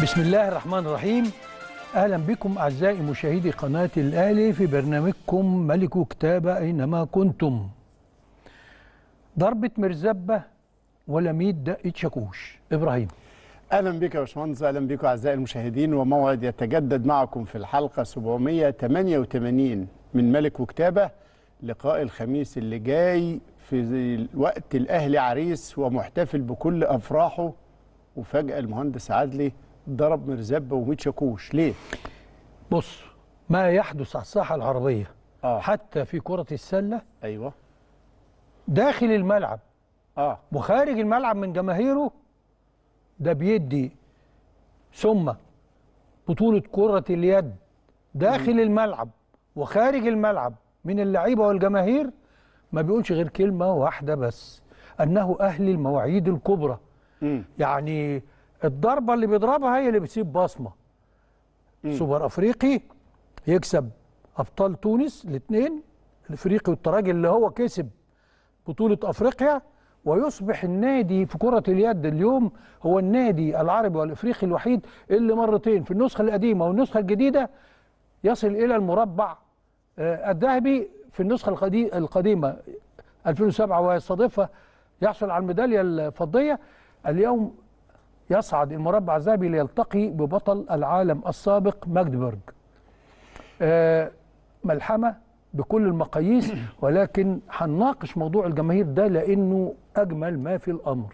بسم الله الرحمن الرحيم اهلا بكم اعزائي مشاهدي قناه الاهلي في برنامجكم ملك كتابه اينما كنتم ضربه مرزبه ولا 100 دقه شاكوش ابراهيم اهلا بك يا باشمهندس اهلا بكم اعزائي المشاهدين وموعد يتجدد معكم في الحلقه 788 من ملك وكتابه لقاء الخميس اللي جاي في وقت الاهلي عريس ومحتفل بكل افراحه وفجاه المهندس عدلي ضرب مرزبه و100 شاكوش ليه؟ بص ما يحدث على الساحه العربيه آه. حتى في كره السله ايوه داخل الملعب اه وخارج الملعب من جماهيره ده بيدي ثم بطولة كرة اليد داخل الملعب وخارج الملعب من اللعيبة والجماهير ما بيقولش غير كلمة واحدة بس أنه أهل المواعيد الكبرى امم يعني الضربة اللي بيضربها هي اللي بتسيب بصمة سوبر أفريقي يكسب أبطال تونس الاثنين الأفريقي والتراجي اللي هو كسب بطولة أفريقيا ويصبح النادي في كرة اليد اليوم هو النادي العربي والإفريقي الوحيد اللي مرتين في النسخة القديمة والنسخة الجديدة يصل إلى المربع آه، الذهبي في النسخة القدي- القديمة 2007 ويستضيفها يحصل على الميدالية الفضية اليوم يصعد المربع الذهبي ليلتقي ببطل العالم السابق ماجدبرج آه، ملحمة بكل المقاييس ولكن هنناقش موضوع الجماهير ده لأنه أجمل ما في الأمر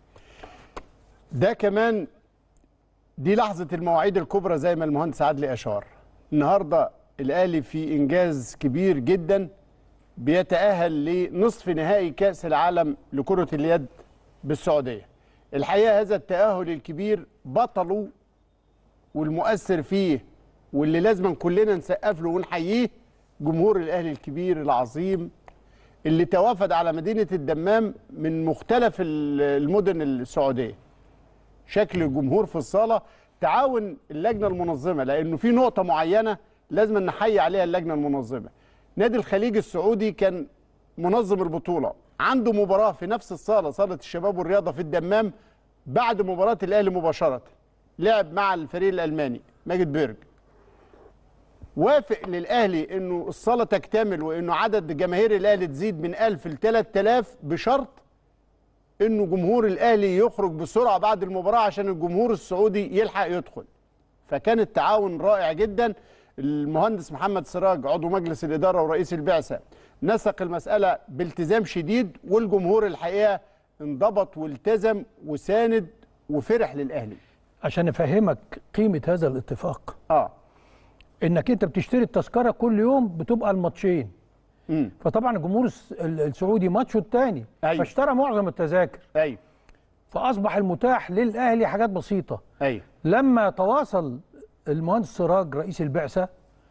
ده كمان دي لحظة المواعيد الكبرى زي ما المهندس عدلي أشار النهاردة الأهلي في إنجاز كبير جدا بيتأهل لنصف نهائي كأس العالم لكرة اليد بالسعودية الحقيقة هذا التأهل الكبير بطله والمؤثر فيه واللي لازم كلنا نسقف له ونحييه جمهور الأهلي الكبير العظيم اللي توافد على مدينة الدمام من مختلف المدن السعودية شكل الجمهور في الصاله تعاون اللجنه المنظمه لانه في نقطه معينه لازم نحيي عليها اللجنه المنظمه نادي الخليج السعودي كان منظم البطوله عنده مباراه في نفس الصاله صاله الشباب والرياضه في الدمام بعد مباراه الاهلي مباشره لعب مع الفريق الالماني ماجد بيرج وافق للاهلي انه الصاله تكتمل وانه عدد جماهير الاهلي تزيد من 1000 ل 3000 بشرط انه جمهور الاهلي يخرج بسرعه بعد المباراه عشان الجمهور السعودي يلحق يدخل فكان التعاون رائع جدا المهندس محمد سراج عضو مجلس الاداره ورئيس البعثه نسق المساله بالتزام شديد والجمهور الحقيقه انضبط والتزم وساند وفرح للاهلي عشان أفهمك قيمة هذا الاتفاق اه إنك أنت بتشتري التذكرة كل يوم بتبقى الماتشين امم فطبعا الجمهور الس- ال- السعودي ماتشه الثاني أيوة. فاشترى معظم التذاكر ايوه فأصبح المتاح للأهلي حاجات بسيطة ايوه لما تواصل المهندس سراج رئيس البعثة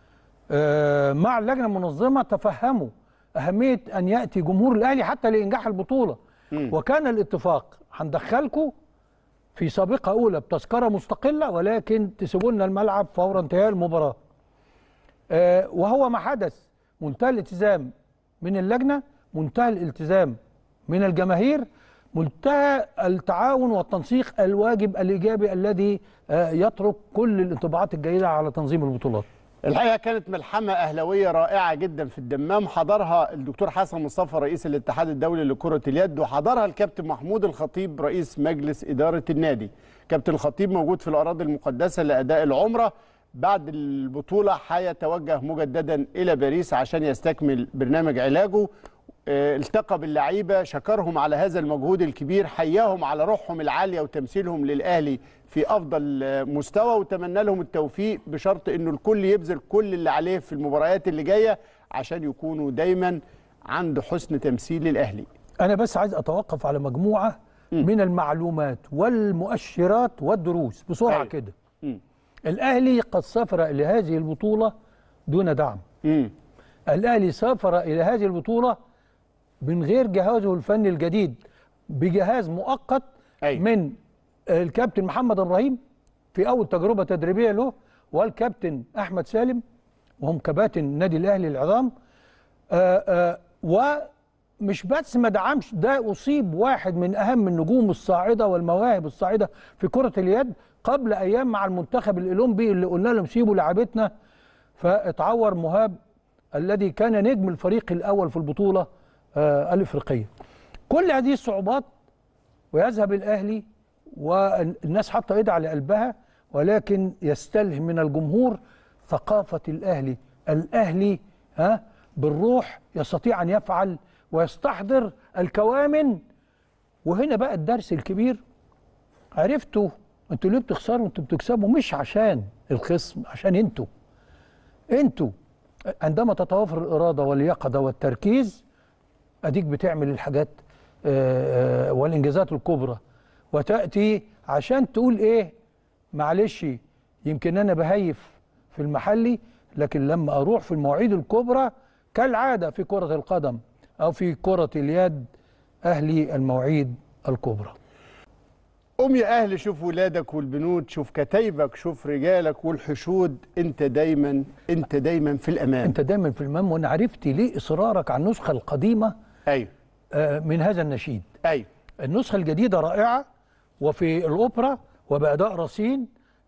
آه، مع اللجنة المنظمة تفهموا أهمية أن يأتي جمهور الأهلي حتى لإنجاح البطولة مم. وكان الاتفاق هندخلكم في سابقة أولى بتذكرة مستقلة ولكن تسيبوا لنا الملعب فور انتهاء المباراة آه، وهو ما حدث منتهى الالتزام من اللجنة منتهى الالتزام من الجماهير منتهى التعاون والتنسيق الواجب الإيجابي الذي آه، يترك كل الانطباعات الجيدة على تنظيم البطولات الحقيقه كانت ملحمه اهلاويه رائعه جدا في الدمام حضرها الدكتور حسن مصطفى رئيس الاتحاد الدولي لكره اليد وحضرها الكابتن محمود الخطيب رئيس مجلس اداره النادي كابتن الخطيب موجود في الاراضي المقدسه لاداء العمره بعد البطوله هيتوجه مجددا الى باريس عشان يستكمل برنامج علاجه آه، التقى باللعيبه شكرهم على هذا المجهود الكبير حياهم على روحهم العاليه وتمثيلهم للاهلي في افضل آه، مستوى وتمنى لهم التوفيق بشرط انه الكل يبذل كل اللي عليه في المباريات اللي جايه عشان يكونوا دايما عند حسن تمثيل الاهلي أنا بس عايز أتوقف على مجموعة من المعلومات والمؤشرات والدروس بسرعة أيوة. كده مم. الأهلي قد سافر إلى هذه البطولة دون دعم امم الأهلي سافر إلى هذه البطولة من غير جهازه الفني الجديد بجهاز مؤقت أيوة. من الكابتن محمد إبراهيم في أول تجربة تدريبية له والكابتن أحمد سالم وهم كباتن النادي الأهلي العظام آه، آه، مش بس ما دعمش ده اصيب واحد من اهم النجوم الصاعده والمواهب الصاعده في كره اليد قبل ايام مع المنتخب الاولمبي اللي قلنا لهم سيبوا لعبتنا فاتعور مهاب الذي كان نجم الفريق الاول في البطوله آه الافريقيه كل هذه الصعوبات ويذهب الاهلي والناس حاطه ايدها على قلبها ولكن يستلهم من الجمهور ثقافه الاهلي الاهلي ها بالروح يستطيع ان يفعل ويستحضر الكوامن وهنا بقى الدرس الكبير عرفتوا انتوا ليه بتخسروا انتوا بتكسبوا مش عشان الخصم عشان انتوا انتوا عندما تتوافر الاراده واليقظه والتركيز اديك بتعمل الحاجات آه، آه، والانجازات الكبرى وتاتي عشان تقول ايه معلش يمكن انا بهيف في المحلي لكن لما اروح في المواعيد الكبرى كالعاده في كره القدم او في كره اليد اهلي المواعيد الكبرى قوم يا اهل شوف ولادك والبنود شوف كتايبك شوف رجالك والحشود انت دايما انت دايما في الامان انت دايما في المام وانا عرفت ليه اصرارك على النسخه القديمه ايوه آه، من هذا النشيد ايوه النسخة الجديدة رائعة وفي الأوبرا وبأداء رصين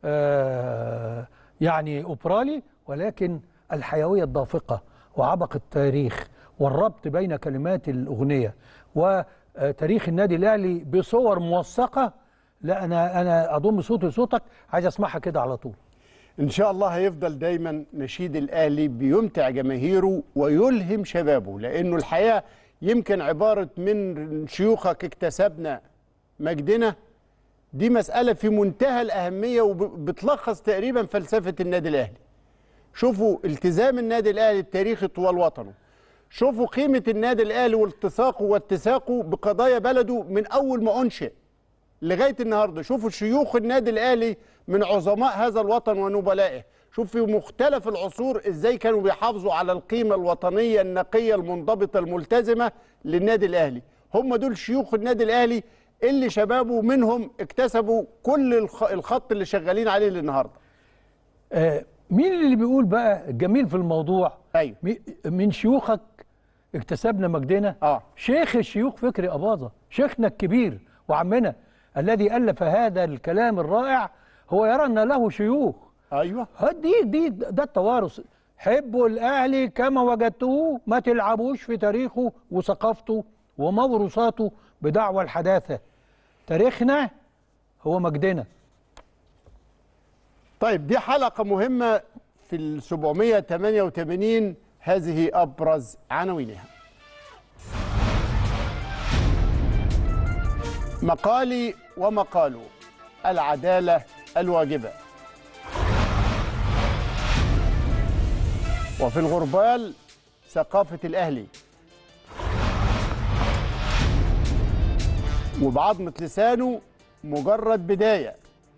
آه، يعني أوبرالي ولكن الحيوية الدافقة وعبق التاريخ والربط بين كلمات الأغنية وتاريخ النادي الأهلي بصور موثقة لا أنا أنا أضم صوتي لصوتك عايز أسمعها كده على طول ان شاء الله هيفضل دايما نشيد الاهلي بيمتع جماهيره ويلهم شبابه لانه الحياه يمكن عباره من شيوخك اكتسبنا مجدنا دي مساله في منتهى الاهميه وبتلخص تقريبا فلسفه النادي الاهلي شوفوا التزام النادي الاهلي التاريخي طوال وطنه شوفوا قيمه النادي الاهلي والتصاقه واتساقه بقضايا بلده من اول ما انشئ لغايه النهارده شوفوا شيوخ النادي الاهلي من عظماء هذا الوطن ونبلائه شوف في مختلف العصور ازاي كانوا بيحافظوا على القيمه الوطنيه النقيه المنضبطه الملتزمه للنادي الاهلي هم دول شيوخ النادي الاهلي اللي شبابه منهم اكتسبوا كل الخ- الخط اللي شغالين عليه للنهارده آه، مين اللي بيقول بقى الجميل في الموضوع ايوه مي- من شيوخك اكتسبنا مجدنا اه شيخ الشيوخ فكري أباظة شيخنا الكبير وعمنا الذي ألف هذا الكلام الرائع هو يرى أن له شيوخ ايوه ها دي دي ده التوارث حبوا الأهلي كما وجدتوه ما تلعبوش في تاريخه وثقافته وموروثاته بدعوى الحداثة تاريخنا هو مجدنا طيب دي حلقه مهمه في ال 788 هذه ابرز عناوينها مقالي ومقاله العداله الواجبه وفي الغربال ثقافه الاهلي وبعظمه لسانه مجرد بدايه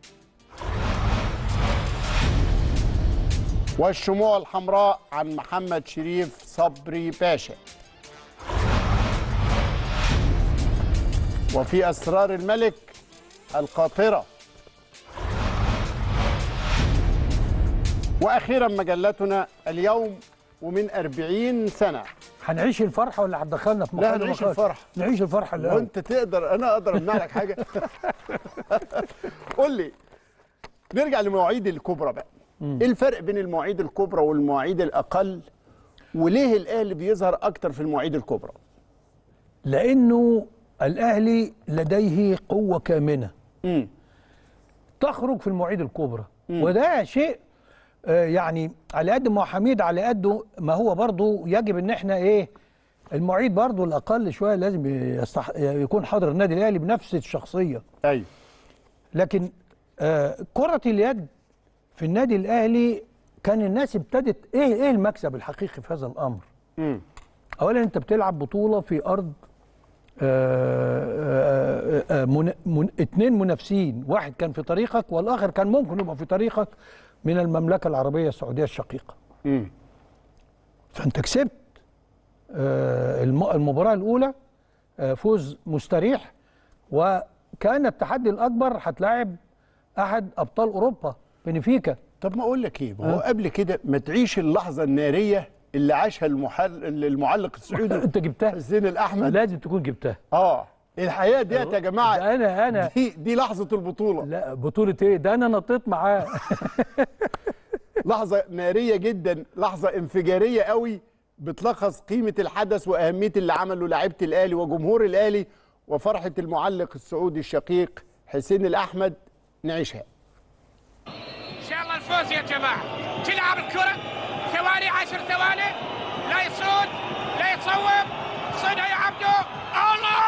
والشموع الحمراء عن محمد شريف صبري باشا وفي أسرار الملك القاطرة وأخيرا مجلتنا اليوم ومن أربعين سنة هنعيش الفرحة ولا هتدخلنا في لا، مقال هنعيش ومقال؟ الفرحة. نعيش الفرحة الأول وانت تقدر انا اقدر امنع لك حاجه قول لي نرجع لمواعيد الكبرى بقى ايه الفرق بين المواعيد الكبرى والمواعيد الاقل وليه الاهلي بيظهر اكتر في المواعيد الكبرى لأنه الأهلي لديه قوة كامنة امم تخرج في المواعيد الكبرى وده شيء آه، يعني على قد ما هو حميد على قده ما هو برضه يجب ان احنا ايه المواعيد برضه الاقل شويه لازم يستح... يكون حاضر النادي الاهلي بنفس الشخصيه ايوه لكن آه كره اليد في النادي الاهلي كان الناس ابتدت ايه ايه المكسب الحقيقي في هذا الامر امم اولا انت بتلعب بطوله في ارض آه، آه، آه، من من اتنين منافسين واحد كان في طريقك والاخر كان ممكن يبقى في طريقك من المملكه العربيه السعوديه الشقيقه امم فانت كسبت آه، الم- المباراه الاولى آه، فوز مستريح وكان التحدي الاكبر هتلاعب احد ابطال اوروبا بنفيكا طب ما اقول لك ايه ما هو قبل كده ما تعيش اللحظه الناريه اللي عاشها المحل... المعلق السعودي انت جبتها حسين الاحمد لازم تكون جبتها اه الحقيقه ديت يا جماعه ده انا انا دي دي لحظه البطوله لا بطولة ايه ده انا نطيت معاه لحظه ناريه جدا لحظه انفجاريه قوي بتلخص قيمه الحدث واهميه اللي عمله لعيبه الاهلي وجمهور الاهلي وفرحه المعلق السعودي الشقيق حسين الاحمد نعيشها ان شاء الله الفوز يا جماعه تلعب الكره ثواني عشر ثواني لا يصود لا يتصوب صيدها يا عبدو الله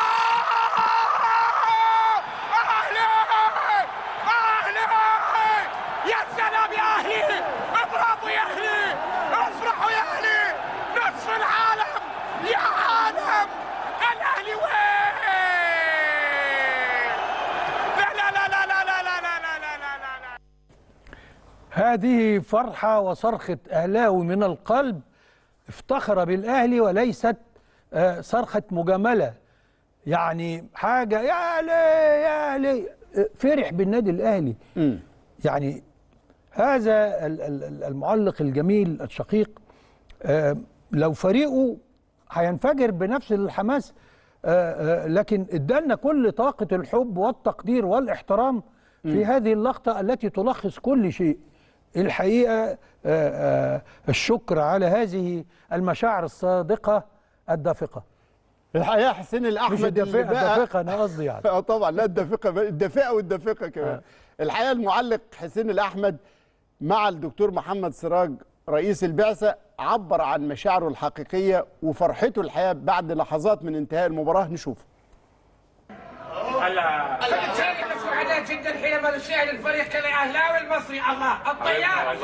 اهلي اهلي يا سلام يا اهلي برافو يا اهلي افرحوا يا اهلي نصف العالم يا عالم الاهلي وين لا لا لا لا لا لا لا لا لا لا لا لا لا هذه فرحة وصرخة أهلاوي من القلب افتخر بالأهلي وليست آه، صرخة مجاملة يعني حاجة يا لي يا لي آه، فرح بالنادي الأهلي يعني هذا ال- ال- ال- المعلق الجميل الشقيق آه، لو فريقه هينفجر بنفس الحماس آه، آه، لكن ادالنا كل طاقة الحب والتقدير والاحترام في هذه اللقطة التي تلخص كل شيء الحقيقة آه، آه، الشكر على هذه المشاعر الصادقة الدافقة الحقيقه حسين مش الاحمد اللي الدافقة بقى الدافقة أنا قصدي يعني اه طبعا لا الدافقه بقى- الدافئه والدافقه كمان الحقيقه المعلق حسين الاحمد مع الدكتور محمد سراج رئيس البعثه عبر عن مشاعره الحقيقيه وفرحته الحقيقه بعد لحظات من انتهاء المباراه نشوف نحن سعداء جدا حينما نشاهد الفريق الاهلاوي المصري الله الطيار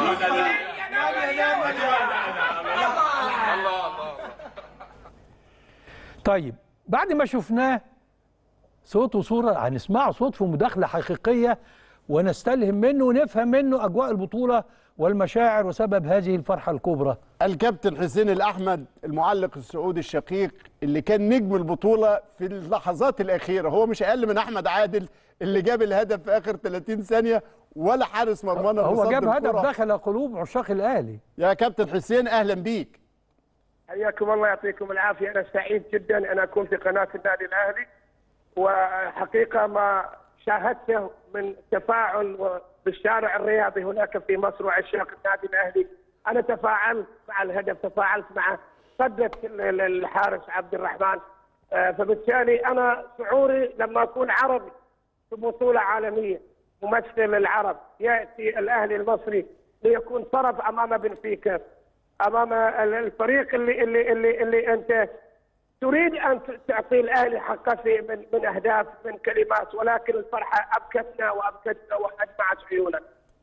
طيب بعد ما شفناه صوت وصورة هنسمعه صوت في مداخلة حقيقية ونستلهم منه ونفهم منه أجواء البطولة والمشاعر وسبب هذه الفرحة الكبرى الكابتن حسين الاحمد المعلق السعودي الشقيق اللي كان نجم البطوله في اللحظات الاخيره هو مش اقل من احمد عادل اللي جاب الهدف في اخر 30 ثانيه ولا حارس مرمانا اللي هو صد جاب هدف الكرة. دخل قلوب عشاق الأهلي يا كابتن حسين اهلا بيك حياكم الله يعطيكم العافيه انا سعيد جدا ان اكون في قناه النادي الاهلي وحقيقه ما شاهدته من تفاعل و- بالشارع الرياضي هناك في مصر وعشاق النادي الاهلي انا تفاعلت مع الهدف تفاعلت مع صدة ال- ال- الحارس عبد الرحمن آه، فبالتالي انا شعوري لما اكون عربي في بطوله عالميه ممثل العرب ياتي الاهلي المصري ليكون طرف امام بنفيكا امام ال- الفريق اللي اللي اللي, اللي انت تريد ان ت- تعطي الاهلي حقه في من من اهداف من كلمات ولكن الفرحه ابكتنا وابكتنا وادمعت عيوننا.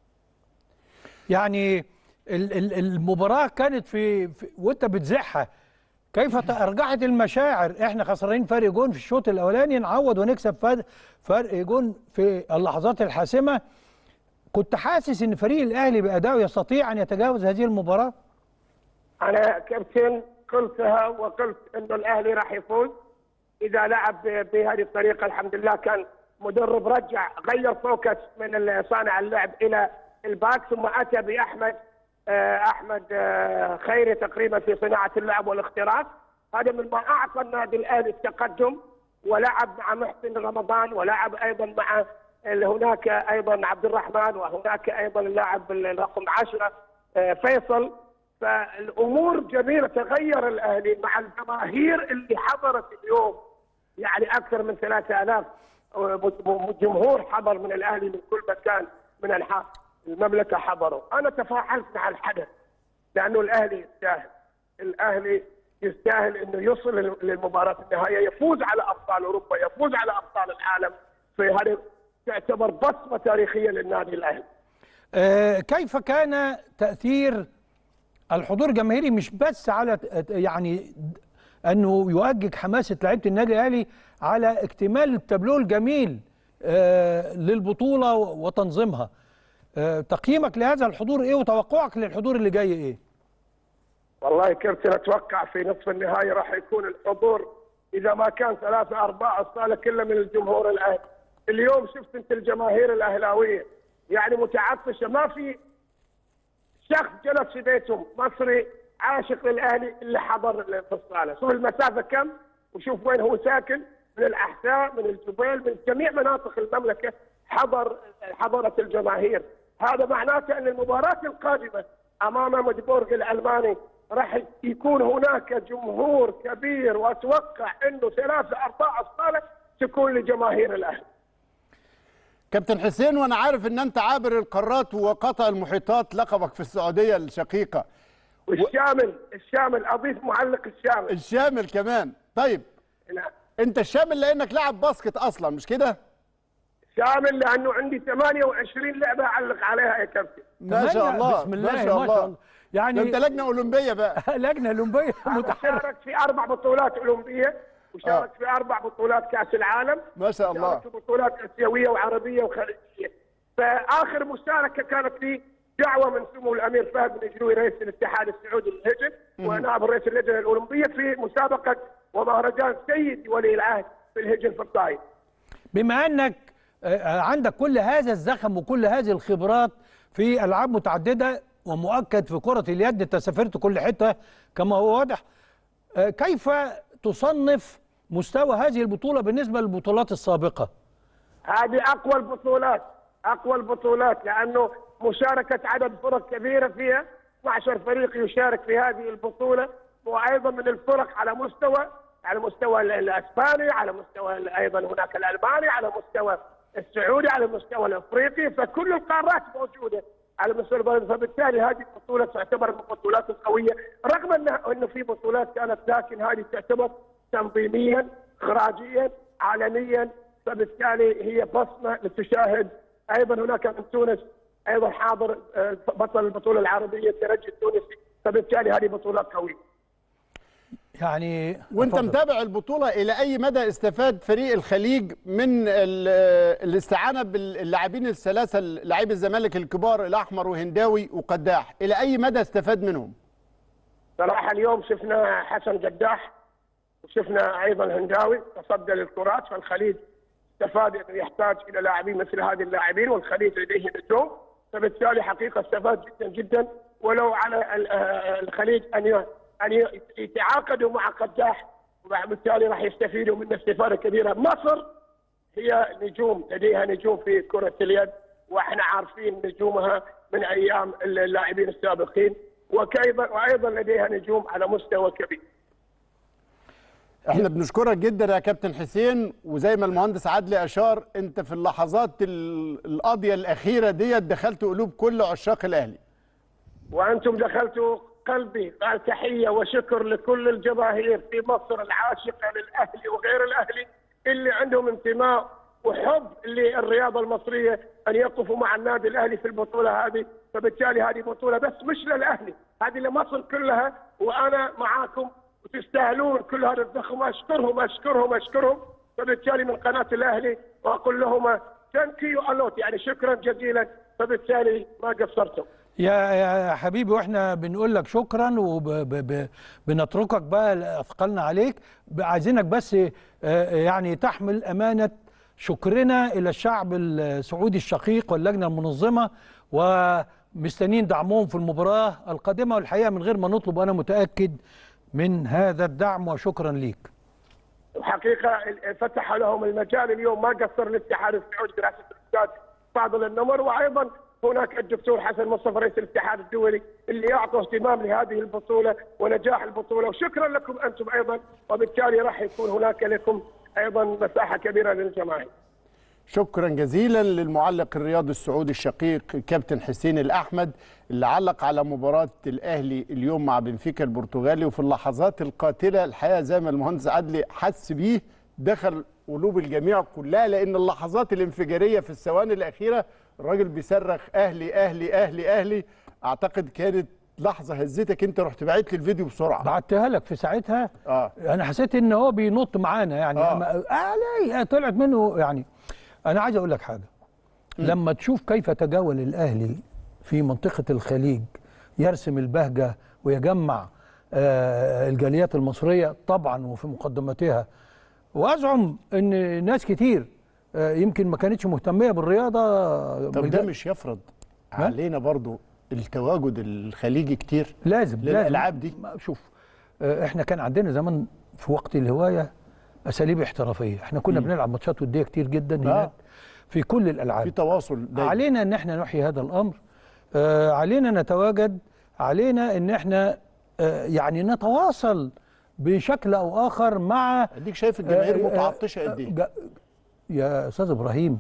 يعني ال- ال- المباراة كانت في, في وانت بتزحها كيف تأرجحت المشاعر احنا خسرانين فرق جون في الشوط الاولاني نعوض ونكسب فرق, فرق جون في اللحظات الحاسمة كنت حاسس ان فريق الاهلي بأدائه يستطيع ان يتجاوز هذه المباراة انا كابتن قلتها وقلت انه الاهلي راح يفوز اذا لعب ب- بهذه الطريقه الحمد لله كان مدرب رجع غير فوكس من ال- صانع اللعب الى الباك ثم اتى باحمد آه، احمد آه، خيري تقريبا في صناعه اللعب والاختراق هذا مما اعطى النادي الاهلي التقدم ولعب مع محسن رمضان ولعب ايضا مع ال- هناك ايضا عبد الرحمن وهناك ايضا اللاعب الرقم 10 آه، فيصل فالامور جميله تغير الاهلي مع الجماهير اللي حضرت اليوم يعني اكثر من 3000 جمهور حضر من الاهلي من كل مكان من انحاء المملكه حضروا، انا تفاعلت مع الحدث لانه الاهلي يستاهل، الاهلي يستاهل انه يصل لل- للمباراه النهائيه يفوز على ابطال اوروبا، يفوز على ابطال العالم في هذه تعتبر بصمه تاريخيه للنادي الاهلي. آه، كيف كان تأثير الحضور الجماهيري مش بس على ت- يعني انه يؤجج حماسه لعيبه النادي الاهلي على اكتمال التابلو الجميل آه، للبطوله وتنظيمها آه، تقييمك لهذا الحضور ايه وتوقعك للحضور اللي جاي ايه والله كابتن اتوقع في نصف النهائي راح يكون الحضور اذا ما كان ثلاثة أربعة الصالة كلها من الجمهور الأهلي. اليوم شفت أنت الجماهير الأهلاوية يعني متعطشة ما في شخص جلس في بيته مصري عاشق للاهلي اللي حضر في الصاله، شوف المسافه كم وشوف وين هو ساكن من الاحساء من الجبيل من جميع مناطق المملكه حضر حضرت الجماهير، هذا معناته ان المباراه القادمه امام مدبورغ الالماني راح يكون هناك جمهور كبير واتوقع انه ثلاثة ارباع الصاله تكون لجماهير الاهلي. كابتن حسين وانا عارف ان انت عابر القارات وقطع المحيطات لقبك في السعوديه الشقيقه والشامل الشامل اضيف معلق الشامل الشامل كمان طيب نعم. انت الشامل لانك لاعب باسكت اصلا مش كده شامل لانه عندي 28 لعبه اعلق عليها يا كابتن ما شاء الله بسم الله ما شاء الله يعني يعني انت لجنه اولمبيه بقى لجنه اولمبيه متحركه شارك في اربع بطولات اولمبيه وشارك في اربع بطولات كاس العالم ما شاء الله شارك في بطولات اسيويه وعربيه وخليجيه فاخر مشاركه كانت لي دعوه من سمو الامير فهد بن جلوي رئيس الاتحاد السعودي للهجن ونائب رئيس اللجنه الاولمبيه في مسابقه ومهرجان سيد ولي العهد في الهجن في الطائف بما انك آه، عندك كل هذا الزخم وكل هذه الخبرات في العاب متعدده ومؤكد في كره اليد انت سافرت كل حته كما هو واضح آه، كيف تصنف مستوى هذه البطوله بالنسبه للبطولات السابقه هذه اقوى البطولات اقوى البطولات لانه مشاركه عدد فرق كبيره فيها 12 فريق يشارك في هذه البطوله وايضا من الفرق على مستوى على مستوى ال- الاسباني على مستوى ال- ايضا هناك الالماني على مستوى السعودي على المستوى الافريقي فكل القارات موجوده على مستوى البلد فبالتالي هذه البطوله تعتبر من البطولات القويه رغم انه انه في بطولات كانت لكن هذه تعتبر تنظيميا اخراجيا عالميا فبالتالي هي بصمه لتشاهد ايضا هناك من تونس ايضا حاضر آه، بطل البطوله العربيه الترجي التونسي فبالتالي هذه بطولات قويه يعني وانت اتفضل. متابع البطوله الى اي مدى استفاد فريق الخليج من ال- الاستعانه باللاعبين الثلاثه لاعبي الزمالك الكبار الاحمر وهنداوي وقداح الى اي مدى استفاد منهم صراحه اليوم شفنا حسن قداح وشفنا ايضا الهنداوي تصدى للكرات فالخليج استفاد انه يحتاج الى لاعبين مثل هذه اللاعبين والخليج لديه نجوم فبالتالي حقيقه استفاد جدا جدا ولو على ال- آه، الخليج ان ي- ان ي- يتعاقدوا مع قداح وبالتالي راح يستفيدوا منه استفاده كبيره مصر هي نجوم لديها نجوم في كره اليد واحنا عارفين نجومها من ايام اللاعبين السابقين وكيف وايضا لديها نجوم على مستوى كبير احنا بنشكرك جدا يا كابتن حسين وزي ما المهندس عدلي اشار انت في اللحظات ال- القاضيه الاخيره ديت دخلت قلوب كل عشاق الاهلي وانتم دخلتوا قلبي قال تحيه وشكر لكل الجماهير في مصر العاشقه للاهلي وغير الاهلي اللي عندهم انتماء وحب للرياضه المصريه ان يقفوا مع النادي الاهلي في البطوله هذه فبالتالي هذه بطوله بس مش للاهلي هذه لمصر كلها وانا معاكم وتستاهلون كل هذا الضخم اشكرهم اشكرهم اشكرهم فبالتالي من قناه الاهلي واقول لهم ثانك يو الوت يعني شكرا جزيلا فبالتالي ما قصرتم يا يا حبيبي واحنا بنقول لك شكرا وبنتركك بقى اثقلنا عليك ب- عايزينك بس آه، يعني تحمل امانه شكرنا الى الشعب السعودي الشقيق واللجنه المنظمه ومستنيين دعمهم في المباراه القادمه والحقيقه من غير ما نطلب انا متاكد من هذا الدعم وشكرا ليك الحقيقه فتح لهم المجال اليوم ما قصر الاتحاد السعودي برئاسه الاستاذ فاضل النمر وايضا هناك الدكتور حسن مصطفى رئيس الاتحاد الدولي اللي يعطوا اهتمام لهذه البطوله ونجاح البطوله وشكرا لكم انتم ايضا وبالتالي راح يكون هناك لكم ايضا مساحه كبيره للجماهير. شكرا جزيلا للمعلق الرياضي السعودي الشقيق كابتن حسين الأحمد اللي علق على مباراة الأهلي اليوم مع بنفيكا البرتغالي وفي اللحظات القاتلة الحقيقة زي ما المهندس عدلي حس بيه دخل قلوب الجميع كلها لأن اللحظات الانفجارية في الثواني الأخيرة الراجل بيصرخ أهلي أهلي أهلي أهلي أعتقد كانت لحظة هزتك أنت رحت باعت لي الفيديو بسرعة بعتها لك في ساعتها آه. انا حسيت ان هو بينط معانا يعني آه. أما- علي طلعت منه يعني انا عايز اقول لك حاجه لما تشوف كيف تجول الاهلي في منطقه الخليج يرسم البهجه ويجمع آه، الجاليات المصريه طبعا وفي مقدمتها وازعم ان ناس كتير آه، يمكن ما كانتش مهتميه بالرياضه طب من ده الج- مش يفرض علينا برضو التواجد الخليجي كتير لازم للألعاب لازم. دي. ما- شوف آه، احنا كان عندنا زمان في وقت الهوايه اساليب احترافيه احنا كنا بنلعب ماتشات وديه كتير جدا هناك آه. في كل الالعاب في تواصل دايما علينا ان احنا نحيي هذا الامر آه علينا نتواجد علينا ان احنا آه يعني نتواصل بشكل او اخر مع اديك شايف الجماهير آه، آه، متعطشه قد ايه جا- يا استاذ ابراهيم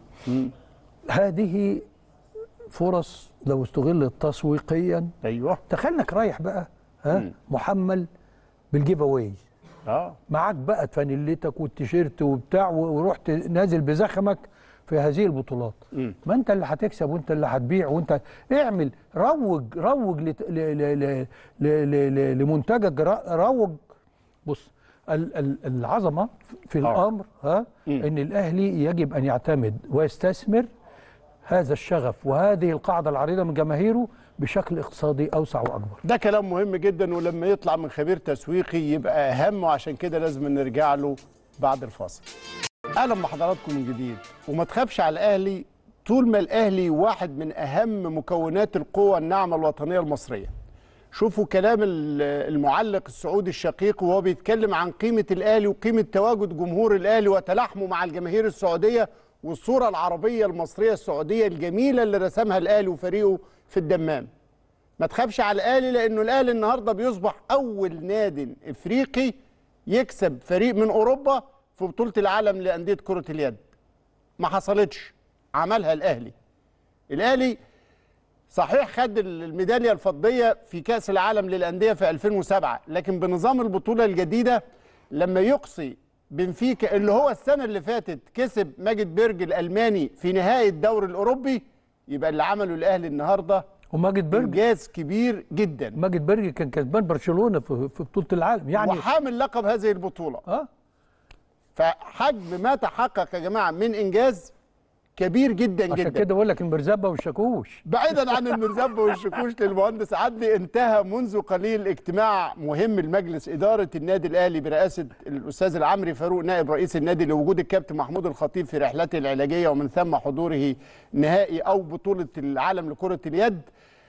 هذه فرص لو استغلت تسويقيا ايوه تخيل انك رايح بقى ها محمل بالجيف اواي اه معاك بقى فانيلتك والتيشيرت وبتاع و- ورحت نازل بزخمك في هذه البطولات مم. ما انت اللي هتكسب وانت اللي هتبيع وانت اعمل روج روج لت... ل... ل... ل... ل... ل... ل... لمنتجك ر- روج بص ال... ال... العظمه في آه. الامر ها ان الاهلي يجب ان يعتمد ويستثمر هذا الشغف وهذه القاعده العريضه من جماهيره بشكل اقتصادي اوسع واكبر ده كلام مهم جدا ولما يطلع من خبير تسويقي يبقى اهم وعشان كده لازم نرجع له بعد الفاصل اهلا بحضراتكم من جديد وما تخافش على الاهلي طول ما الاهلي واحد من اهم مكونات القوه الناعمه الوطنيه المصريه شوفوا كلام ال- المعلق السعودي الشقيق وهو بيتكلم عن قيمه الاهلي وقيمه تواجد جمهور الاهلي وتلاحمه مع الجماهير السعوديه والصوره العربيه المصريه السعوديه الجميله اللي رسمها الاهلي وفريقه في الدمام ما تخافش على الاهلي لانه الاهلي النهارده بيصبح اول نادي افريقي يكسب فريق من اوروبا في بطوله العالم لانديه كره اليد ما حصلتش عملها الاهلي الاهلي صحيح خد الميداليه الفضيه في كاس العالم للانديه في 2007 لكن بنظام البطوله الجديده لما يقصي بنفيكا اللي هو السنه اللي فاتت كسب ماجد بيرج الالماني في نهائي الدوري الاوروبي يبقى اللي عمله الاهلي النهارده وماجد برج انجاز كبير جدا ماجد برج كان كسبان برشلونه في في بطوله العالم يعني وحامل لقب هذه البطوله اه فحجم ما تحقق يا جماعه من انجاز كبير جدا عشان جدا كده بقول لك المرزبه والشاكوش بعيدا عن المرزبه والشكوش للمهندس عدلي انتهى منذ قليل اجتماع مهم لمجلس اداره النادي الاهلي برئاسه الاستاذ العمري فاروق نائب رئيس النادي لوجود الكابتن محمود الخطيب في رحلته العلاجيه ومن ثم حضوره نهائي او بطوله العالم لكره اليد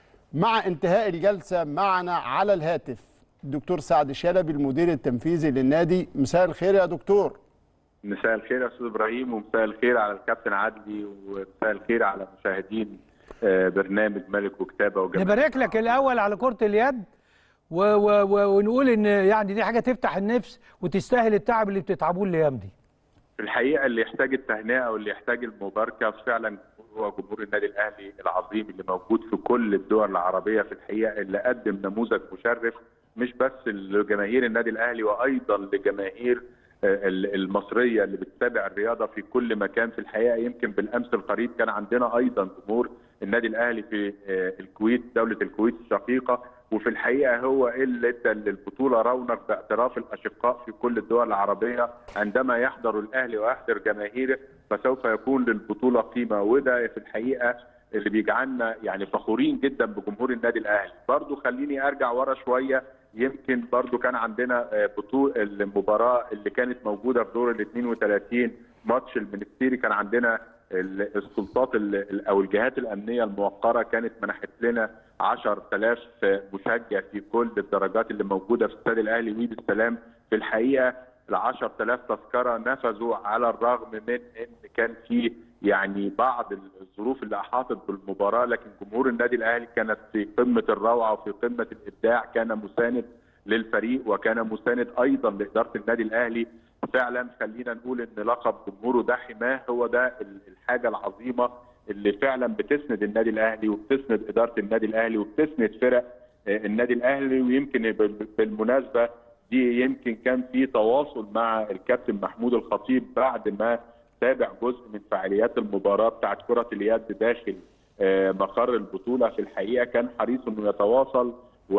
مع انتهاء الجلسه معنا على الهاتف الدكتور سعد شلبي المدير التنفيذي للنادي مساء الخير يا دكتور مساء الخير يا استاذ ابراهيم ومساء الخير على الكابتن عدلي ومساء الخير على مشاهدين آه، برنامج ملك وكتابه وجمال نبارك لك الاول على كره اليد و و و ونقول ان يعني دي حاجه تفتح النفس وتستاهل التعب اللي بتتعبوه الايام دي في الحقيقه اللي يحتاج التهنئه واللي يحتاج المباركه فعلا هو جمهور النادي الاهلي العظيم اللي موجود في كل الدول العربيه في الحقيقه اللي قدم نموذج مشرف مش بس لجماهير النادي الاهلي وايضا لجماهير آه، ال- المصريه اللي بتتابع الرياضه في كل مكان في الحقيقه يمكن بالامس القريب كان عندنا ايضا جمهور النادي الاهلي في آه، الكويت دوله الكويت الشقيقه وفي الحقيقه هو اللي ادى للبطوله رونق باعتراف الاشقاء في كل الدول العربيه عندما يحضر الاهلي ويحضر جماهيره فسوف يكون للبطوله قيمه وده في الحقيقه اللي بيجعلنا يعني فخورين جدا بجمهور النادي الاهلي برضو خليني ارجع ورا شويه يمكن برضو كان عندنا آه، بطوله المباراه اللي كانت موجوده في دور ال 32 ماتش المنستيري كان عندنا ال- السلطات ال- او الجهات الامنيه الموقره كانت منحت لنا 10000 مشجع في كل الدرجات اللي موجوده في استاد الاهلي ويد السلام في الحقيقه ال 10000 تذكره نفذوا على الرغم من ان كان في يعني بعض الظروف اللي احاطت بالمباراه لكن جمهور النادي الاهلي كانت في قمه الروعه وفي قمه الابداع كان مساند للفريق وكان مساند ايضا لاداره النادي الاهلي فعلا خلينا نقول ان لقب جمهوره ده حماه هو ده الحاجه العظيمه اللي فعلا بتسند النادي الاهلي وبتسند اداره النادي الاهلي وبتسند فرق آه، النادي الاهلي ويمكن بال- بالمناسبه دي يمكن كان في تواصل مع الكابتن محمود الخطيب بعد ما تابع جزء من فعاليات المباراه بتاعت كره اليد داخل آه، مقر البطوله في الحقيقه كان حريص انه يتواصل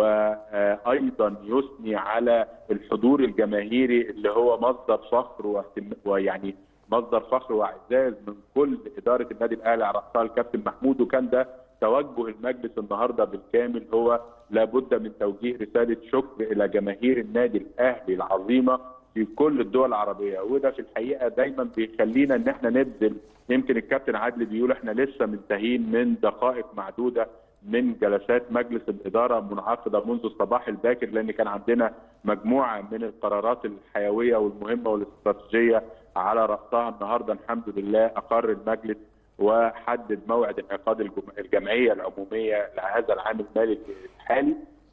وايضا يثني على الحضور الجماهيري اللي هو مصدر فخر واهتم- ويعني مصدر فخر واعزاز من كل اداره النادي الاهلي على راسها الكابتن محمود وكان ده توجه المجلس النهارده بالكامل هو لابد من توجيه رساله شكر الى جماهير النادي الاهلي العظيمه في كل الدول العربيه وده في الحقيقه دايما بيخلينا ان احنا نبذل يمكن الكابتن عادل بيقول احنا لسه منتهين من دقائق معدوده من جلسات مجلس الاداره منعقده منذ الصباح الباكر لان كان عندنا مجموعه من القرارات الحيويه والمهمه والاستراتيجيه على راسها النهارده الحمد لله اقر المجلس وحدد موعد انعقاد الجم- الجمعيه العموميه لهذا العام المالي الحالي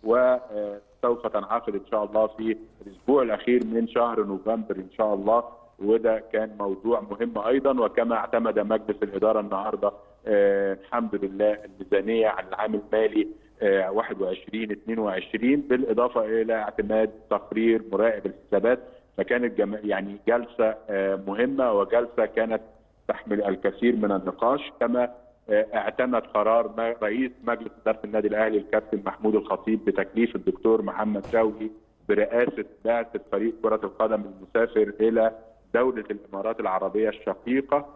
وسوف تنعقد ان شاء الله في الاسبوع الاخير من شهر نوفمبر ان شاء الله وده كان موضوع مهم ايضا وكما اعتمد مجلس الاداره النهارده آه، الحمد لله الميزانيه على العام المالي آه، 21 22 بالاضافه الى اعتماد تقرير مراقب الحسابات فكانت جم... يعني جلسه آه، مهمه وجلسه كانت تحمل الكثير من النقاش كما آه، اعتمد قرار ما- رئيس مجلس اداره النادي الاهلي الكابتن محمود الخطيب بتكليف الدكتور محمد شوقي برئاسه بعثه فريق كره القدم المسافر الى دوله الامارات العربيه الشقيقه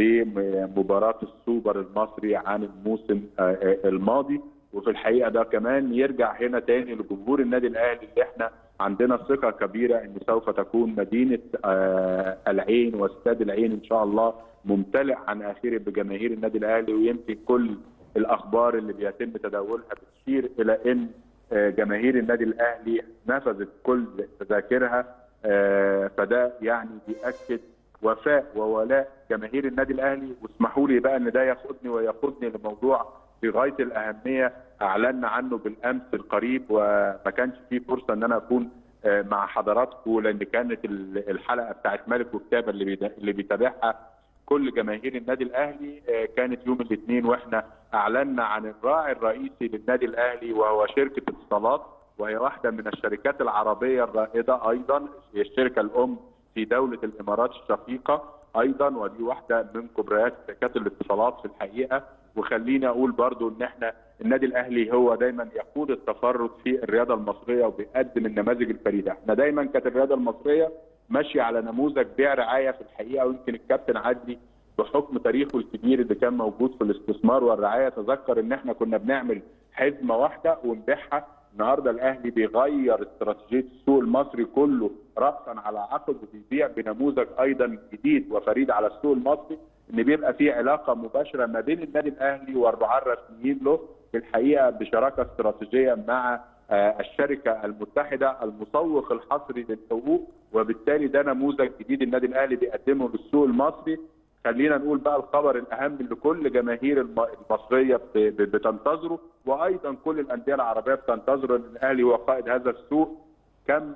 لمباراه السوبر المصري عن الموسم آه، آه، الماضي وفي الحقيقه ده كمان يرجع هنا تاني لجمهور النادي الاهلي اللي احنا عندنا ثقه كبيره ان سوف تكون مدينه آه، العين واستاد العين ان شاء الله ممتلئ عن اخره بجماهير النادي الاهلي ويمكن كل الاخبار اللي بيتم تداولها بتشير الى ان آه، جماهير النادي الاهلي نفذت كل تذاكرها آه، فده يعني بيأكد وفاء وولاء جماهير النادي الاهلي واسمحوا لي بقى ان ده ياخدني وياخدني لموضوع في غايه الاهميه اعلنا عنه بالامس القريب وما كانش فيه فرصه ان انا اكون آه، مع حضراتكم لان كانت ال- الحلقه بتاعت ملك وكتابه اللي بيدا- اللي بيتابعها كل جماهير النادي الاهلي آه، كانت يوم الاثنين واحنا اعلنا عن الراعي الرئيسي للنادي الاهلي وهو شركه اتصالات وهي واحده من الشركات العربيه الرائده ايضا هي الشركه الام في دوله الامارات الشقيقه ايضا ودي واحده من كبريات شركات الاتصالات في الحقيقه وخليني اقول برضو ان احنا النادي الاهلي هو دايما يقود التفرد في الرياضه المصريه وبيقدم النماذج الفريده احنا دايما كانت الرياضه المصريه ماشيه على نموذج بيع رعايه في الحقيقه ويمكن الكابتن عدلي بحكم تاريخه الكبير اللي كان موجود في الاستثمار والرعايه تذكر ان احنا كنا بنعمل حزمه واحده ونبيعها النهارده الاهلي بيغير استراتيجيه السوق المصري كله راسا على عقب وبيبيع بنموذج ايضا جديد وفريد على السوق المصري ان بيبقى في علاقه مباشره ما بين النادي الاهلي والرعاه الرسميين له في الحقيقه بشراكه استراتيجيه مع آه، الشركه المتحده المسوق الحصري للحقوق وبالتالي ده نموذج جديد النادي الاهلي بيقدمه للسوق المصري خلينا نقول بقى الخبر الاهم اللي كل جماهير الم- المصريه ب- ب- بتنتظره وايضا كل الانديه العربيه بتنتظره ان الاهلي هو قائد هذا السوق كم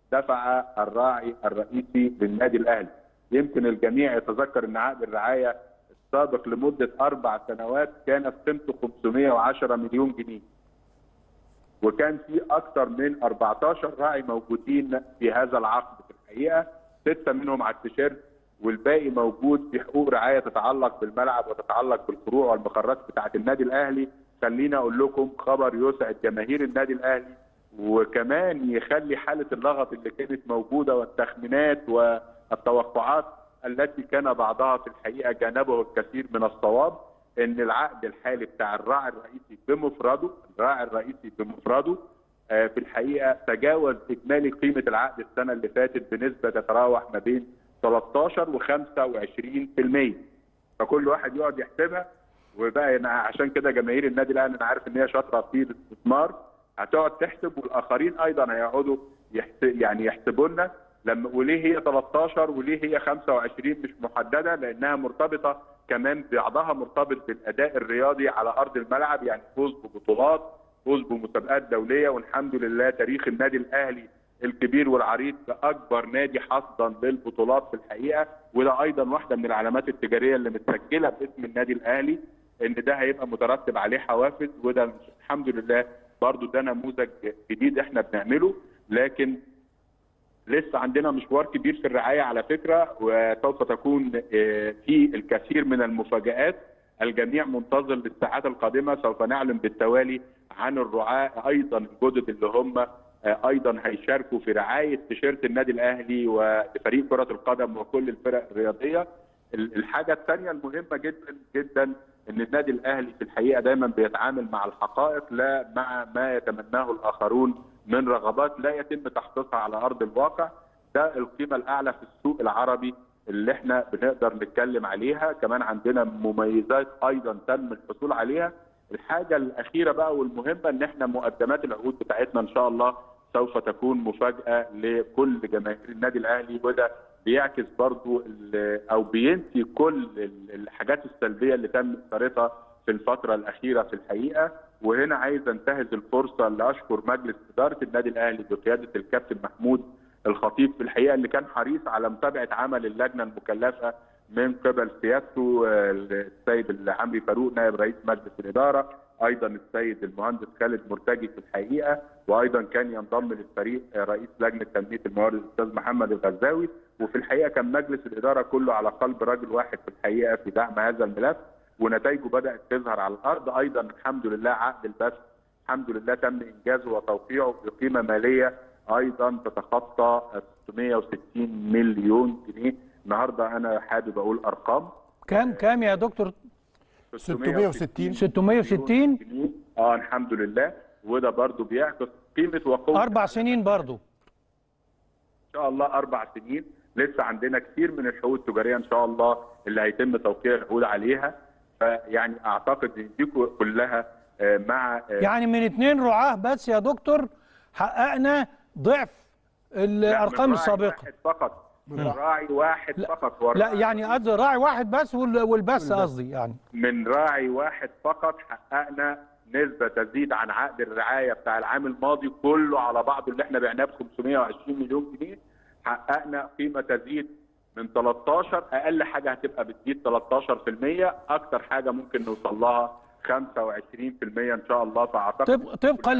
دفع الراعي الرئيسي للنادي الاهلي يمكن الجميع يتذكر ان عقد الرعايه السابق لمده اربع سنوات كانت قيمته 510 مليون جنيه وكان في اكثر من 14 راعي موجودين في هذا العقد في الحقيقه سته منهم على التيشيرت والباقي موجود في حقوق رعايه تتعلق بالملعب وتتعلق بالفروع والمقرات بتاعه النادي الاهلي خليني اقول لكم خبر يسعد جماهير النادي الاهلي وكمان يخلي حاله اللغط اللي كانت موجوده والتخمينات والتوقعات التي كان بعضها في الحقيقه جانبه الكثير من الصواب ان العقد الحالي بتاع الراعي الرئيسي بمفرده الراعي الرئيسي بمفرده آه، في الحقيقه تجاوز اجمالي قيمه العقد السنه اللي فاتت بنسبه تتراوح ما بين 13 و 25% فكل واحد يقعد يحسبها وبقى أنا عشان كده جماهير النادي الاهلي انا عارف ان هي شاطره في الاستثمار هتقعد تحسب والاخرين ايضا هيقعدوا يحسب يعني يحسبوا لنا لما وليه هي 13 وليه هي 25 مش محدده لانها مرتبطه كمان بعضها مرتبط بالاداء الرياضي على ارض الملعب يعني فوز ببطولات فوز بمسابقات دوليه والحمد لله تاريخ النادي الاهلي الكبير والعريض كاكبر نادي حصدا للبطولات في الحقيقه وده ايضا واحده من العلامات التجاريه اللي متسجله باسم النادي الاهلي ان ده هيبقى مترتب عليه حوافز وده الحمد لله برضو ده نموذج جديد احنا بنعمله لكن لسه عندنا مشوار كبير في الرعايه على فكره وسوف تكون آه، في الكثير من المفاجات الجميع منتظر للساعات القادمه سوف نعلن بالتوالي عن الرعاة ايضا الجدد اللي هم آه، ايضا هيشاركوا في رعايه تيشيرت النادي الاهلي ولفريق كره القدم وكل الفرق الرياضيه ال- الحاجه الثانيه المهمه جدا جدا ان النادي الاهلي في الحقيقه دايما بيتعامل مع الحقائق لا مع ما يتمناه الاخرون من رغبات لا يتم تحقيقها على ارض الواقع ده القيمه الاعلى في السوق العربي اللي احنا بنقدر نتكلم عليها كمان عندنا مميزات ايضا تم الحصول عليها الحاجه الاخيره بقى والمهمه ان احنا مقدمات العقود بتاعتنا ان شاء الله سوف تكون مفاجاه لكل جماهير النادي الاهلي وده بيعكس برضو ال- او بينفي كل ال- الحاجات السلبيه اللي تم اثارتها في الفتره الاخيره في الحقيقه وهنا عايز انتهز الفرصه لاشكر مجلس اداره النادي الاهلي بقياده الكابتن محمود الخطيب في الحقيقه اللي كان حريص على متابعه عمل اللجنه المكلفه من قبل سيادته آه، السيد العمري فاروق نائب رئيس مجلس الاداره ايضا السيد المهندس خالد مرتجي في الحقيقه وايضا كان ينضم للفريق آه، رئيس لجنه تنميه الموارد الاستاذ محمد الغزاوي وفي الحقيقه كان مجلس الاداره كله على قلب رجل واحد في الحقيقه في دعم هذا الملف ونتائجه بدات تظهر على الارض ايضا الحمد لله عقد البث الحمد لله تم انجازه وتوقيعه بقيمه ماليه ايضا تتخطى 660 مليون جنيه النهارده انا حابب اقول ارقام كام كام يا دكتور 660 660 جنيه اه الحمد لله وده برضو بيعكس قيمه وقوه اربع سنين برضو ان شاء الله اربع سنين لسه عندنا كتير من الحقوق التجاريه ان شاء الله اللي هيتم توقيع العقود عليها فيعني اعتقد ان دي كلها آه، مع آه، يعني من اتنين رعاه بس يا دكتور حققنا ضعف لا، الارقام من راعي السابقه واحد فقط من راعي واحد فقط هو لا الراعي يعني قصدي راعي واحد بس وال- والبث قصدي يعني من راعي واحد فقط حققنا نسبة تزيد عن عقد الرعاية بتاع العام الماضي كله على بعضه اللي احنا بعناه ب 520 مليون جنيه حققنا قيمة تزيد من 13 أقل حاجة هتبقى بتزيد 13% أكتر حاجة ممكن نوصل لها 25% إن شاء الله فأعتقد طب طبقا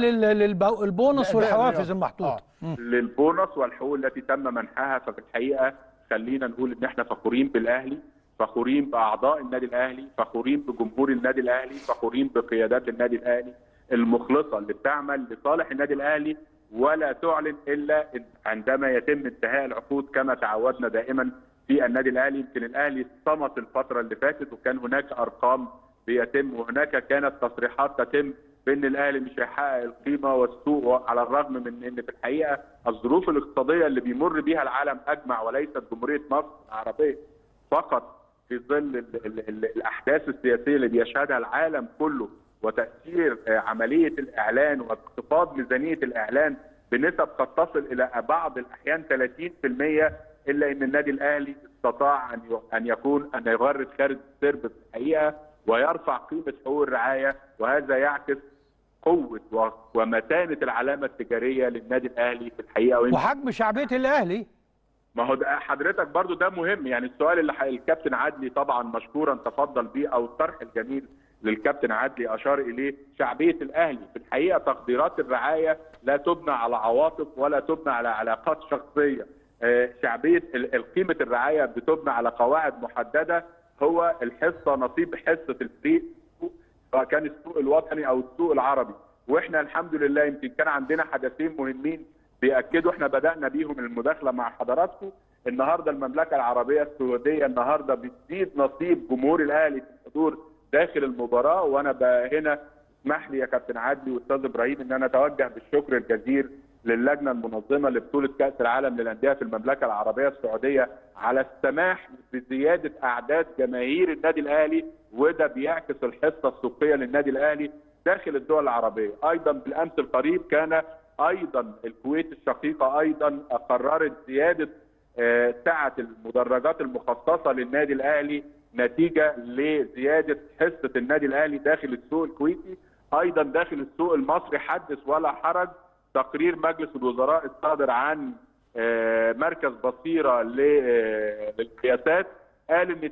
للبونص لا، ده والحوافز الرياضة. المحطوطه للبونص والحقوق التي تم منحها ففي الحقيقه خلينا نقول ان احنا فخورين بالاهلي فخورين باعضاء النادي الاهلي فخورين بجمهور النادي الاهلي فخورين بقيادات النادي الاهلي المخلصه اللي بتعمل لصالح النادي الاهلي ولا تعلن الا عندما يتم انتهاء العقود كما تعودنا دائما في النادي الاهلي يمكن الاهلي صمت الفتره اللي فاتت وكان هناك ارقام بيتم وهناك كانت تصريحات تتم بان الاهلي مش هيحقق القيمه والسوق على الرغم من ان في الحقيقه الظروف الاقتصاديه اللي بيمر بيها العالم اجمع وليست جمهوريه مصر العربيه فقط في ظل ال ال ال الاحداث السياسيه اللي بيشهدها العالم كله وتاثير آه، عمليه الاعلان واخفاض ميزانيه الاعلان بنسب قد تصل الى بعض الاحيان 30% الا ان النادي الاهلي استطاع ان ي- ان يكون ان يغرد خارج السرب في الحقيقه ويرفع قيمه حقوق الرعايه وهذا يعكس قوه و- ومتانه العلامه التجاريه للنادي الاهلي في الحقيقه ويمكن وحجم شعبيه الاهلي ما هو ده حضرتك برضو ده مهم يعني السؤال اللي ح- الكابتن عدلي طبعا مشكورا تفضل بيه او الطرح الجميل للكابتن عدلي اشار اليه شعبيه الاهلي في الحقيقه تقديرات الرعايه لا تبنى على عواطف ولا تبنى على علاقات شخصيه آه، شعبيه ال- القيمه الرعايه بتبنى على قواعد محدده هو الحصه نصيب حصه الفريق سواء كان السوق الوطني او السوق العربي واحنا الحمد لله يمكن كان عندنا حدثين مهمين بياكدوا احنا بدانا بيهم المداخله مع حضراتكم النهارده المملكه العربيه السعوديه النهارده بتزيد نصيب جمهور الاهلي في الحضور داخل المباراه وانا ب- هنا اسمح لي يا كابتن عدلي واستاذ ابراهيم ان انا اتوجه بالشكر الجزيل للجنه المنظمه لبطوله كاس العالم للانديه في المملكه العربيه السعوديه على السماح بزياده اعداد جماهير النادي الاهلي وده بيعكس الحصه السوقيه للنادي الاهلي داخل الدول العربيه ايضا بالامس القريب كان ايضا الكويت الشقيقه ايضا قررت زياده آه، سعه المدرجات المخصصه للنادي الاهلي نتيجه لزياده حصه النادي الاهلي داخل السوق الكويتي ايضا داخل السوق المصري حدث ولا حرج تقرير مجلس الوزراء الصادر عن آه، مركز بصيره ل- آه، للقياسات قال ان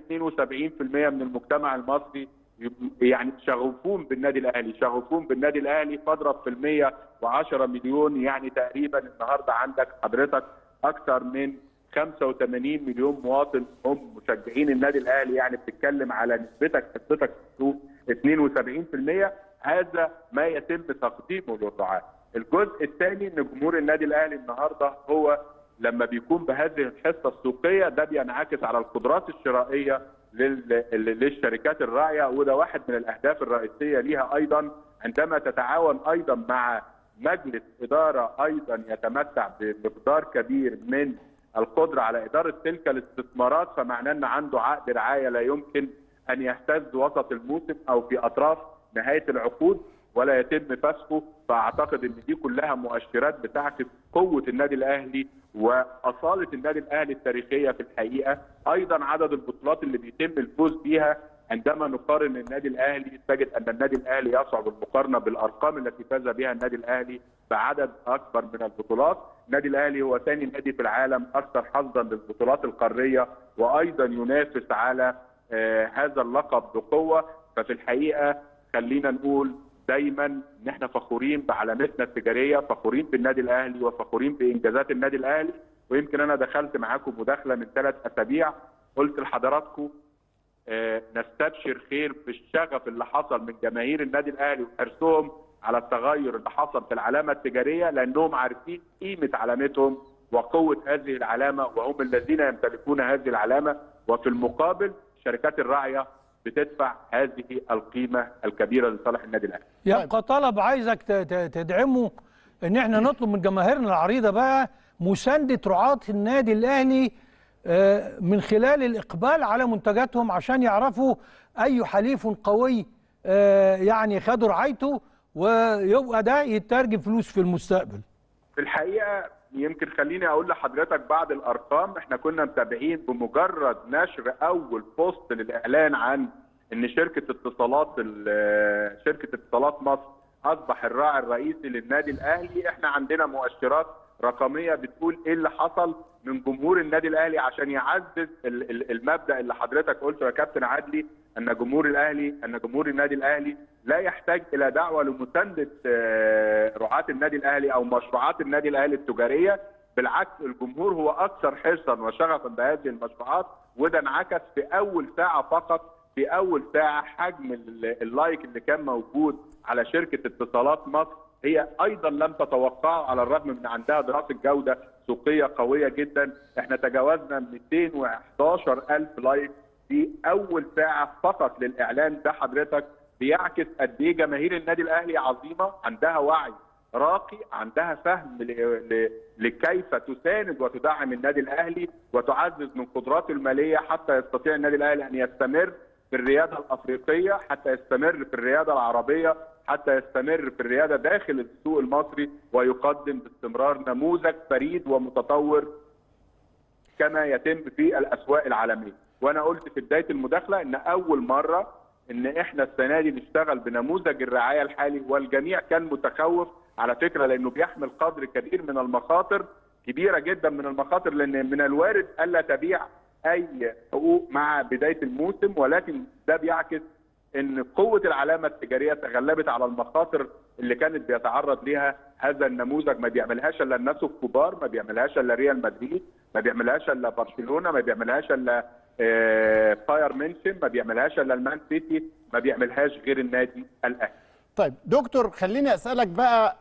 72% من المجتمع المصري يعني شغوفون بالنادي الاهلي شغوفون بالنادي الاهلي فاضرب في المية وعشرة مليون يعني تقريبا النهارده عندك حضرتك اكثر من 85 مليون مواطن هم مشجعين النادي الاهلي يعني بتتكلم على نسبتك حصتك في السوق 72% هذا ما يتم تقديمه للرعاة الجزء الثاني ان جمهور النادي الاهلي النهارده هو لما بيكون بهذه الحصه السوقيه ده بينعكس على القدرات الشرائيه لل- للشركات الراعيه وده واحد من الاهداف الرئيسيه ليها ايضا عندما تتعاون ايضا مع مجلس اداره ايضا يتمتع بمقدار كبير من القدره على اداره تلك الاستثمارات فمعناه ان عنده عقد رعايه لا يمكن ان يهتز وسط الموسم او في اطراف نهايه العقود ولا يتم فسخه فاعتقد ان دي كلها مؤشرات بتعكس قوه النادي الاهلي واصاله النادي الاهلي التاريخيه في الحقيقه ايضا عدد البطولات اللي بيتم الفوز بيها عندما نقارن النادي الاهلي تجد ان النادي الاهلي يصعب المقارنه بالارقام التي فاز بها النادي الاهلي بعدد اكبر من البطولات، النادي الاهلي هو ثاني نادي في العالم اكثر حظا بالبطولات القاريه وايضا ينافس على آه هذا اللقب بقوه، ففي الحقيقه خلينا نقول دايما ان احنا فخورين بعلامتنا التجاريه، فخورين بالنادي الاهلي وفخورين بانجازات النادي الاهلي، ويمكن انا دخلت معاكم مداخله من ثلاث اسابيع قلت لحضراتكم آه، نستبشر خير بالشغف اللي حصل من جماهير النادي الاهلي وحرصهم على التغير اللي حصل في العلامه التجاريه لانهم عارفين قيمه علامتهم وقوه هذه العلامه وهم الذين يمتلكون هذه العلامه وفي المقابل الشركات الراعيه بتدفع هذه القيمه الكبيره لصالح النادي الاهلي. يبقى طلب عايزك ت- ت- تدعمه ان احنا نطلب من جماهيرنا العريضه بقى مسانده رعاة النادي الاهلي آه، من خلال الاقبال على منتجاتهم عشان يعرفوا اي حليف قوي آه، يعني خدوا رعايته ويبقى ده يترجم فلوس في المستقبل في الحقيقه يمكن خليني اقول لحضرتك بعض الارقام احنا كنا متابعين بمجرد نشر اول بوست للاعلان عن ان شركه اتصالات ال- شركه اتصالات مصر اصبح الراعي الرئيسي للنادي الاهلي احنا عندنا مؤشرات رقميه بتقول ايه اللي حصل من جمهور النادي الاهلي عشان يعزز ال- ال- المبدا اللي حضرتك قلته يا كابتن عدلي ان جمهور الاهلي ان جمهور النادي الاهلي لا يحتاج الى دعوه لمسانده آه، رعاه النادي الاهلي او مشروعات النادي الاهلي التجاريه بالعكس الجمهور هو اكثر حرصا وشغفا بهذه المشروعات وده انعكس في اول ساعه فقط في اول ساعه حجم ال- اللايك اللي كان موجود على شركه اتصالات مصر هي ايضا لم تتوقعه على الرغم من عندها دراسه جوده سوقيه قويه جدا احنا تجاوزنا 211 الف لايك في اول ساعه فقط للاعلان ده حضرتك بيعكس قد ايه جماهير النادي الاهلي عظيمه عندها وعي راقي عندها فهم ل- ل- لكيف تساند وتدعم النادي الاهلي وتعزز من قدراته الماليه حتى يستطيع النادي الاهلي ان يستمر في الرياده الافريقيه حتى يستمر في الرياده العربيه حتى يستمر في الرياده داخل السوق المصري ويقدم باستمرار نموذج فريد ومتطور كما يتم في الاسواق العالميه وانا قلت في بدايه المداخله ان اول مره ان احنا السنه دي نشتغل بنموذج الرعايه الحالي والجميع كان متخوف على فكره لانه بيحمل قدر كبير من المخاطر كبيره جدا من المخاطر لان من الوارد الا تبيع اي حقوق مع بدايه الموسم ولكن ده بيعكس ان قوه العلامه التجاريه تغلبت على المخاطر اللي كانت بيتعرض ليها هذا النموذج ما بيعملهاش الا الناس الكبار ما بيعملهاش الا ريال مدريد ما بيعملهاش الا برشلونه ما بيعملهاش الا آه، باير ميونخن ما بيعملهاش الا المان سيتي ما بيعملهاش غير النادي الاهلي طيب دكتور خليني اسالك بقى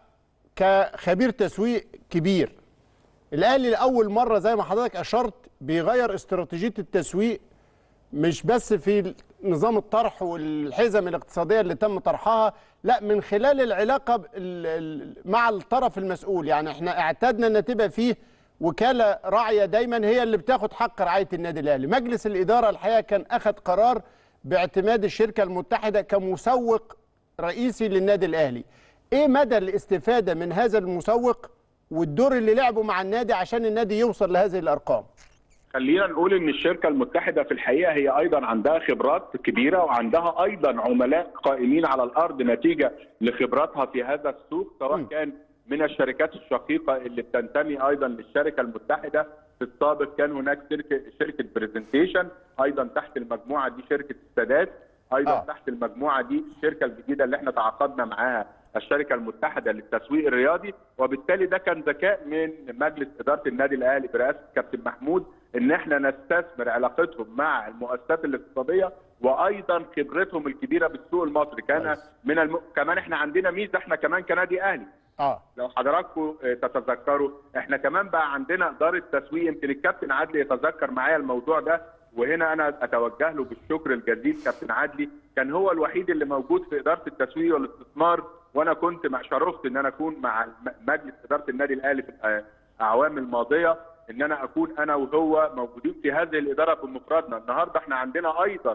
كخبير تسويق كبير الاهلي لاول مره زي ما حضرتك اشرت بيغير استراتيجيه التسويق مش بس في نظام الطرح والحزم الاقتصاديه اللي تم طرحها لا من خلال العلاقه ب- ال- ال- مع الطرف المسؤول يعني احنا اعتدنا ان تبقى فيه وكاله راعيه دايما هي اللي بتاخد حق رعايه النادي الاهلي مجلس الاداره الحقيقه كان اخذ قرار باعتماد الشركه المتحده كمسوق رئيسي للنادي الاهلي ايه مدى الاستفاده من هذا المسوق والدور اللي لعبه مع النادي عشان النادي يوصل لهذه الارقام خلينا نقول ان الشركه المتحده في الحقيقه هي ايضا عندها خبرات كبيره وعندها ايضا عملاء قائمين على الارض نتيجه لخبراتها في هذا السوق سواء كان من الشركات الشقيقه اللي بتنتمي ايضا للشركه المتحده في السابق كان هناك شركه شركه برزنتيشن ايضا تحت المجموعه دي شركه السادات ايضا آه. آه. تحت المجموعه دي الشركه الجديده اللي احنا تعاقدنا معاها الشركه المتحده للتسويق الرياضي وبالتالي ده كان ذكاء من مجلس اداره النادي الاهلي برئاسه كابتن محمود ان احنا نستثمر علاقتهم مع المؤسسات الاقتصاديه وايضا خبرتهم الكبيره بالسوق المصري كان كويس. من الم... كمان احنا عندنا ميزه احنا كمان كنادي اهلي اه لو حضراتكم آه، تتذكروا احنا كمان بقى عندنا اداره تسويق يمكن الكابتن عدلي يتذكر معايا الموضوع ده وهنا انا اتوجه له بالشكر الجزيل كابتن عدلي كان هو الوحيد اللي موجود في اداره التسويق والاستثمار وانا كنت مع شرفت ان انا اكون مع الم- مجلس اداره النادي الاهلي في الاعوام الماضيه ان انا اكون انا وهو موجودين في هذه الاداره بمفردنا النهارده احنا عندنا ايضا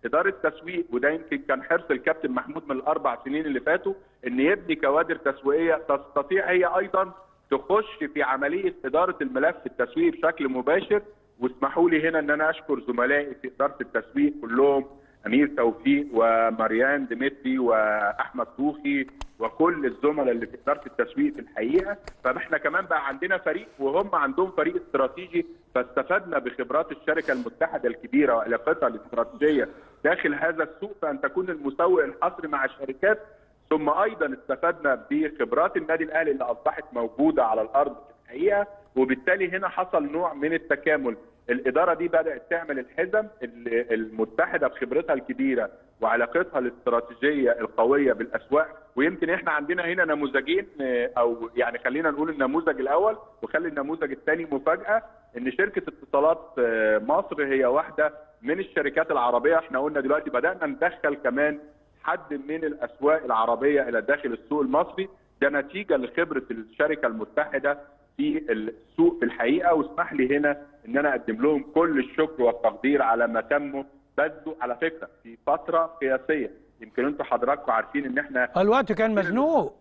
اداره تسويق وده يمكن كان حرص الكابتن محمود من الاربع سنين اللي فاتوا ان يبني كوادر تسويقيه تستطيع هي ايضا تخش في عمليه اداره الملف التسويقي بشكل مباشر واسمحوا لي هنا ان انا اشكر زملائي في اداره التسويق كلهم امير توفيق ومريان ديمتري واحمد طوخي وكل الزملاء اللي في اداره التسويق في الحقيقه فاحنا كمان بقى عندنا فريق وهم عندهم فريق استراتيجي فاستفدنا بخبرات الشركه المتحده الكبيره وعلاقتها الاستراتيجيه داخل هذا السوق فان تكون المسوق الحصري مع الشركات ثم ايضا استفدنا بخبرات النادي الاهلي اللي اصبحت موجوده على الارض في الحقيقه وبالتالي هنا حصل نوع من التكامل الاداره دي بدات تعمل الحزم المتحده بخبرتها الكبيره وعلاقتها الاستراتيجيه القويه بالاسواق ويمكن احنا عندنا هنا نموذجين او يعني خلينا نقول النموذج الاول وخلي النموذج الثاني مفاجاه ان شركه اتصالات مصر هي واحده من الشركات العربيه احنا قلنا دلوقتي بدانا ندخل كمان حد من الاسواق العربيه الى داخل السوق المصري ده نتيجه لخبره الشركه المتحده في السوق في الحقيقه واسمح لي هنا ان انا اقدم لهم كل الشكر والتقدير على ما تموا بذلوا على فكره في فتره قياسيه يمكن انتم حضراتكم عارفين ان احنا الوقت كان مزنوق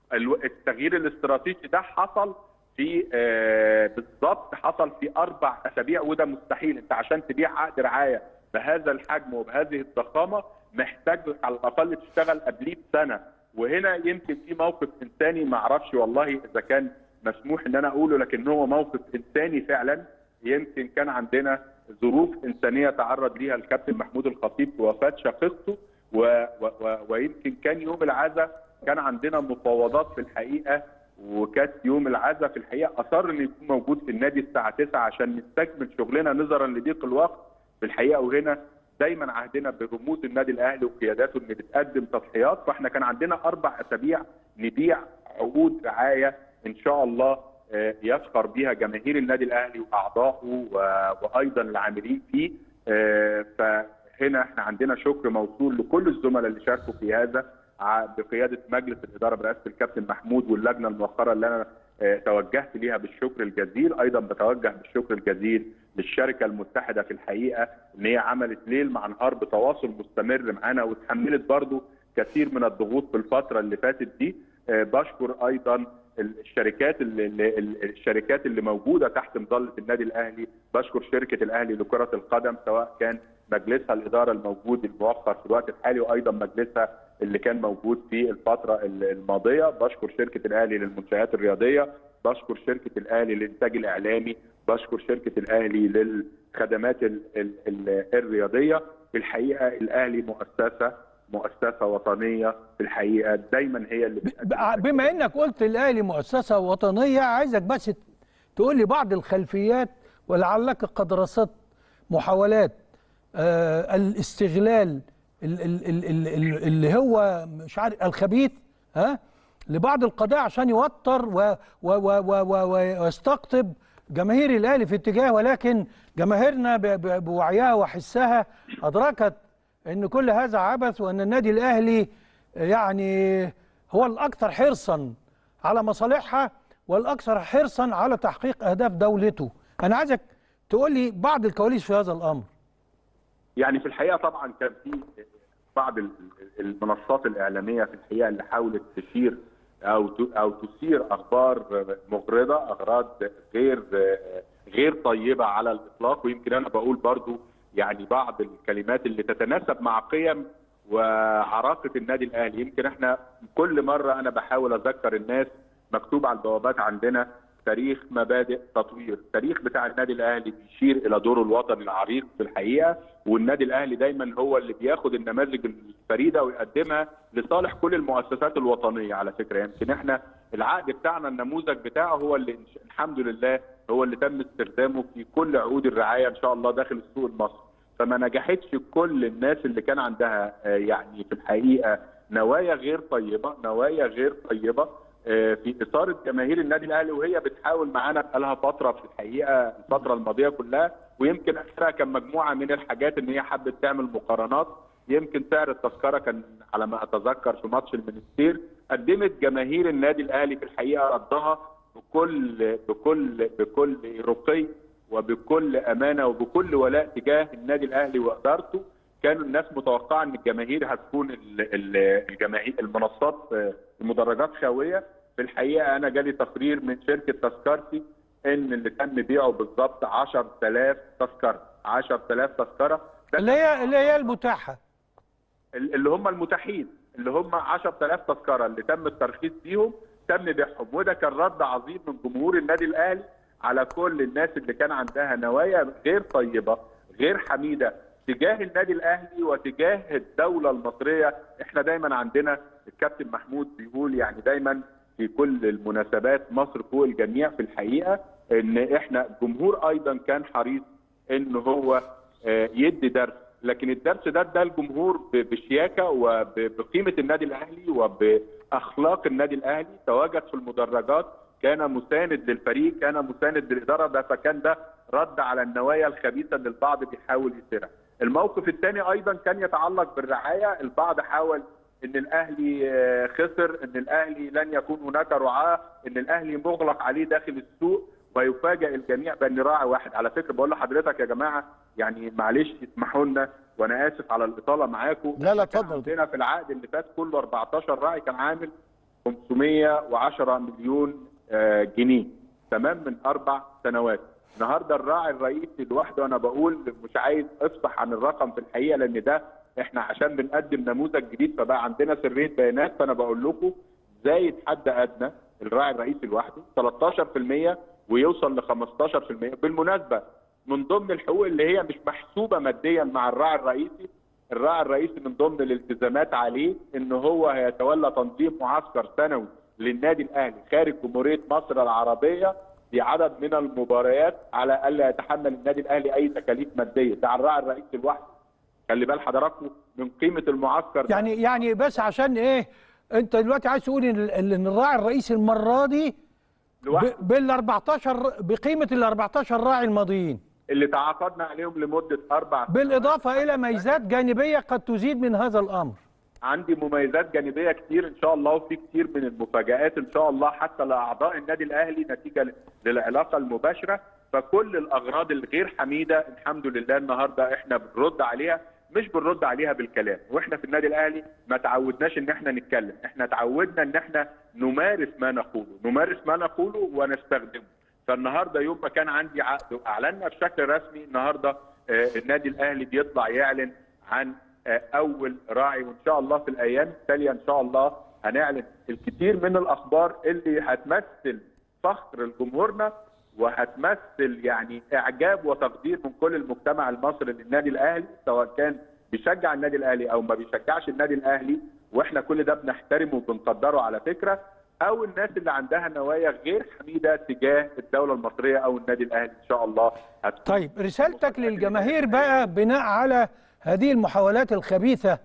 التغيير الاستراتيجي ده حصل في آه بالظبط حصل في اربع اسابيع وده مستحيل انت عشان تبيع عقد رعايه بهذا الحجم وبهذه الضخامه محتاج على الاقل تشتغل قبليه بسنه وهنا يمكن في موقف انساني ما اعرفش والله اذا كان مسموح ان انا اقوله لكن هو موقف انساني فعلا يمكن كان عندنا ظروف انسانيه تعرض ليها الكابتن محمود الخطيب في وفاه شقيقته و... و... و... ويمكن كان يوم العزاء كان عندنا مفاوضات في الحقيقه وكانت يوم العزاء في الحقيقه اصر انه يكون موجود في النادي الساعه 9 عشان نستكمل شغلنا نظرا لضيق الوقت في الحقيقه وهنا دايما عهدنا برموز النادي الاهلي وقياداته ان بتقدم تضحيات فاحنا كان عندنا اربع اسابيع نبيع عقود رعايه ان شاء الله يفخر بها جماهير النادي الاهلي واعضائه وايضا العاملين فيه فهنا احنا عندنا شكر موصول لكل الزملاء اللي شاركوا في هذا بقياده مجلس الاداره برئاسه الكابتن محمود واللجنه المؤخره اللي انا توجهت ليها بالشكر الجزيل ايضا بتوجه بالشكر الجزيل للشركه المتحده في الحقيقه ان هي عملت ليل مع نهار بتواصل مستمر معانا وتحملت برضو كثير من الضغوط في الفتره اللي فاتت دي بشكر ايضا الشركات اللي الشركات اللي موجوده تحت مظله النادي الاهلي بشكر شركه الاهلي لكره القدم سواء كان مجلسها الاداره الموجود المؤخر في الوقت الحالي وايضا مجلسها اللي كان موجود في الفتره الماضيه بشكر شركه الاهلي للمنشات الرياضيه بشكر شركه الاهلي للانتاج الاعلامي بشكر شركه الاهلي للخدمات ال ال ال الرياضيه في الحقيقه الاهلي مؤسسه مؤسسه وطنيه في الحقيقه دايما هي اللي بما انك قلت الاهلي مؤسسه وطنيه عايزك بس تقول لي بعض الخلفيات ولعلك قد رصدت محاولات آه الاستغلال ال ال ال ال اللي هو مش عارف الخبيث ها لبعض القضايا عشان يوتر و و و و و ويستقطب جماهير الاهلي في اتجاه ولكن جماهيرنا بوعيها وحسها ادركت ان كل هذا عبث وان النادي الاهلي يعني هو الاكثر حرصا على مصالحها والاكثر حرصا على تحقيق اهداف دولته انا عايزك تقول لي بعض الكواليس في هذا الامر يعني في الحقيقه طبعا كان في بعض المنصات الاعلاميه في الحقيقه اللي حاولت تشير او او تثير اخبار مغرضه اغراض غير غير طيبه على الاطلاق ويمكن انا بقول برضو يعني بعض الكلمات اللي تتناسب مع قيم وعراقه النادي الاهلي يمكن احنا كل مره انا بحاول اذكر الناس مكتوب على البوابات عندنا تاريخ مبادئ تطوير التاريخ بتاع النادي الاهلي بيشير الى دوره الوطني العريق في الحقيقه والنادي الاهلي دايما هو اللي بياخد النماذج الفريده ويقدمها لصالح كل المؤسسات الوطنيه على فكره يمكن احنا العقد بتاعنا النموذج بتاعه هو اللي الحمد لله هو اللي تم استخدامه في كل عقود الرعايه ان شاء الله داخل السوق المصري فما نجحتش كل الناس اللي كان عندها يعني في الحقيقه نوايا غير طيبه نوايا غير طيبه في اثاره جماهير النادي الاهلي وهي بتحاول معانا بقالها فتره في الحقيقه الفتره الماضيه كلها ويمكن اخرها كان مجموعه من الحاجات ان هي حبت تعمل مقارنات يمكن سعر التذكره كان على ما اتذكر في ماتش المنستير قدمت جماهير النادي الاهلي في الحقيقه ردها بكل بكل بكل رقي وبكل امانه وبكل ولاء تجاه النادي الاهلي وادارته كانوا الناس متوقعه ان الجماهير هتكون ال- ال- الجماهير المنصات آه، المدرجات خاويه في الحقيقه انا جالي تقرير من شركه تذكرتي ان اللي تم بيعه بالظبط 10000 تذكره 10000 تذكره ده اللي هي اللي هي المتاحه اللي هم المتاحين اللي هم 10000 تذكره اللي تم الترخيص فيهم تم بيعهم وده كان رد عظيم من جمهور النادي الاهلي على كل الناس اللي كان عندها نوايا غير طيبه غير حميده تجاه النادي الاهلي وتجاه الدوله المصريه احنا دايما عندنا الكابتن محمود بيقول يعني دايما في كل المناسبات مصر فوق الجميع في الحقيقه ان احنا جمهور ايضا كان حريص ان هو آه، يدي درس لكن الدرس ده ده الجمهور ب- بشياكه وبقيمه النادي الاهلي وباخلاق النادي الاهلي تواجد في المدرجات كان مساند للفريق كان مساند للاداره ده فكان ده رد على النوايا الخبيثه اللي البعض بيحاول يثيرها. الموقف الثاني ايضا كان يتعلق بالرعايه، البعض حاول ان الاهلي آه، خسر، ان الاهلي لن يكون هناك رعاه، ان الاهلي مغلق عليه داخل السوق ويفاجئ الجميع بان راعي واحد، على فكره بقول لحضرتك يا جماعه يعني معلش اسمحوا لنا وانا اسف على الاطاله معاكم لا، لا، كان اتفضل. عندنا في العقد اللي فات كله 14 راعي كان عامل 510 مليون آه، جنيه تمام من اربع سنوات النهارده الراعي الرئيسي لوحده انا بقول مش عايز افصح عن الرقم في الحقيقه لان ده احنا عشان بنقدم نموذج جديد فبقى عندنا سريه بيانات فانا بقول لكم زايد حد ادنى الراعي الرئيسي لوحده 13% ويوصل ل 15% بالمناسبه من ضمن الحقوق اللي هي مش محسوبه ماديا مع الراعي الرئيسي الراعي الرئيسي من ضمن الالتزامات عليه ان هو هيتولى تنظيم معسكر سنوي للنادي الاهلي خارج جمهوريه مصر العربيه بعدد من المباريات على الا يتحمل النادي الاهلي اي تكاليف ماديه ده على الراعي الرئيسي لوحده خلي بال حضراتكم من قيمه المعسكر ده. يعني يعني بس عشان ايه انت دلوقتي عايز تقول ان ال- ان الراعي الرئيسي المره دي لوحده ب- بال 14 بقيمه ال 14 راعي الماضيين اللي تعاقدنا عليهم لمده اربع سنوات. بالاضافه الى ميزات جانبيه قد تزيد من هذا الامر عندي مميزات جانبيه كتير ان شاء الله وفي كتير من المفاجات ان شاء الله حتى لاعضاء النادي الاهلي نتيجه ل- للعلاقه المباشره فكل الاغراض الغير حميده الحمد لله النهارده احنا بنرد عليها مش بنرد عليها بالكلام واحنا في النادي الاهلي ما تعودناش ان احنا نتكلم احنا تعودنا ان احنا نمارس ما نقوله نمارس ما نقوله ونستخدمه فالنهارده يوم ما كان عندي عقد واعلنا بشكل رسمي النهارده آه، النادي الاهلي بيطلع يعلن عن آه، اول راعي وان شاء الله في الايام التاليه ان شاء الله هنعلن الكثير من الاخبار اللي هتمثل فخر لجمهورنا وهتمثل يعني اعجاب وتقدير من كل المجتمع المصري للنادي الاهلي سواء كان بيشجع النادي الاهلي او ما بيشجعش النادي الاهلي واحنا كل ده بنحترمه وبنقدره على فكره او الناس اللي عندها نوايا غير حميده تجاه الدوله المصريه او النادي الاهلي ان شاء الله هتكون طيب رسالتك للجماهير بقى بناء على هذه المحاولات الخبيثة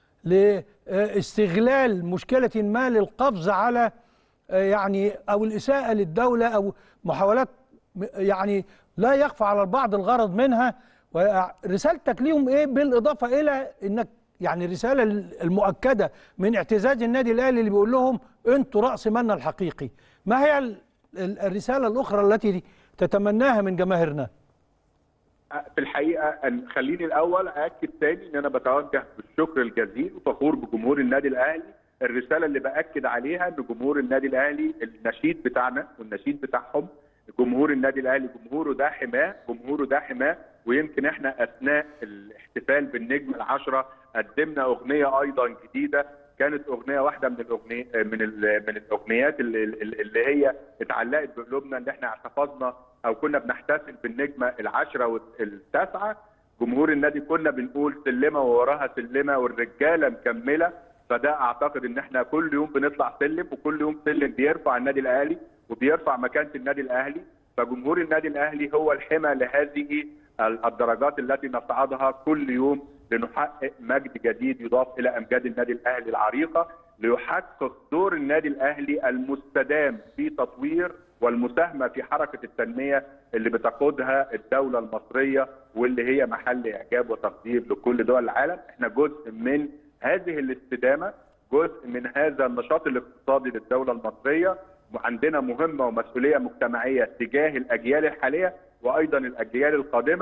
لاستغلال مشكلة ما للقفز على آه، يعني أو الإساءة للدولة أو محاولات م- يعني لا يخفى على البعض الغرض منها ورسالتك ليهم إيه بالإضافة إلى إنك يعني الرسالة المؤكدة من اعتزاز النادي الأهلي اللي بيقول لهم أنتوا رأس مالنا الحقيقي ما هي ال- ال- الرسالة الأخرى التي تتمناها من جماهيرنا في الحقيقه أن خليني الاول اكد تاني ان انا بتوجه بالشكر الجزيل وفخور بجمهور النادي الاهلي الرساله اللي باكد عليها ان جمهور النادي الاهلي النشيد بتاعنا والنشيد بتاعهم جمهور النادي الاهلي جمهوره ده حماه جمهوره ده حماه ويمكن احنا اثناء الاحتفال بالنجم العشره قدمنا اغنيه ايضا جديده كانت اغنيه واحده من الاغنيه من ال- من الاغنيات اللي, اللي هي اتعلقت بقلوبنا ان احنا احتفظنا او كنا بنحتفل بالنجمه العشره والتاسعه جمهور النادي كنا بنقول سلمه ووراها سلمه والرجاله مكمله فده اعتقد ان احنا كل يوم بنطلع سلم وكل يوم سلم بيرفع النادي الاهلي وبيرفع مكانه النادي الاهلي فجمهور النادي الاهلي هو الحمى لهذه الدرجات التي نصعدها كل يوم لنحقق مجد جديد يضاف الى امجاد النادي الاهلي العريقه ليحقق دور النادي الاهلي المستدام في تطوير والمساهمه في حركه التنميه اللي بتقودها الدوله المصريه واللي هي محل اعجاب وتقدير لكل دول العالم، احنا جزء من هذه الاستدامه، جزء من هذا النشاط الاقتصادي للدوله المصريه، وعندنا مهمه ومسؤوليه مجتمعيه تجاه الاجيال الحاليه وايضا الاجيال القادمه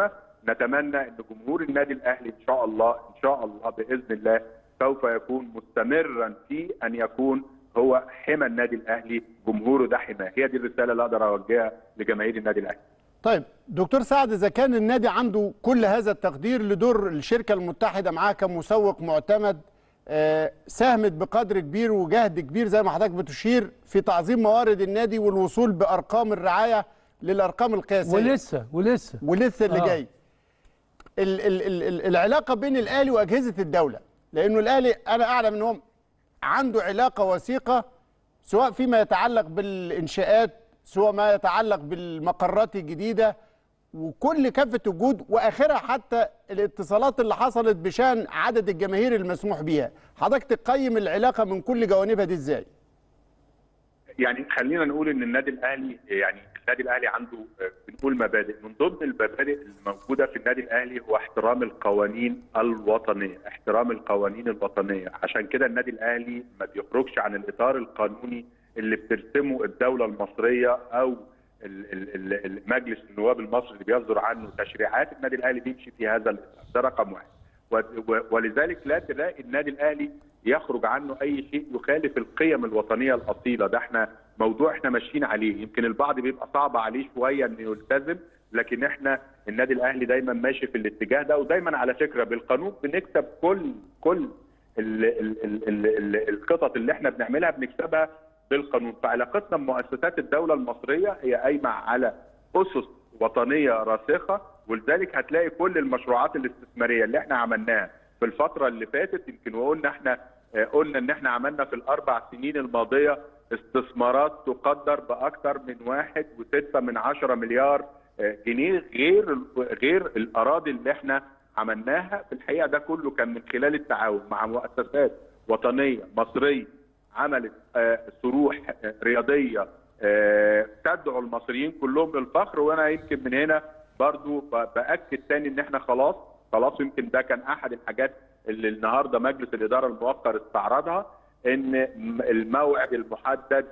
نتمنى ان جمهور النادي الاهلي ان شاء الله ان شاء الله باذن الله سوف يكون مستمرا في ان يكون هو حمى النادي الاهلي جمهوره ده حماه هي دي الرساله اللي اقدر اوجهها لجماهير النادي الاهلي طيب دكتور سعد اذا كان النادي عنده كل هذا التقدير لدور الشركه المتحده معاه كمسوق معتمد آه، ساهمت بقدر كبير وجهد كبير زي ما حضرتك بتشير في تعظيم موارد النادي والوصول بارقام الرعايه للارقام القياسيه ولسه ولسه ولسه اللي آه. جاي ال ال ال ال العلاقه بين الاهلي واجهزه الدوله لانه الاهلي انا اعلم ان هو عنده علاقه وثيقه سواء فيما يتعلق بالانشاءات سواء ما يتعلق بالمقرات الجديده وكل كافه وجود واخرها حتى الاتصالات اللي حصلت بشان عدد الجماهير المسموح بيها حضرتك تقيم العلاقه من كل جوانبها دي ازاي يعني خلينا نقول ان النادي الاهلي يعني النادي الاهلي عنده آه، بنقول مبادئ من ضمن المبادئ الموجوده في النادي الاهلي هو احترام القوانين الوطنيه احترام القوانين الوطنيه عشان كده النادي الاهلي ما بيخرجش عن الاطار القانوني اللي بترسمه الدوله المصريه او ال- ال- ال- ال- مجلس النواب المصري اللي بيصدر عنه تشريعات النادي الاهلي بيمشي في هذا الاطار ده رقم واحد و- و- ولذلك لا تلاقي النادي الاهلي يخرج عنه اي شيء يخالف القيم الوطنيه الاصيله ده احنا موضوع احنا ماشيين عليه يمكن البعض بيبقى صعب عليه شويه انه يلتزم لكن احنا النادي الاهلي دايما ماشي في الاتجاه ده ودايما على فكره بالقانون بنكسب كل كل ال ال ال ال ال الخطط اللي احنا بنعملها بنكسبها بالقانون فعلاقتنا بمؤسسات الدوله المصريه هي قايمه على اسس وطنيه راسخه ولذلك هتلاقي كل المشروعات الاستثماريه اللي احنا عملناها في الفتره اللي فاتت يمكن وقلنا احنا آه، قلنا ان احنا عملنا في الاربع سنين الماضيه استثمارات تقدر باكثر من واحد وستة من عشرة مليار آه، جنيه غير غير الاراضي اللي احنا عملناها في الحقيقه ده كله كان من خلال التعاون مع مؤسسات وطنيه مصريه عملت آه، صروح آه، رياضيه آه، تدعو المصريين كلهم للفخر وانا يمكن من هنا برضو ب- باكد تاني ان احنا خلاص خلاص يمكن ده كان احد الحاجات اللي النهارده مجلس الاداره الموقر استعرضها ان م- الموعد المحدد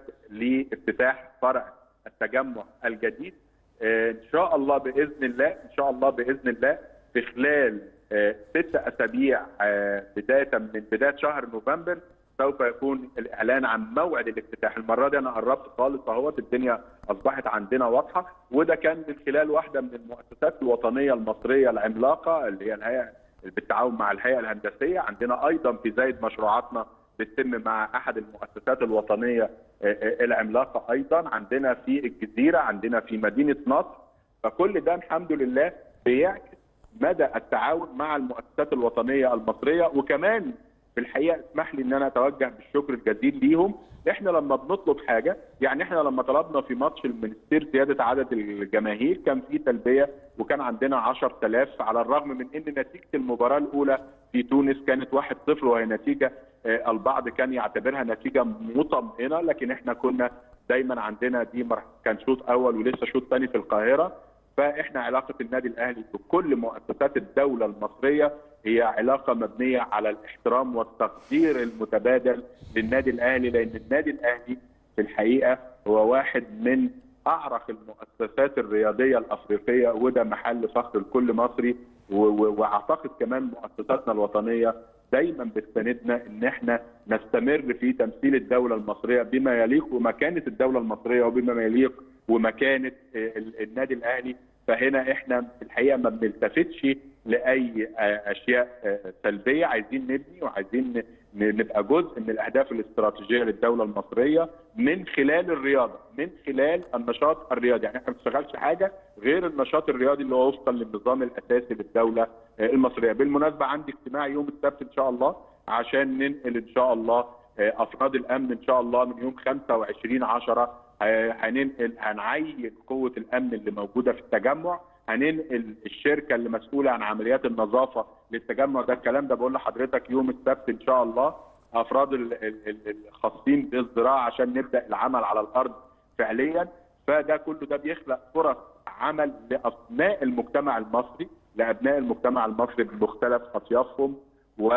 لافتتاح فرع التجمع الجديد آه، ان شاء الله باذن الله ان شاء الله باذن الله في خلال آه، ست اسابيع آه، بدايه من بدايه شهر نوفمبر سوف يكون الاعلان عن موعد الافتتاح المره دي انا قربت خالص اهوت الدنيا اصبحت عندنا واضحه وده كان من خلال واحده من المؤسسات الوطنيه المصريه العملاقه اللي هي الهيئه بالتعاون مع الهيئه الهندسيه عندنا ايضا في زايد مشروعاتنا بتتم مع احد المؤسسات الوطنيه آه، آه، العملاقه ايضا عندنا في الجزيره عندنا في مدينه نصر فكل ده الحمد لله بيعكس مدى التعاون مع المؤسسات الوطنيه المصريه وكمان في الحقيقه اسمح لي ان انا اتوجه بالشكر الجزيل ليهم احنا لما بنطلب حاجه يعني احنا لما طلبنا في ماتش المنستير زياده عدد الجماهير كان في تلبيه وكان عندنا 10000 على الرغم من ان نتيجه المباراه الاولى في تونس كانت 1-0 وهي نتيجه آه، البعض كان يعتبرها نتيجه مطمئنه لكن احنا كنا دايما عندنا دي مر- كان شوط اول ولسه شوط ثاني في القاهره فاحنا علاقه النادي الاهلي بكل مؤسسات الدوله المصريه هي علاقه مبنيه على الاحترام والتقدير المتبادل للنادي الاهلي لان النادي الاهلي في الحقيقه هو واحد من اعرق المؤسسات الرياضيه الافريقيه وده محل فخر لكل مصري و- و- واعتقد كمان مؤسساتنا الوطنيه دايما بتساندنا ان احنا نستمر في تمثيل الدوله المصريه بما يليق ومكانه الدوله المصريه وبما يليق ومكانه آه، ال- النادي الاهلي فهنا احنا في الحقيقه ما بنلتفتش لاي آه، اشياء آه، سلبيه عايزين نبني وعايزين ن- ن- نبقى جزء من الاهداف الاستراتيجيه للدوله المصريه من خلال الرياضه من خلال النشاط الرياضي يعني احنا ما بنشتغلش حاجه غير النشاط الرياضي اللي هو وفقا للنظام الاساسي للدوله آه، المصريه بالمناسبه عندي اجتماع يوم السبت ان شاء الله عشان ننقل ان شاء الله آه، افراد الامن ان شاء الله من يوم 25 10 هننقل هنعين قوه الامن اللي موجوده في التجمع هننقل الشركه اللي مسؤوله عن عمليات النظافه للتجمع ده الكلام ده بقول لحضرتك يوم السبت ان شاء الله افراد ال- ال- ال- الخاصين بالزراعه عشان نبدا العمل على الارض فعليا فده كله ده بيخلق فرص عمل لابناء المجتمع المصري لابناء المجتمع المصري بمختلف اطيافهم و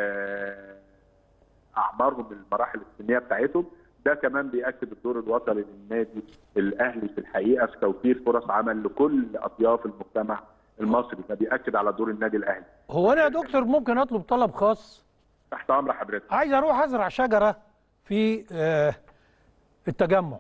آه، اعمارهم المراحل السنيه بتاعتهم ده كمان بيأكد الدور الوطني للنادي الاهلي في الحقيقه في توفير فرص عمل لكل اطياف المجتمع المصري ده بياكد على دور النادي الاهلي هو انا يا دكتور ممكن اطلب طلب خاص تحت امر حضرتك عايز اروح ازرع شجره في آه، التجمع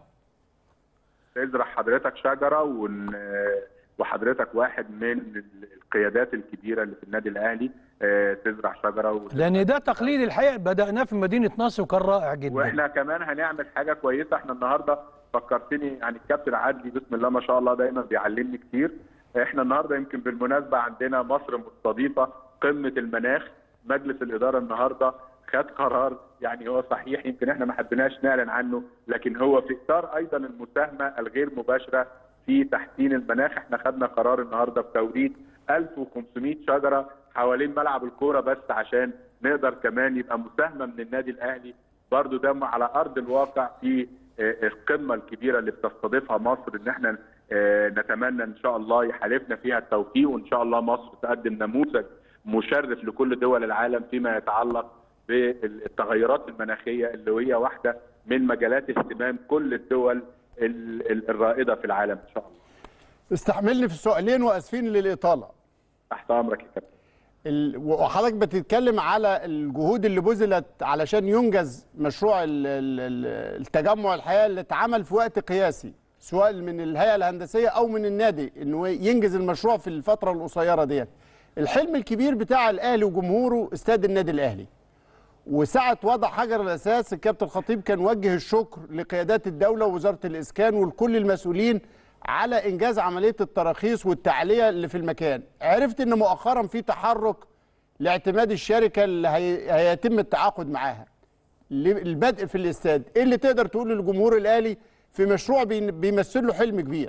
تزرع حضرتك شجره ون... وحضرتك واحد من القيادات الكبيره اللي في النادي الاهلي آه، تزرع شجره و... لان ده تقليد الحقيقه بداناه في مدينه نصر وكان رائع جدا واحنا كمان هنعمل حاجه كويسه احنا النهارده فكرتني يعني الكابتن عدلي بسم الله ما شاء الله دايما بيعلمني كتير احنا النهارده يمكن بالمناسبه عندنا مصر مستضيفه قمه المناخ مجلس الاداره النهارده خد قرار يعني هو صحيح يمكن احنا ما حبيناش نعلن عنه لكن هو في اطار ايضا المساهمه الغير مباشره في تحسين المناخ احنا خدنا قرار النهارده بتوريد 1500 شجره حوالين ملعب الكوره بس عشان نقدر كمان يبقى مساهمه من النادي الاهلي برضو ده على ارض الواقع في آه، القمه الكبيره اللي بتستضيفها مصر ان احنا آه، نتمنى ان شاء الله يحالفنا فيها التوفيق وان شاء الله مصر تقدم نموذج مشرف لكل دول العالم فيما يتعلق بالتغيرات المناخيه اللي هي واحده من مجالات اهتمام كل الدول ال- ال- الرائده في العالم ان شاء الله. استحملني في سؤالين واسفين للاطاله تحت امرك يا كابتن. ال- وحضرتك بتتكلم على الجهود اللي بذلت علشان ينجز مشروع ال- ال- ال- التجمع الحياه اللي اتعمل في وقت قياسي سواء من الهيئه الهندسيه او من النادي انه ينجز المشروع في الفتره القصيره ديت الحلم الكبير بتاع الاهلي وجمهوره استاد النادي الاهلي وساعة وضع حجر الأساس الكابتن الخطيب كان وجه الشكر لقيادات الدولة ووزارة الإسكان ولكل المسؤولين على إنجاز عملية التراخيص والتعلية اللي في المكان عرفت أن مؤخرا في تحرك لاعتماد الشركة اللي هي- هيتم التعاقد معاها للبدء في الاستاد إيه اللي تقدر تقول للجمهور الأهلي في مشروع بين- بيمثل له حلم كبير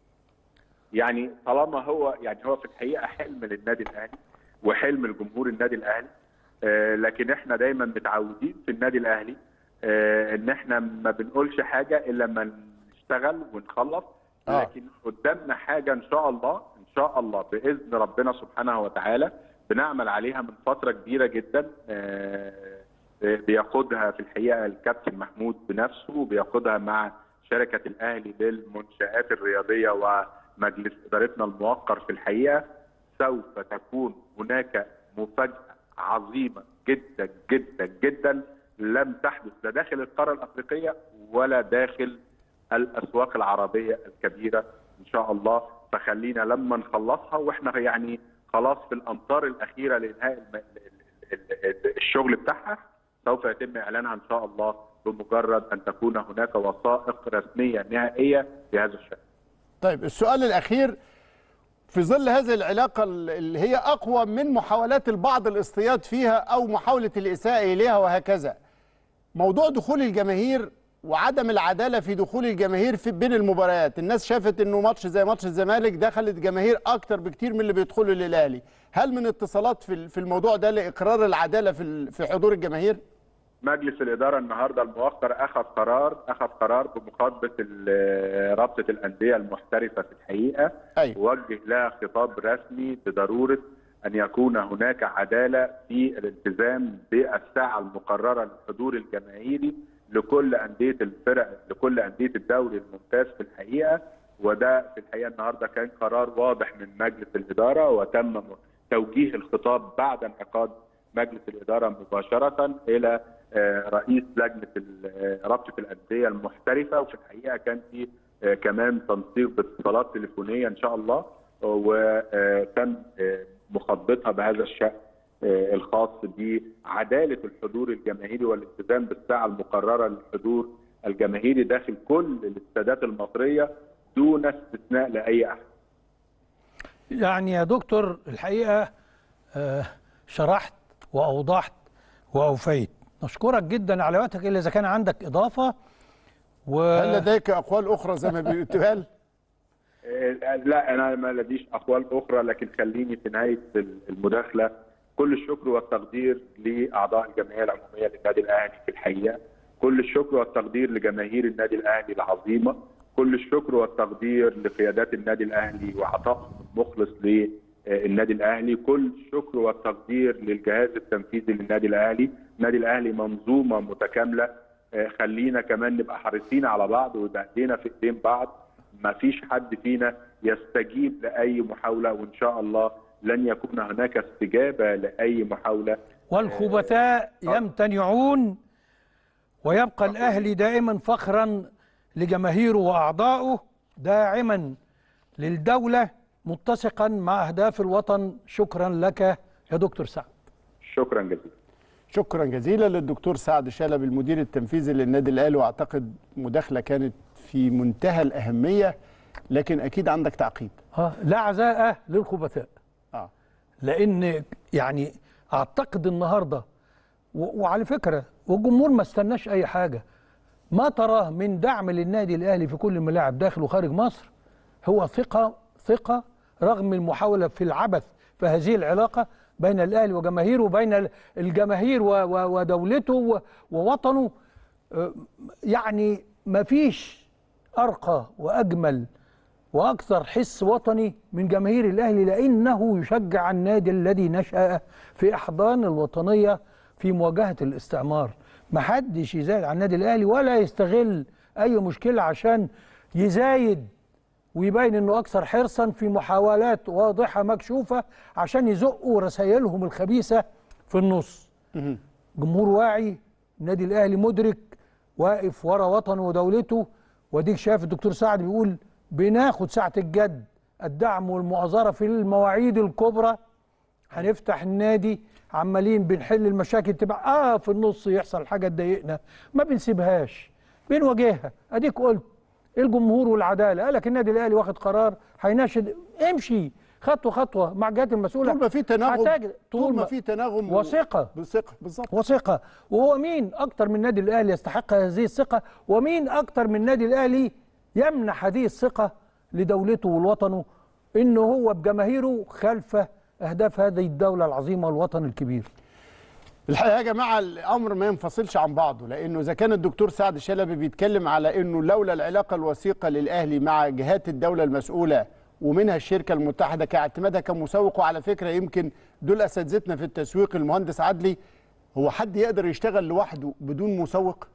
يعني طالما هو يعني هو في الحقيقه حلم للنادي الاهلي وحلم الجمهور النادي الاهلي آه لكن احنا دايما متعودين في النادي الاهلي آه ان احنا ما بنقولش حاجه الا لما نشتغل ونخلص آه. لكن قدامنا حاجه ان شاء الله ان شاء الله باذن ربنا سبحانه وتعالى بنعمل عليها من فتره كبيره جدا آه آه، بيقودها في الحقيقه الكابتن محمود بنفسه وبيقودها مع شركه الاهلي للمنشات الرياضيه ومجلس ادارتنا الموقر في الحقيقه سوف تكون هناك مفاجاه عظيمه جدا جدا جدا لم تحدث لا داخل القاره الافريقيه ولا داخل الاسواق العربيه الكبيره ان شاء الله فخلينا لما نخلصها واحنا يعني خلاص في الامتار الاخيره لانهاء الم... ال- ال- ال- الشغل بتاعها سوف يتم اعلانها ان شاء الله بمجرد ان تكون هناك وثائق رسميه نهائيه بهذا الشان. طيب السؤال الأخير في ظل هذه العلاقة اللي هي أقوى من محاولات البعض الاصطياد فيها أو محاولة الإساءة إليها وهكذا موضوع دخول الجماهير وعدم العدالة في دخول الجماهير في بين المباريات الناس شافت أنه ماتش زي ماتش الزمالك دخلت جماهير أكتر بكتير من اللي بيدخلوا للأهلي هل من اتصالات في في الموضوع ده لإقرار العدالة في ال- في حضور الجماهير؟ مجلس الاداره النهارده الموقر اخذ قرار اخذ قرار بمخاطبه ال- رابطه الانديه المحترفه في الحقيقه أيوة. وجه لها خطاب رسمي بضروره ان يكون هناك عداله في الالتزام بالساعه المقرره للحضور الجماهيري لكل انديه الفرق لكل انديه الدوري الممتاز في الحقيقه وده في الحقيقه النهارده كان قرار واضح من مجلس الاداره وتم توجيه الخطاب بعد انعقاد مجلس الاداره مباشره الى آه، رئيس لجنه ال- آه، رابطه الانديه المحترفه وفي الحقيقه كان في آه، كمان تنسيق باتصالات تليفونيه ان شاء الله وتم مخاطبتها بهذا الشان آه، الخاص بعداله الحضور الجماهيري والالتزام بالساعه المقرره للحضور الجماهيري داخل كل الاستادات المصريه دون استثناء لاي احد. يعني يا دكتور الحقيقه آه، شرحت واوضحت واوفيت نشكرك جدا على وقتك الا اذا كان عندك اضافه و هل لديك أقوال أخرى زي ما بيقال؟ آه، لا انا ما لديش اقوال اخرى لكن خليني في نهايه المداخله كل الشكر والتقدير لاعضاء الجمعيه العموميه للنادي الاهلي في الحقيقه كل الشكر والتقدير لجماهير النادي الاهلي العظيمه كل الشكر والتقدير لقيادات النادي الاهلي وعطائهم المخلص للنادي الاهلي كل الشكر والتقدير للجهاز التنفيذي للنادي الاهلي النادي الاهلي منظومه متكامله آه، خلينا كمان نبقى حريصين على بعض ويبقى ايدينا في ايدين بعض ما فيش حد فينا يستجيب لاي محاوله وان شاء الله لن يكون هناك استجابه لاي محاوله والخبثاء يمتنعون ويبقى الأهلي دائما فخرا لجماهيره وأعضائه داعما للدولة متسقا مع أهداف الوطن شكرا لك يا دكتور سعد شكرا جزيلا شكرا جزيلا للدكتور سعد شلبي المدير التنفيذي للنادي الاهلي واعتقد مداخله كانت في منتهى الاهميه لكن اكيد عندك تعقيب آه لا عزاء للخبثاء اه لان يعني اعتقد النهارده و- وعلى فكره والجمهور ما استناش اي حاجه ما تراه من دعم للنادي الاهلي في كل الملاعب داخل وخارج مصر هو ثقه ثقه رغم المحاوله في العبث في هذه العلاقه بين الاهلي وجماهيره وبين ال- الجماهير و- و- ودولته و- ووطنه آه، يعني ما فيش ارقى واجمل واكثر حس وطني من جماهير الاهلي لانه يشجع النادي الذي نشا في احضان الوطنيه في مواجهه الاستعمار ما حدش يزايد على النادي الاهلي ولا يستغل اي مشكله عشان يزايد ويبين انه اكثر حرصا في محاولات واضحه مكشوفه عشان يزقوا رسائلهم الخبيثه في النص جمهور واعي النادي الاهلي مدرك واقف ورا وطنه ودولته وديك شايف الدكتور سعد بيقول بناخد ساعه الجد الدعم والمؤازره في المواعيد الكبرى هنفتح النادي عمالين بنحل المشاكل تبقى اه في النص يحصل حاجه تضايقنا ما بنسيبهاش بنواجهها اديك قلت الجمهور والعداله قال لك النادي الاهلي واخد قرار هيناشد امشي خطوه خطوه مع الجهات المسؤوله طول ما في تناغم هتجد- طول ما في تناغم و- وثقه بثقه بالظبط وثقة وهو مين أكتر من النادي الأهلي يستحق هذه الثقة ومين أكتر من النادي الأهلي يمنح هذه الثقة لدولته ولوطنه إنه هو بجماهيره خلف أهداف هذه الدولة العظيمة والوطن الكبير الحقيقه يا جماعه الامر ما ينفصلش عن بعضه لانه اذا كان الدكتور سعد شلبي بيتكلم على انه لولا العلاقه الوثيقه للاهلي مع جهات الدوله المسؤوله ومنها الشركه المتحده كاعتمادها كمسوق وعلى فكره يمكن دول اساتذتنا في التسويق المهندس عدلي هو حد يقدر يشتغل لوحده بدون مسوق؟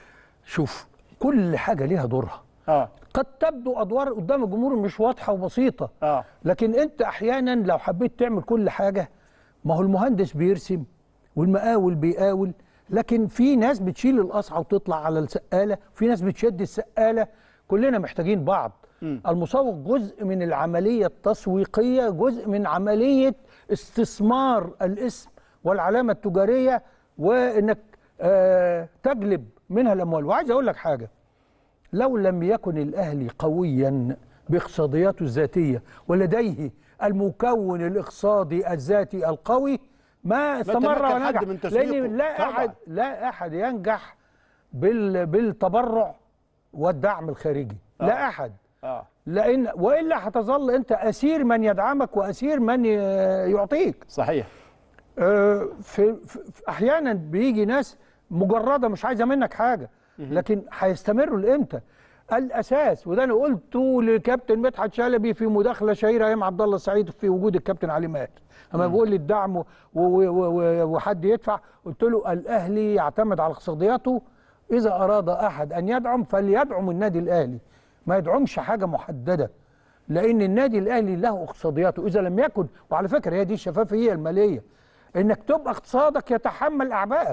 شوف كل حاجة ليها دورها اه قد تبدو أدوار قدام الجمهور مش واضحة وبسيطة اه لكن أنت أحيانا لو حبيت تعمل كل حاجة ما هو المهندس بيرسم والمقاول بيقاول لكن في ناس بتشيل القصعة وتطلع على السقالة في ناس بتشد السقالة كلنا محتاجين بعض المسوق جزء من العملية التسويقية جزء من عملية استثمار الاسم والعلامة التجارية وإنك آه تجلب منها الأموال وعايز أقول لك حاجة لو لم يكن الأهلي قويا باقتصادياته الذاتية ولديه المكون الاقتصادي الذاتي القوي ما استمر تمكن ونجح حد من تسويقه. لأن لا طبعاً. أحد لا أحد ينجح بال بالتبرع والدعم الخارجي لا أحد اه لأن وإلا هتظل أنت أسير من يدعمك وأسير من ي- يعطيك صحيح آه، في, في في- احيانا بيجي ناس مجرده مش عايزه منك حاجه لكن هيستمروا لامتى الاساس وده انا قلته لكابتن مدحت شلبي في مداخله شهيره ايام عبد الله السعيد في وجود الكابتن علي ماهر اما بيقول لي الدعم و- و- و- و- وحد يدفع قلت له الاهلي يعتمد على اقتصادياته اذا اراد احد ان يدعم فليدعم النادي الاهلي ما يدعمش حاجه محدده لان النادي الاهلي له اقتصادياته اذا لم يكن وعلى فكره هي دي الشفافيه الماليه انك تبقى اقتصادك يتحمل اعبائك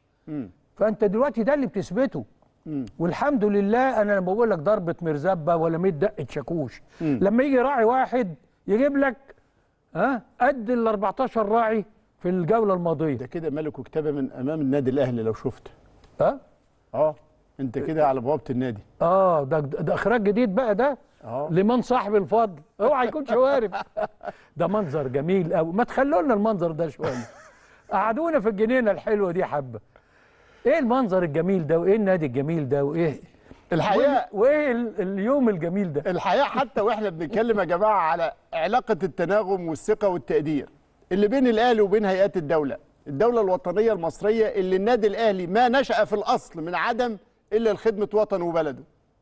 فانت دلوقتي ده اللي بتثبته والحمد لله انا لما بقول لك ضربه مرزبه ولا 100 دقه شاكوش لما يجي راعي واحد يجيب لك ها قد ال 14 راعي في الجوله الماضيه ده كده ملك وكتابه من امام النادي الاهلي لو شفت ها اه انت كده على بوابه النادي اه ده ده اخراج جديد بقى ده اه لمن صاحب الفضل اوعى يكون شوارب ده منظر جميل قوي ما تخلوا لنا المنظر ده شويه قعدونا في الجنينه الحلوه دي حبه ايه المنظر الجميل ده وايه النادي الجميل ده وايه الحقيقه وايه ال- اليوم الجميل ده الحقيقه حتى واحنا بنتكلم يا جماعه على علاقه التناغم والثقه والتقدير اللي بين الاهلي وبين هيئات الدوله الدوله الوطنيه المصريه اللي النادي الاهلي ما نشا في الاصل من عدم الا لخدمه وطنه وبلده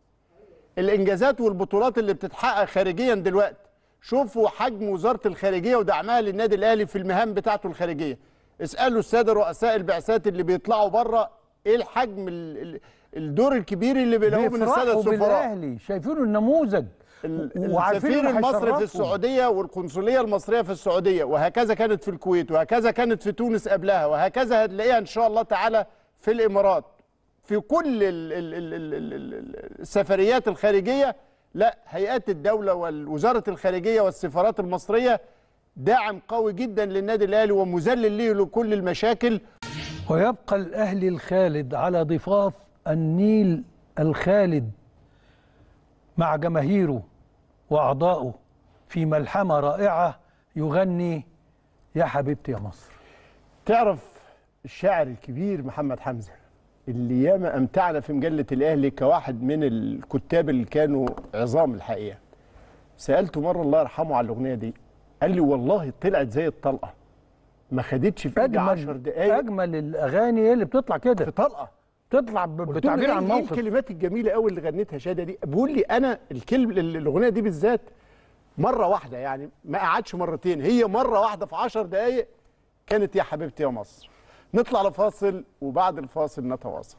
الانجازات والبطولات اللي بتتحقق خارجيا دلوقتي شوفوا حجم وزاره الخارجيه ودعمها للنادي الاهلي في المهام بتاعته الخارجيه اسالوا الساده رؤساء البعثات اللي بيطلعوا بره ايه الحجم ال- ال- الدور الكبير اللي بيلاقوه من الساده بيفرحوا السفراء بالاهلي شايفينه النموذج ال- وعارفين السفير إنه المصري في هيشرفهم. السعوديه والقنصليه المصريه في السعوديه وهكذا كانت في الكويت وهكذا كانت في تونس قبلها وهكذا هتلاقيها ان شاء الله تعالى في الامارات في كل ال ال ال ال ال ال السفريات الخارجيه لا هيئات الدوله ووزاره الخارجيه والسفارات المصريه داعم قوي جدا للنادي الاهلي ومذلل ليه لكل المشاكل ويبقى الأهلي الخالد على ضفاف النيل الخالد مع جماهيره وأعضائه في ملحمة رائعة يغني يا حبيبتي يا مصر تعرف الشاعر الكبير محمد حمزه اللي ياما امتعنا في مجله الاهلي كواحد من الكتاب اللي كانوا عظام الحقيقه سالته مره الله يرحمه على الاغنيه دي قال لي والله طلعت زي الطلقه ما خدتش في ايدي 10 أجمل, دقائق أجمل الأغاني هي اللي بتطلع كده في طلقه تطلع ب- قلت له بتعبير إيه- عن إيه موقف الكلمات الجميله قوي اللي غنيتها شاده دي بيقول لي انا الكلم الاغنيه دي بالذات مره واحده يعني ما قعدش مرتين هي مره واحده في 10 دقائق كانت يا حبيبتي يا مصر نطلع لفاصل وبعد الفاصل نتواصل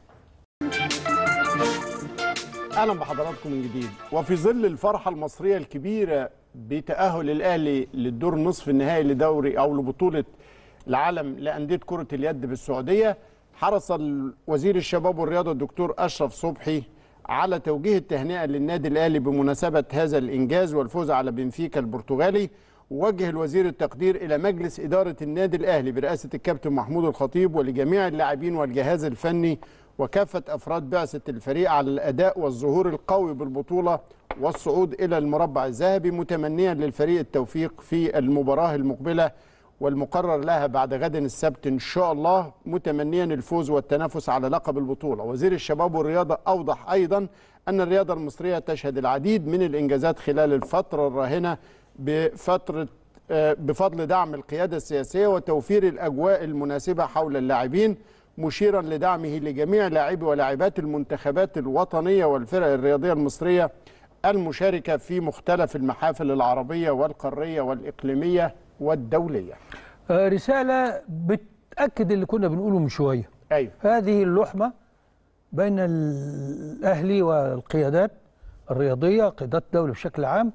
اهلا بحضراتكم من جديد وفي ظل الفرحه المصريه الكبيره بتاهل الاهلي للدور نصف النهائي لدوري او لبطوله العالم لانديه كره اليد بالسعوديه حرص وزير الشباب والرياضه الدكتور اشرف صبحي على توجيه التهنئه للنادي الاهلي بمناسبه هذا الانجاز والفوز على بنفيكا البرتغالي ووجه الوزير التقدير الى مجلس اداره النادي الاهلي برئاسه الكابتن محمود الخطيب ولجميع اللاعبين والجهاز الفني وكافه افراد بعثه الفريق على الاداء والظهور القوي بالبطوله والصعود الى المربع الذهبي متمنيا للفريق التوفيق في المباراه المقبله والمقرر لها بعد غد السبت ان شاء الله متمنيا الفوز والتنافس على لقب البطوله وزير الشباب والرياضه اوضح ايضا ان الرياضه المصريه تشهد العديد من الانجازات خلال الفتره الراهنه بفتره آه، بفضل دعم القياده السياسيه وتوفير الاجواء المناسبه حول اللاعبين مشيرا لدعمه لجميع لاعبي ولاعبات المنتخبات الوطنيه والفرق الرياضيه المصريه المشاركه في مختلف المحافل العربيه والقاريه والاقليميه والدوليه. آه، رسالة بتأكد اللي كنا بنقوله من شوية ايوه هذه اللحمة بين الأهلي والقيادات الرياضية قيادات الدولة بشكل عام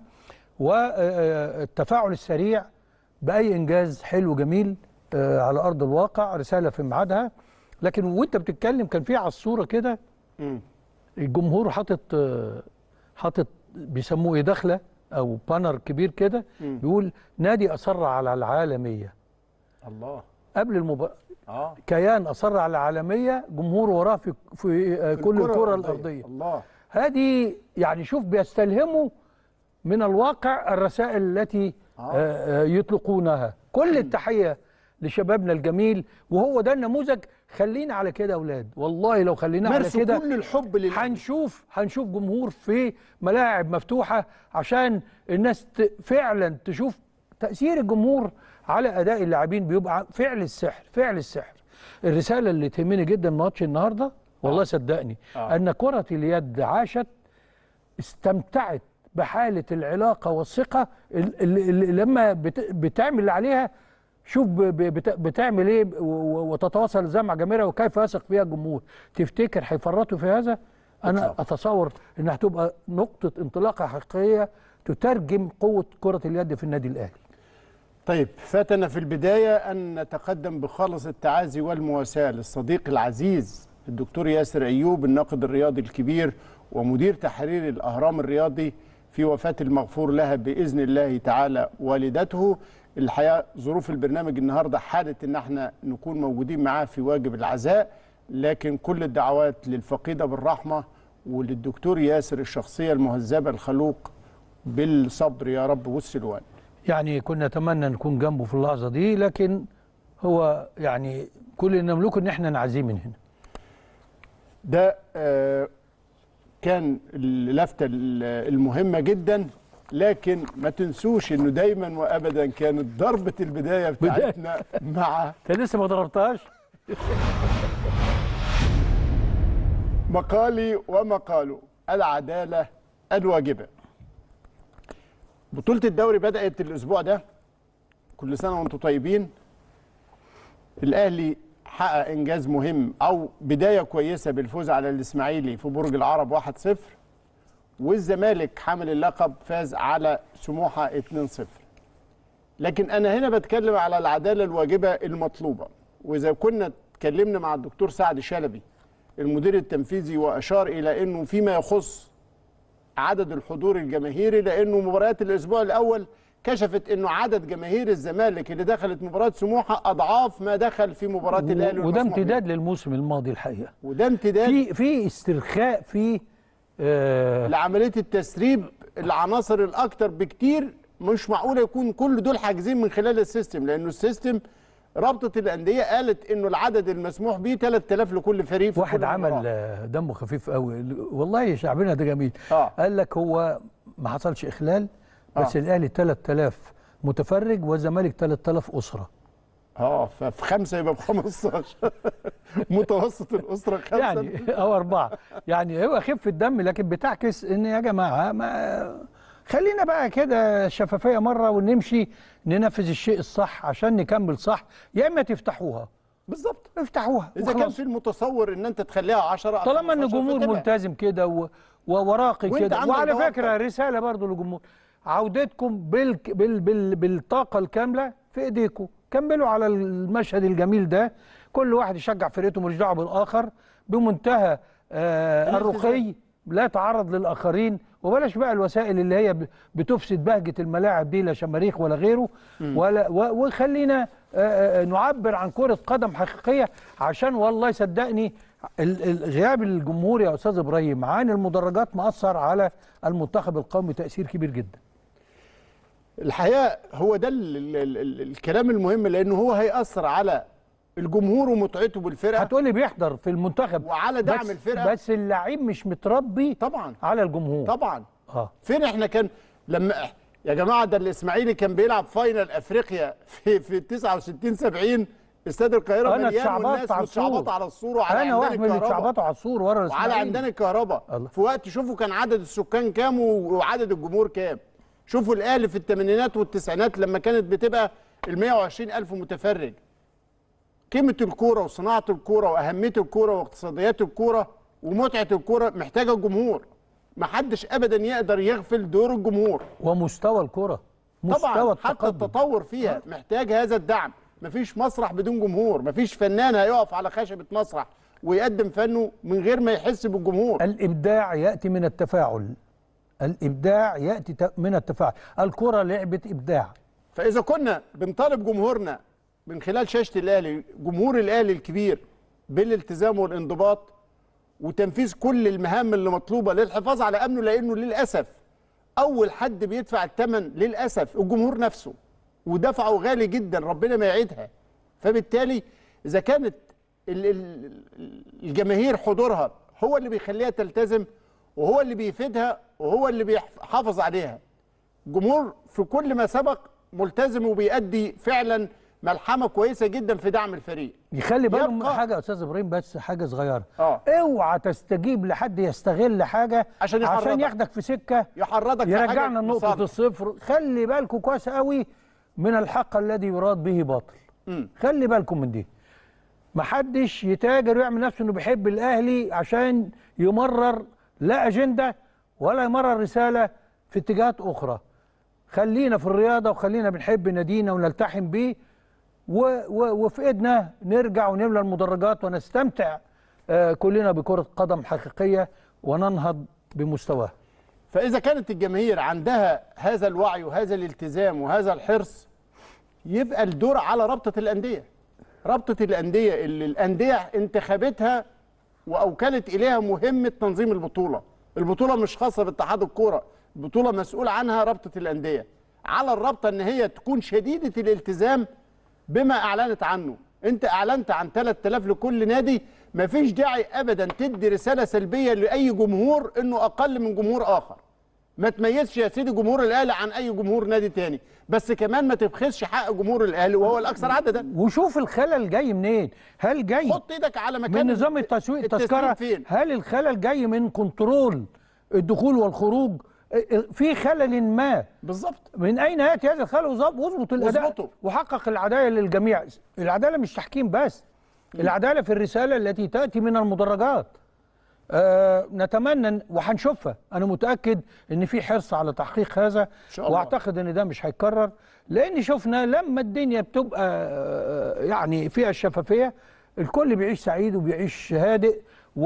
والتفاعل السريع بأي إنجاز حلو جميل آه، على أرض الواقع رسالة في ميعادها لكن وانت بتتكلم كان في على الصورة كده مم. الجمهور حاطط آه، حاطط بيسموه ايه دخله او بانر كبير كده بيقول نادي اصر على العالميه الله قبل المباراه اه كيان اصر على العالميه جمهور وراه في في آه، كل الكره الارضيه الله هذه يعني شوف بيستلهموا من الواقع الرسائل التي آه. آه، آه، يطلقونها كل التحيه لشبابنا الجميل وهو ده النموذج خلينا على كده يا اولاد والله لو خلينا على مارسوا كده كل الحب لله هنشوف هنشوف جمهور في ملاعب مفتوحه عشان الناس ت- فعلا تشوف تاثير الجمهور على اداء اللاعبين بيبقى فعل السحر فعل السحر الرساله اللي تهمني جدا ماتش النهارده والله صدقني آه. ان كره اليد عاشت استمتعت بحاله العلاقه والثقه ال- ال- ال- لما بت- بتعمل اللي عليها شوف ب- ب- بت- بتعمل ايه و- و- وتتواصل ازاي مع جماهيرها وكيف يثق فيها الجمهور تفتكر هيفرطوا في هذا انا إطلاقاً. اتصور انها هتبقى نقطه انطلاقه حقيقيه تترجم قوه كره اليد في النادي الاهلي طيب فاتنا في البداية أن نتقدم بخالص التعازي والمواساة للصديق العزيز الدكتور ياسر أيوب الناقد الرياضي الكبير ومدير تحرير الأهرام الرياضي في وفاة المغفور لها بإذن الله تعالى والدته الحقيقة ظروف البرنامج النهاردة حالت أن احنا نكون موجودين معاه في واجب العزاء لكن كل الدعوات للفقيدة بالرحمة وللدكتور ياسر الشخصية المهذبة الخلوق بالصبر يا رب والسلوان يعني كنا نتمنى نكون جنبه في اللحظه دي لكن هو يعني كل اللي نملكه ان احنا نعزيه من هنا ده آه، كان اللفتة ال- المهمة جدا لكن ما تنسوش انه دايما وابدا كانت ضربة البداية بتاعتنا مع انت لسه ما ضربتهاش مقالي ومقاله العدالة الواجبة بطولة الدوري بدأت الأسبوع ده كل سنة وأنتم طيبين الأهلي حقق انجاز مهم او بدايه كويسه بالفوز على الاسماعيلي في برج العرب 1-0 والزمالك حامل اللقب فاز على سموحه 2-0 لكن انا هنا بتكلم على العداله الواجبه المطلوبه واذا كنا اتكلمنا مع الدكتور سعد شلبي المدير التنفيذي واشار الى انه فيما يخص عدد الحضور الجماهيري لانه مباريات الاسبوع الاول كشفت انه عدد جماهير الزمالك اللي دخلت مباراه سموحه اضعاف ما دخل في مباراه الاهلي وده والمسموح به. امتداد للموسم الماضي الحقيقه وده امتداد في في استرخاء في آه لعمليه التسريب العناصر الاكتر بكتير مش معقوله يكون كل دول حاجزين من خلال السيستم لانه السيستم رابطه الانديه قالت انه العدد المسموح به 3000 لكل فريق في واحد كل عمل مباراة. آه، دمه خفيف قوي والله شعبنا ده جميل آه. قال لك هو ما حصلش اخلال بس آه. الاهلي 3000 متفرج والزمالك 3000 اسره اه ففي خمسه يبقى ب 15 متوسط الاسره خمسه يعني او اربعه يعني هو خفه دم لكن بتعكس ان يا جماعه ما خلينا بقى كده شفافيه مره ونمشي ننفذ الشيء الصح عشان نكمل صح يا اما تفتحوها بالظبط افتحوها اذا كان وخلاص. في المتصور ان انت تخليها 10 أو طالما ان 15 الجمهور فتبقى. ملتزم كده و... ووراقي وانت كده عندك وعلى ضوابط. فكره رساله برضو للجمهور عودتكم بال... بال... بال... بالطاقه الكامله في ايديكم كملوا على المشهد الجميل ده كل واحد يشجع فرقته ملوش دعوه بالاخر بمنتهى آه الالتزام. الرقي لا تعرض للاخرين وبلاش بقى الوسائل اللي هي ب- بتفسد بهجه الملاعب دي لا شماريخ ولا غيره ولا و- وخلينا آه، آه، نعبر عن كره قدم حقيقيه عشان والله صدقني ال- ال- غياب الجمهور يا استاذ ابراهيم عن المدرجات مأثر على المنتخب القومي تاثير كبير جدا الحقيقه هو ده ال ال ال ال الكلام المهم لانه هو هياثر على الجمهور ومتعته بالفرقه هتقولي بيحضر في المنتخب وعلى دعم بس الفرقة. بس اللعيب مش متربي طبعا على الجمهور طبعا اه فين احنا كان لما يا جماعه ده الاسماعيلي كان بيلعب فاينل افريقيا في في 69 70 استاد القاهره انا مليان اتشعبطت والناس على السور متشعبطه على السور وعلى انا عمدان واحد من اللي الكهرباء. اتشعبطوا على السور ورا وعلى الإسماعيلي. عمدان الكهرباء الله. في وقت شوفوا كان عدد السكان كام و- وعدد الجمهور كام شوفوا الاهلي في الثمانينات والتسعينات لما كانت بتبقى ال 120 الف متفرج قيمه الكوره وصناعه الكوره واهميه الكوره واقتصاديات الكوره ومتعه الكوره محتاجه جمهور محدش ابدا يقدر يغفل دور الجمهور ومستوى الكره مستوى طبعا حتى التقدم التطور فيها محتاج هذا الدعم مفيش مسرح بدون جمهور مفيش فنان هيقف على خشبة مسرح ويقدم فنه من غير ما يحس بالجمهور الابداع ياتي من التفاعل الابداع ياتي ت- من التفاعل الكره لعبه ابداع فإذا كنا بنطالب جمهورنا من خلال شاشة الأهلي جمهور الأهلي الكبير بالالتزام والانضباط وتنفيذ كل المهام اللي مطلوبة للحفاظ على أمنه لأنه للأسف أول حد بيدفع الثمن للأسف الجمهور نفسه ودفعه غالي جدا ربنا ما يعيدها فبالتالي إذا كانت ال- ال- الجماهير حضورها هو اللي بيخليها تلتزم وهو اللي بيفيدها وهو اللي بيحافظ عليها جمهور في كل ما سبق ملتزم وبيأدي فعلا ملحمه كويسه جدا في دعم الفريق يخلي باله من يبقى- حاجه يا استاذ ابراهيم بس حاجه صغيره اه اوعى تستجيب لحد يستغل حاجه عشان عشان يحرضك. ياخدك في سكه يحرضك في حاجة يرجعنا لنقطه لصالحك. الصفر خلي بالكم كويس قوي من الحق الذي يراد به باطل مم. خلي بالكم من دي محدش يتاجر ويعمل نفسه انه بيحب الاهلي عشان يمرر لا اجنده ولا يمرر رساله في اتجاهات اخرى خلينا في الرياضه وخلينا بنحب نادينا ونلتحم بيه و و وفي ايدنا نرجع ونملى المدرجات ونستمتع آه كلنا بكره قدم حقيقيه وننهض بمستواها فاذا كانت الجماهير عندها هذا الوعي وهذا الالتزام وهذا الحرص يبقى الدور على رابطه الانديه رابطه الانديه اللي الانديه انتخبتها واوكلت اليها مهمه تنظيم البطوله البطوله مش خاصه باتحاد الكوره البطوله مسؤول عنها رابطه الانديه على الرابطه ان هي تكون شديده الالتزام بما اعلنت عنه انت اعلنت عن 3000 لكل نادي مفيش داعي ابدا تدي رساله سلبيه لاي جمهور انه اقل من جمهور اخر ما تميزش يا سيدي جمهور الاهلي عن اي جمهور نادي تاني بس كمان ما تبخسش حق جمهور الاهلي وهو الاكثر عددا وشوف الخلل جاي منين هل جاي حط ايدك على مكان من نظام التسويق التسليم التذكره فين هل الخلل جاي من كنترول الدخول والخروج في خلل ما بالظبط من اين ياتي هذا الخلل وظب- واظبط الاداء واظبطه. وحقق العداله للجميع العداله مش تحكيم بس العداله في الرساله التي تاتي من المدرجات آه نتمنى وهنشوفها انا متاكد ان في حرص على تحقيق هذا شاء الله. واعتقد ان ده مش هيتكرر لان شفنا لما الدنيا بتبقى آه، يعني فيها الشفافيه الكل بيعيش سعيد وبيعيش هادئ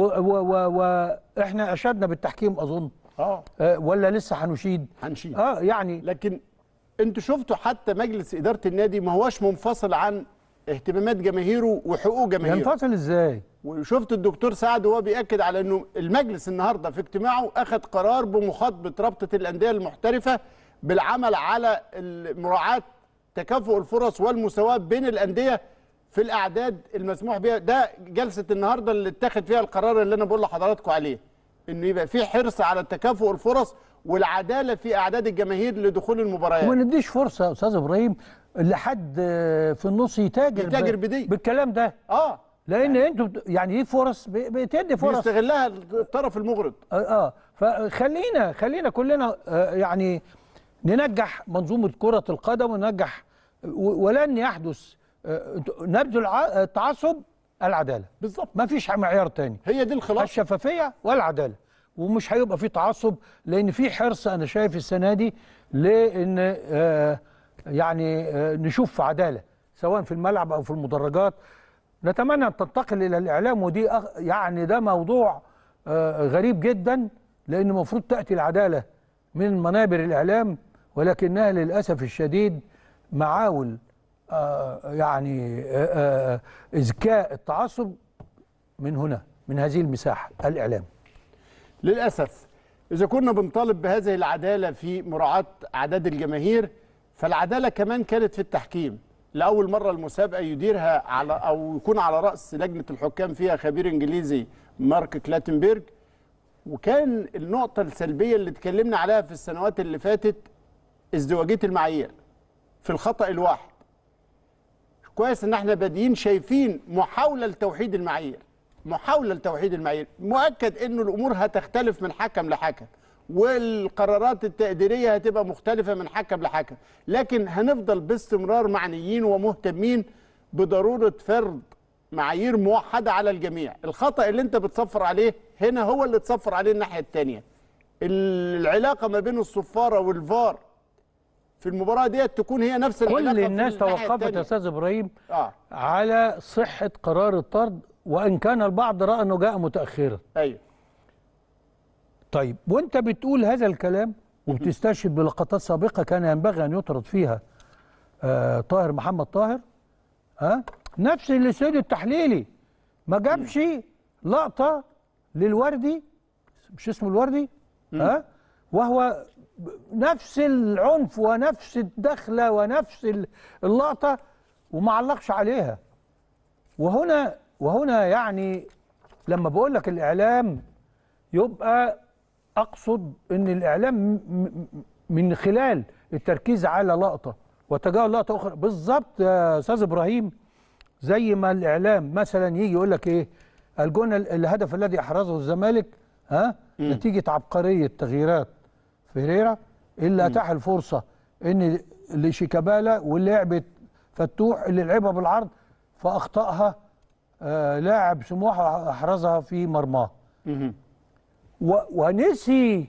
واحنا اشدنا بالتحكيم اظن اه آه، ولا لسه هنشيد هنشيد اه يعني لكن انتوا شفتوا حتى مجلس اداره النادي ما هوش منفصل عن اهتمامات جماهيره وحقوق جماهيره ينفصل ازاي وشفت الدكتور سعد وهو بياكد على انه المجلس النهارده في اجتماعه اخذ قرار بمخاطبه رابطه الانديه المحترفه بالعمل على ال- مراعاه تكافؤ الفرص والمساواه بين الانديه في الاعداد المسموح بها ده جلسه النهارده اللي اتخذ فيها القرار اللي انا بقول لحضراتكم عليه انه يبقى في حرص على تكافؤ الفرص والعداله في اعداد الجماهير لدخول المباريات وما نديش فرصه يا استاذ ابراهيم لحد آه، في النص يتاجر يتاجر ب- بدي. بالكلام ده اه لان انتوا بت- يعني دي فرص ب- بتدي فرص بيستغلها الطرف المغرض اه آه. فخلينا خلينا كلنا آه يعني ننجح منظومه كره القدم وننجح و- ولن يحدث آه نبذ الع- التعصب العداله بالظبط ما فيش معيار تاني هي دي الخلاصه الشفافيه والعداله ومش هيبقى في تعصب لان في حرص انا شايف السنه دي لان آه يعني آه نشوف عداله سواء في الملعب او في المدرجات نتمنى ان تنتقل الى الاعلام ودي أخ يعني ده موضوع آه غريب جدا لان المفروض تاتي العداله من منابر الاعلام ولكنها للاسف الشديد معاول آه يعني آه آه اذكاء التعصب من هنا من هذه المساحه الاعلام للأسف إذا كنا بنطالب بهذه العدالة في مراعاة أعداد الجماهير فالعدالة كمان كانت في التحكيم لأول مرة المسابقة يديرها على أو يكون على رأس لجنة الحكام فيها خبير إنجليزي مارك كلاتنبرج وكان النقطة السلبية اللي اتكلمنا عليها في السنوات اللي فاتت ازدواجية المعايير في الخطأ الواحد كويس ان احنا بادئين شايفين محاوله لتوحيد المعايير محاوله لتوحيد المعايير مؤكد انه الامور هتختلف من حكم لحكم والقرارات التقديريه هتبقى مختلفه من حكم لحكم لكن هنفضل باستمرار معنيين ومهتمين بضروره فرض معايير موحده على الجميع الخطا اللي انت بتصفر عليه هنا هو اللي تصفر عليه الناحيه الثانيه العلاقه ما بين الصفاره والفار في المباراه ديت تكون هي نفس العلاقه كل في الناس الناحية توقفت التانية. يا استاذ ابراهيم اه على صحه قرار الطرد وان كان البعض راى انه جاء متاخرا ايوه طيب وانت بتقول هذا الكلام وبتستشهد بلقطات سابقه كان ينبغي ان يطرد فيها آه طاهر محمد طاهر ها آه نفس الاستوديو التحليلي ما جابش لقطه للوردي مش اسمه الوردي ها آه وهو ب- نفس العنف ونفس الدخله ونفس ال- اللقطه وما علقش عليها وهنا وهنا يعني لما بقول لك الاعلام يبقى اقصد ان الاعلام م- م- من خلال التركيز على لقطه وتجاهل لقطه اخرى بالظبط يا استاذ ابراهيم زي ما الاعلام مثلا يجي يقول لك ايه الجون ال- الهدف الذي احرزه الزمالك ها نتيجه عبقريه تغييرات فيريرا اللي اتاح الفرصه ان لشيكابالا ولعبه فتوح اللي لعبها بالعرض فاخطاها آه لاعب سموحه احرزها في مرماه و- ونسي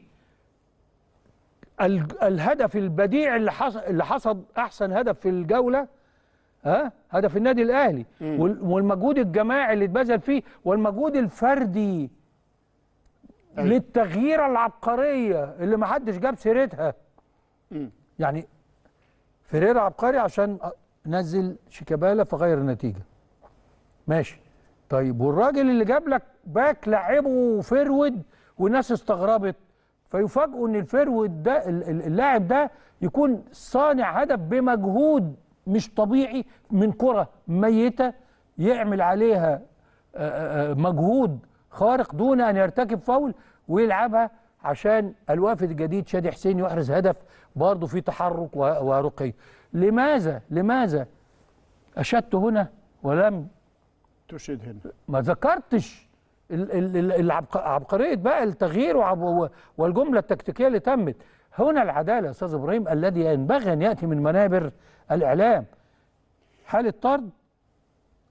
ال- الهدف البديع اللي حصل اللي حصد احسن هدف في الجوله ها هدف النادي الاهلي وال- والمجهود الجماعي اللي اتبذل فيه والمجهود الفردي أيوة. للتغييره العبقريه اللي ما حدش جاب سيرتها يعني فيريرا عبقري عشان أ- نزل شيكابالا فغير النتيجه ماشي طيب والراجل اللي جاب لك باك لعبه فرود والناس استغربت فيفاجئوا ان الفرود ده ال- ال- اللاعب ده يكون صانع هدف بمجهود مش طبيعي من كره ميته يعمل عليها آه، آه، مجهود خارق دون ان يرتكب فاول ويلعبها عشان الوافد الجديد شادي حسين يحرز هدف برضه في تحرك و- ورقي لماذا لماذا اشدت هنا ولم تشهد هنا ما ذكرتش ال- ال- ال- العبق- عبقريه بقى التغيير وعب- و- والجمله التكتيكيه اللي تمت هنا العداله يا استاذ ابراهيم الذي ينبغي ان ياتي من منابر الاعلام حاله طرد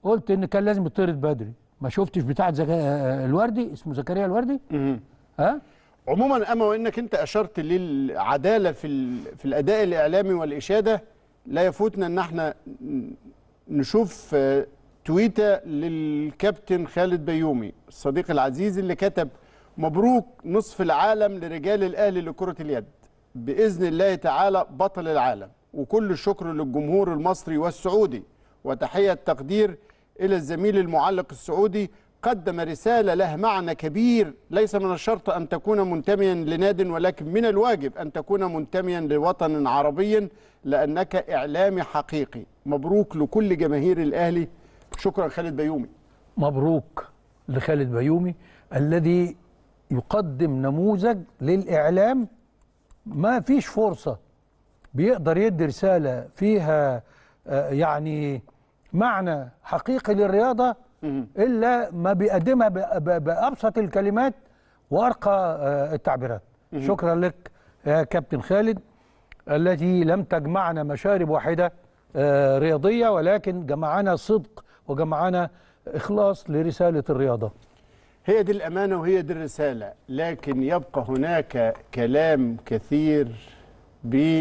قلت ان كان لازم يطرد بدري ما شفتش بتاعه زكا... آه، الوردي اسمه زكريا الوردي ها عموما اما وانك انت اشرت للعداله في ال... في الاداء الاعلامي والاشاده لا يفوتنا ان احنا ن- نشوف آه، تويته للكابتن خالد بيومي الصديق العزيز اللي كتب مبروك نصف العالم لرجال الاهلي لكره اليد باذن الله تعالى بطل العالم وكل الشكر للجمهور المصري والسعودي وتحيه تقدير الى الزميل المعلق السعودي قدم رساله لها معنى كبير ليس من الشرط ان تكون منتميا لناد ولكن من الواجب ان تكون منتميا لوطن عربي لانك اعلامي حقيقي مبروك لكل جماهير الاهلي شكرا خالد بيومي مبروك لخالد بيومي الذي يقدم نموذج للإعلام ما فيش فرصة بيقدر يدي رسالة فيها آه، يعني معنى حقيقي للرياضة إلا ما بيقدمها ب- ب- بأبسط الكلمات وأرقى آه، التعبيرات شكرا لك يا كابتن خالد التي لم تجمعنا مشارب واحدة آه، رياضية ولكن جمعنا صدق وجمعنا إخلاص لرسالة الرياضة هي دي الأمانة وهي دي الرسالة لكن يبقى هناك كلام كثير ب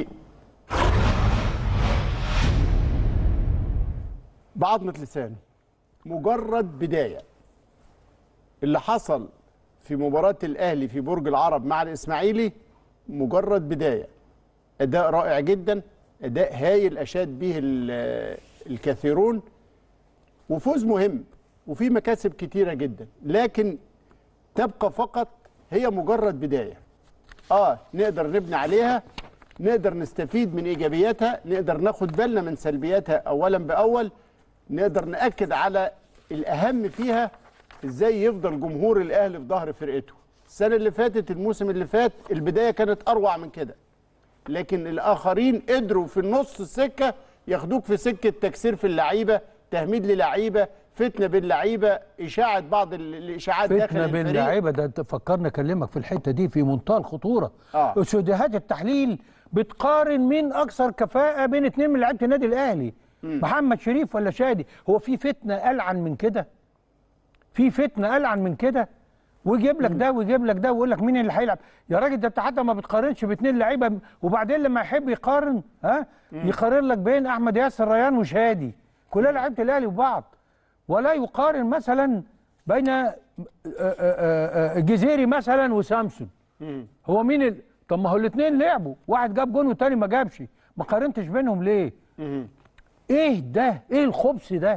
بعضمة لسان مجرد بداية اللي حصل في مباراة الأهلي في برج العرب مع الإسماعيلي مجرد بداية أداء رائع جدا أداء هايل أشاد به ال- الكثيرون وفوز مهم وفي مكاسب كتيرة جدا لكن تبقى فقط هي مجرد بداية اه نقدر نبني عليها نقدر نستفيد من ايجابياتها نقدر ناخد بالنا من سلبياتها اولا باول نقدر ناكد على الاهم فيها ازاي يفضل جمهور الاهلي في ظهر فرقته السنه اللي فاتت الموسم اللي فات البدايه كانت اروع من كده لكن الاخرين قدروا في النص السكه ياخدوك في سكه تكسير في اللعيبه تهميد للعيبه فتنه باللعيبه اشاعه بعض ال- الاشاعات داخل فتنة الفريق باللعيبة ده انت فكرنا اكلمك في الحتة دي في منتهى الخطورة آه. استوديوهات التحليل بتقارن مين اكثر كفاءة بين اتنين من لعيبة النادي الاهلي محمد شريف ولا شادي هو في فتنة ألعن من كده في فتنة ألعن من كده ويجيب لك ده ويجيب لك ده ويقول لك مين اللي هيلعب يا راجل ده انت حتى ما بتقارنش باثنين لعيبه وبعدين لما يحب يقارن ها يقارن لك بين احمد ياسر ريان وشادي كلها لعيبه الاهلي وبعض ولا يقارن مثلا بين آه، آه، آه، آه، الجزيري مثلا وسامسون هو مين ال... طب ما هو الاثنين لعبوا واحد جاب جون والتاني ما جابش ما قارنتش بينهم ليه ايه ده ايه الخبث ده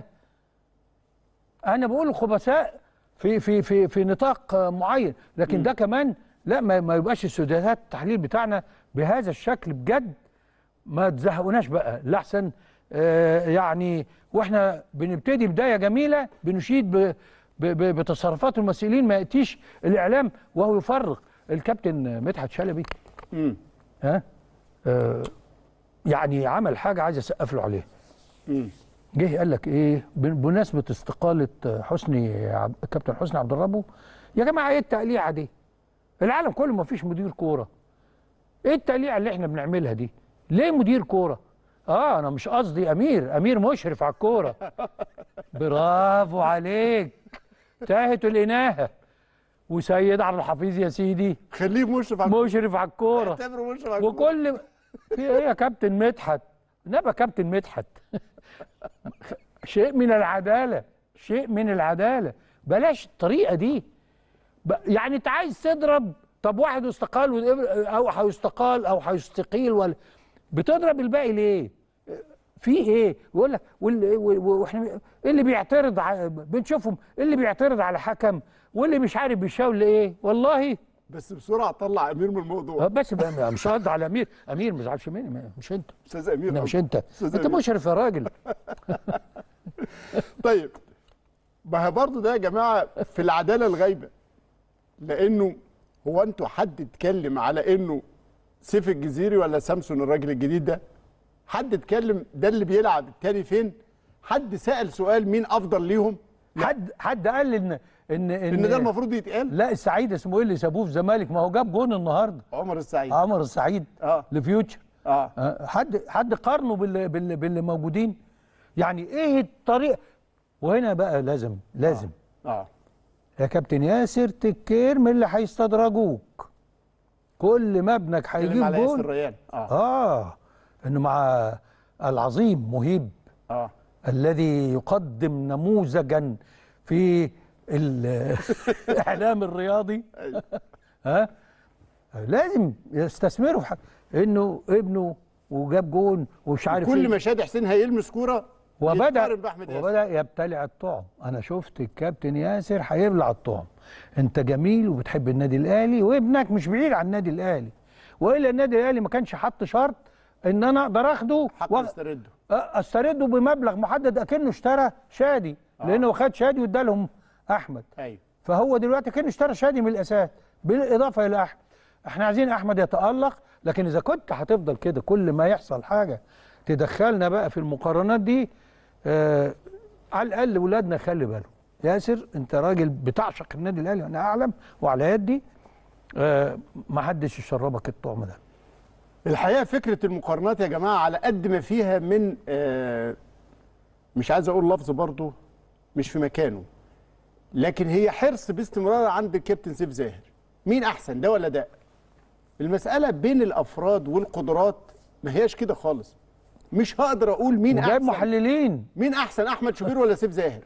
انا بقول الخبثاء في في في في نطاق آه، معين لكن ده كمان لا ما, ما يبقاش استوديوهات التحليل بتاعنا بهذا الشكل بجد ما تزهقوناش بقى لاحسن آه يعني واحنا بنبتدي بدايه جميله بنشيد ب ب ب بتصرفات المسؤولين ما ياتيش الاعلام وهو يفرق الكابتن مدحت شلبي ها آه يعني عمل حاجه عايز اسقف له عليها جه قال لك ايه بن- بمناسبه استقاله حسني عب... كابتن حسني عبد الرب يا جماعه ايه التقليعه دي العالم كله ما فيش مدير كوره ايه التقليعه اللي احنا بنعملها دي ليه مدير كوره اه انا مش قصدي امير امير مشرف على الكوره برافو عليك تاهت الاناهه وسيد عبد الحفيظ يا سيدي خليه مشرف على مشرف على الكوره اعتبره مشرف على الكورة. وكل في ايه يا كابتن مدحت نبقى كابتن مدحت شيء من العداله شيء من العداله بلاش الطريقه دي ب- يعني انت عايز تضرب طب واحد استقال و- او هيستقال او هيستقيل ولا بتضرب الباقي ليه؟ في ايه؟ يقول لك واللي و- و- واحنا اللي بيعترض ع- بنشوفهم اللي بيعترض على حكم واللي مش عارف بيشاور لايه؟ والله بس بسرعه طلع امير من الموضوع آه، بس بقى مش رد على امير امير ما تزعلش مني ما- مش انت استاذ امير لا مش انت أستاذ انت أمير. مشرف يا راجل طيب ما هي برضه ده يا جماعه في العداله الغايبه لانه هو انتوا حد اتكلم على انه سيف الجزيري ولا سامسون الراجل الجديد ده حد اتكلم ده اللي بيلعب التاني فين حد سأل سؤال مين افضل ليهم حد حد قال ان ان ان ده المفروض يتقال لا السعيد اسمه ايه اللي سابوه في الزمالك ما هو جاب جون النهارده عمر السعيد عمر السعيد اه لفيوتشر اه آه، حد حد قارنه باللي, باللي, باللي موجودين يعني ايه الطريقه وهنا بقى لازم لازم اه يا كابتن ياسر تكير من اللي هيستدرجوك كل ما ابنك اتكلم هيجيب على ياسر جول ريان اه اه انه مع العظيم مهيب اه الذي يقدم نموذجا في ال- الاعلام الرياضي ها لازم يستثمروا في حاجة. انه ابنه وجاب جون ومش عارف كل إيه. ما شادي حسين هيلمس كوره وبدا يتقارن باحمد ياسر وبدا يبتلع الطعم انا شفت الكابتن ياسر هيبلع الطعم انت جميل وبتحب النادي الاهلي وابنك مش بعيد عن النادي الاهلي والا النادي الاهلي ما كانش حط شرط ان انا اقدر اخده حق و- يسترده استرده بمبلغ محدد اكنه اشترى شادي لانه خد شادي وادالهم احمد ايوه فهو دلوقتي كان اشترى شادي من الاساس بالاضافه الى احمد احنا عايزين احمد يتالق لكن اذا كنت هتفضل كده كل ما يحصل حاجه تدخلنا بقى في المقارنات دي آه على الاقل ولادنا خلي بالهم ياسر انت راجل بتعشق النادي الاهلي انا اعلم وعلى يدي آه ما حدش يشربك الطعم ده الحقيقه فكره المقارنات يا جماعه على قد ما فيها من آه مش عايز اقول لفظ برضه مش في مكانه لكن هي حرص باستمرار عند الكابتن سيف زاهر مين احسن ده ولا ده المساله بين الافراد والقدرات ما هياش كده خالص مش هقدر اقول مين وجايب احسن محللين مين احسن احمد شوبير ولا سيف زاهر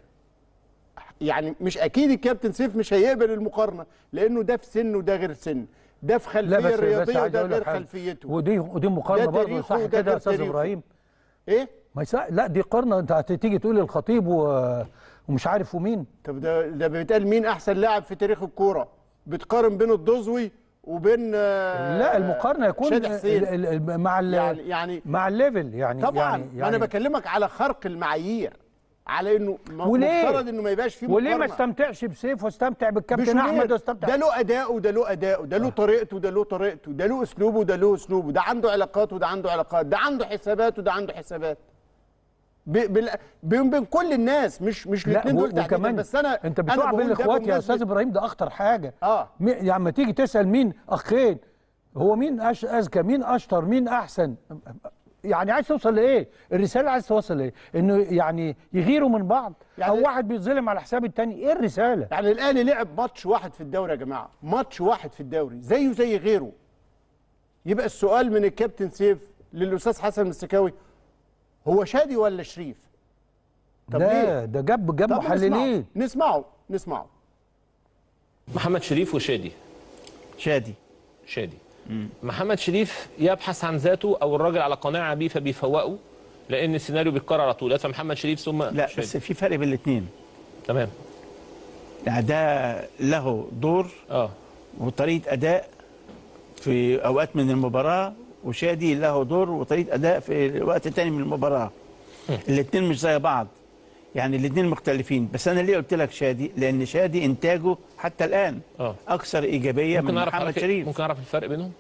يعني مش اكيد الكابتن سيف مش هيقبل المقارنه لانه ده في سن وده غير سن ده في لا خلفيه بس بس رياضيه عايز وده اقول لك غير حاجة. خلفيته ودي ودي مقارنه ده برضه تاريخه صح وده كده غير يا استاذ تاريخه. ابراهيم ايه ما يسا... لا دي قارنه انت هتيجي تقول الخطيب و... ومش عارف ومين طب ده ده بيتقال مين احسن لاعب في تاريخ الكوره بتقارن بين الدوزوي وبين آه، لا المقارنه يكون شادي حسين ال... ال... ال... مع ال... يعني يعني مع الليفل يعني طبعا يعني, ما انا بكلمك على خرق المعايير على انه م- وليه؟ مفترض انه ما يبقاش فيه وليه ما مقارنة. استمتعش بسيف واستمتع بالكابتن بشوبير. احمد واستمتع ده له اداؤه وده له اداؤه ده له طريقته وده له طريقته ده له اسلوبه وده له اسلوبه ده عنده علاقات وده عنده علاقات ده عنده حسابات وده عنده حسابات ب- بال- بين بين كل الناس مش مش لا الاثنين و- دول تحديدا وكمان بس انا انت أنا بتقع بقول بين ده الاخوات يا بمناسبة- استاذ ابراهيم ده اخطر حاجه اه مي... يعني لما تيجي تسال مين اخين هو مين أش... اذكى مين اشطر مين احسن يعني عايز توصل لايه الرساله عايز توصل لايه انه يعني يغيروا من بعض يعني- او واحد بيتظلم على حساب التاني ايه الرساله يعني الاهلي لعب ماتش واحد في الدوري يا جماعه ماتش واحد في الدوري زيه زي غيره يبقى السؤال من الكابتن سيف للاستاذ حسن السكاوي هو شادي ولا شريف طب ده ليه؟ ده جاب جاب طب محللين نسمعه نسمعه نسمعه محمد شريف وشادي شادي شادي محمد شريف يبحث عن ذاته او الراجل على قناعه بيه فبيفوقه لان السيناريو بيتكرر على طول ادفع محمد شريف ثم لا شادي. بس في فرق بين الاثنين تمام يعني ده له دور اه وطريقه اداء في اوقات من المباراه وشادي له دور وطريقه اداء في وقت تاني من المباراه الاثنين مش زي بعض يعني الاثنين مختلفين بس انا ليه قلت لك شادي لان شادي انتاجه حتى الان اه اكثر ايجابيه ممكن من اعرف محمد حركة- شريف ممكن اعرف الفرق بينهم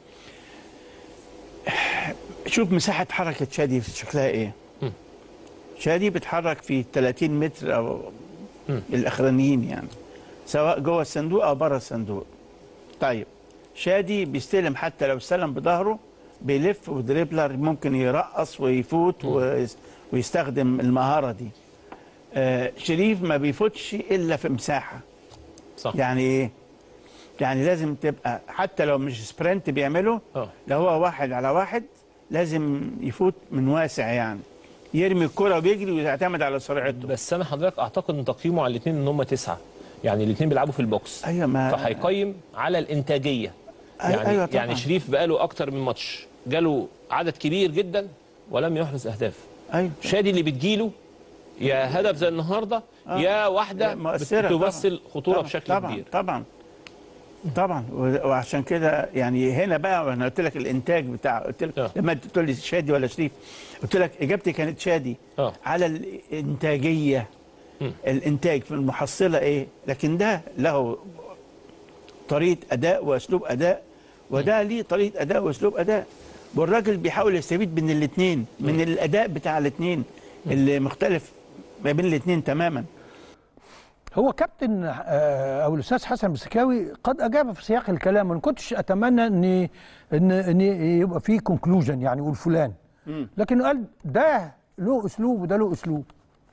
شوف مساحه حركه شادي شكلها ايه مم. شادي بيتحرك في 30 متر او مم. الاخرانيين يعني سواء جوه الصندوق او بره الصندوق طيب شادي بيستلم حتى لو استلم بظهره بيلف ودريبلر ممكن يرقص ويفوت ويس- ويستخدم المهاره دي آه شريف ما بيفوتش الا في مساحه صح يعني ايه يعني لازم تبقى حتى لو مش سبرنت بيعمله اه لو هو واحد على واحد لازم يفوت من واسع يعني يرمي الكرة ويجري ويعتمد على سرعته بس انا حضرتك اعتقد ان تقييمه على الاثنين ان هم تسعه يعني الاثنين بيلعبوا في البوكس ايوه ما فهيقيم على الانتاجيه أي- يعني أيوة طبعاً. يعني شريف بقاله اكتر من ماتش جاله عدد كبير جدا ولم يحرز اهداف ايوه شادي اللي بتجيله يا هدف زي النهارده يا واحده مؤثرة بتمثل خطوره طبعاً. بشكل طبعا كبير طبعا طبعا و- وعشان كده يعني هنا بقى انا قلت لك الانتاج بتاع قلت لك آه. لما انت تقول لي شادي ولا شريف قلت لك اجابتي كانت شادي اه على الانتاجيه م. الانتاج في المحصله ايه لكن ده له طريقه اداء واسلوب اداء وده ليه طريقه اداء واسلوب اداء والراجل بيحاول يستفيد من الاثنين من الاداء بتاع الاثنين اللي مختلف ما بين الاثنين تماما هو كابتن آه، او الاستاذ حسن مسكاوي قد اجاب في سياق الكلام ما كنتش اتمنى ان ان ان يبقى في كونكلوجن يعني يقول فلان لكن قال ده له اسلوب وده له اسلوب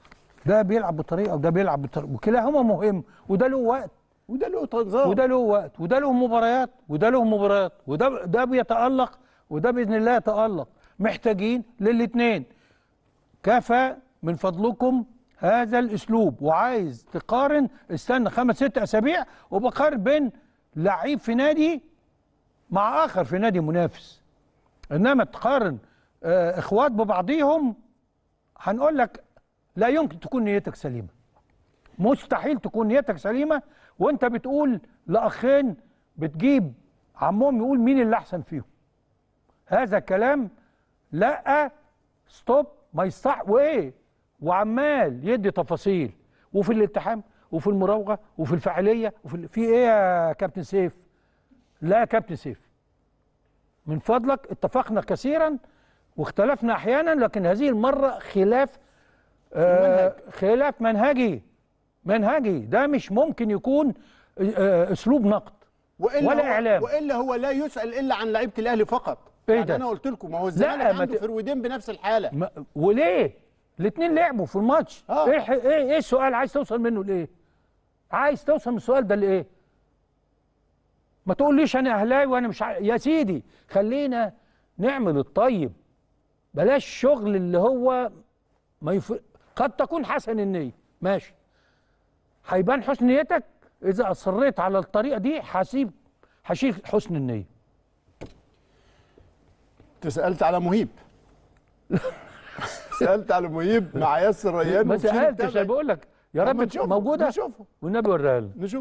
ده بيلعب بطريقه وده بيلعب بطريقه وكلاهما مهم وده له وقت وده له نظام وده له وقت وده له مباريات وده له مباريات وده ده بيتالق وده باذن الله يتالق محتاجين للاثنين كفى من فضلكم هذا الاسلوب وعايز تقارن استنى خمس ست اسابيع وبقارن بين لعيب في نادي مع اخر في نادي منافس انما تقارن آه، اخوات ببعضيهم هنقول لك لا يمكن تكون نيتك سليمه مستحيل تكون نيتك سليمه وانت بتقول لاخين بتجيب عمهم يقول مين اللي احسن فيهم هذا كلام لا ستوب ما يصح وايه وعمال يدي تفاصيل وفي الالتحام وفي المراوغه وفي الفاعليه وفي ال- في ايه يا كابتن سيف لا يا كابتن سيف من فضلك اتفقنا كثيرا واختلفنا احيانا لكن هذه المره خلاف آه خلاف منهجي منهجي ده مش ممكن يكون آه اسلوب نقد والا ولا هو إعلام. والا هو لا يسال الا عن لعيبه الاهلي فقط إيه يعني ده؟ انا قلت لكم ما هو الزمالك ما عنده ت- فرويدين بنفس الحاله ما وليه الاثنين لعبوا في الماتش آه. ايه ح- ايه ايه السؤال عايز توصل منه لايه عايز توصل من السؤال ده لايه ما تقوليش انا اهلاوي وانا مش ع... يا سيدي خلينا نعمل الطيب بلاش شغل اللي هو ما يف... قد تكون حسن النية ماشي هيبان حسن نيتك اذا اصريت على الطريقه دي هسيب هشيل حسن النيه انت سالت على مهيب سالت على مهيب مع ياسر ريان ما وبشير سالتش التابعي. انا بقول لك يا طب رب ما نشوفه، موجوده نشوفه. والنبي وريها لنا نشوف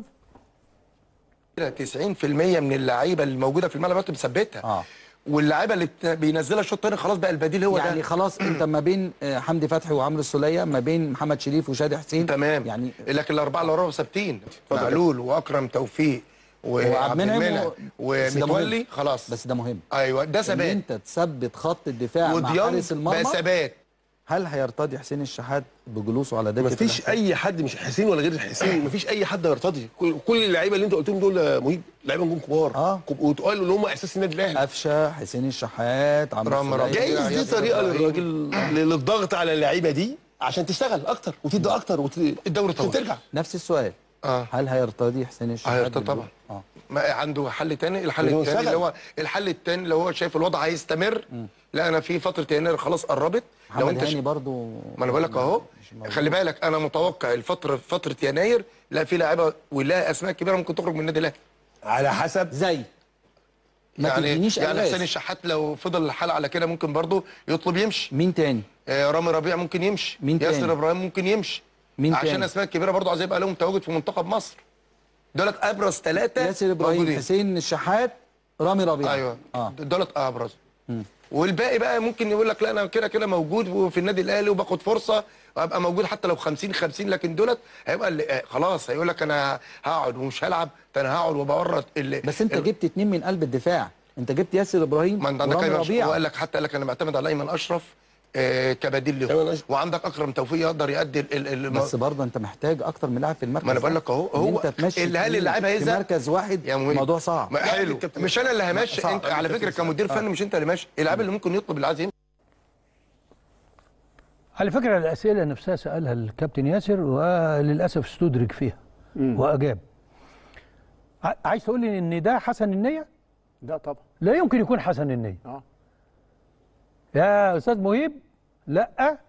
90% من اللعيبه اللي موجوده في الملعب انت مثبتها اه واللعيبه اللي بت- بينزلها الشوط الثاني خلاص بقى البديل هو يعني ده خلاص انت ما بين آه، حمدي فتحي وعمرو السوليه ما بين محمد شريف وشادي حسين تمام يعني لكن الاربعه اللي وراهم ثابتين معلول واكرم توفيق وعبد وعبد المنعم المنعم و- بس ده ومتولي مهم. خلاص بس ده مهم ايوه ده ان ثبات انت تثبت خط الدفاع مع وديانج حارس بقى المرمى ثبات هل هيرتضي حسين الشحات بجلوسه على دكه مفيش الاحتياط؟ اي حد مش حسين ولا غير حسين مفيش اي حد يرتضي كل, كل اللعيبه اللي انت قلتهم دول آه، مهيب لعيبه نجوم كبار آه. كب- وتقال اللي هم اساس النادي الاهلي قفشه حسين الشحات عمرو رام السولية. ربيع. جايز دي ياسر طريقه إبراهيم. للراجل للضغط على اللعيبه دي عشان تشتغل اكتر وتدي اكتر وت... الدوري عشان طول. ترجع نفس السؤال اه هل هيرتضي حسين الشحات هيرتضي بالجلوس؟ طبعا. اه ما عنده حل تاني الحل إنه التاني يشتغل. اللي هو الحل التاني اللي هو شايف الوضع هيستمر لا انا في فتره يناير خلاص قربت لو محمد انت ش- هاني برضو ما انا بقول لك اهو مش موجود. خلي بالك انا متوقع الفتره فتره يناير لا في لاعيبه ولها اسماء كبيره ممكن تخرج من النادي الاهلي على حسب زي ما يعني تدينيش يعني ألغاز. حسين الشحات لو فضل الحال على كده ممكن برضه يطلب يمشي مين تاني آه رامي ربيع ممكن يمشي مين تاني؟ ياسر ابراهيم ممكن يمشي مين عشان تاني؟ اسماء كبيره برضه عايز يبقى لهم تواجد في منتخب مصر دولت ابرز ثلاثه ياسر ابراهيم حسين الشحات رامي ربيعه ايوه اه دولت ابرز والباقي بقى ممكن يقول لك لا انا كده كده موجود في النادي الاهلي وباخد فرصه وابقى موجود حتى لو 50 50 لكن دولت هيبقى اللي آه، خلاص هيقول لك انا هقعد ومش هلعب ده انا هقعد وبورط اللي بس انت ال- جبت اتنين من قلب الدفاع انت جبت ياسر ابراهيم ما انت عندك ورامي ايمن أشرف، ربيعه وقال لك حتى قال لك انا معتمد على ايمن اشرف آه، كبديل أيمن له أشرف. وعندك اكرم توفيق يقدر يؤدي ال- ال- الم- بس برضه انت محتاج اكتر من لاعب في المركز ما انا ده. بقول لك اهو إن هو انت تمشي اللي هل اتنين اللاعب في هيزهق مركز واحد يا مهم. موضوع صعب ما حلو الكابتن- مش انا اللي همشي صعب. انت على فكره الكابتن كمدير فني مش انت اللي ماشي اللاعب اللي ممكن يطلب اللي عايز يمشي على فكرة الأسئلة نفسها سألها الكابتن ياسر وللأسف استدرك فيها وأجاب ع- عايز تقول لي إن ده حسن النية؟ ده طبعا لا يمكن يكون حسن النية اه يا أستاذ مهيب لا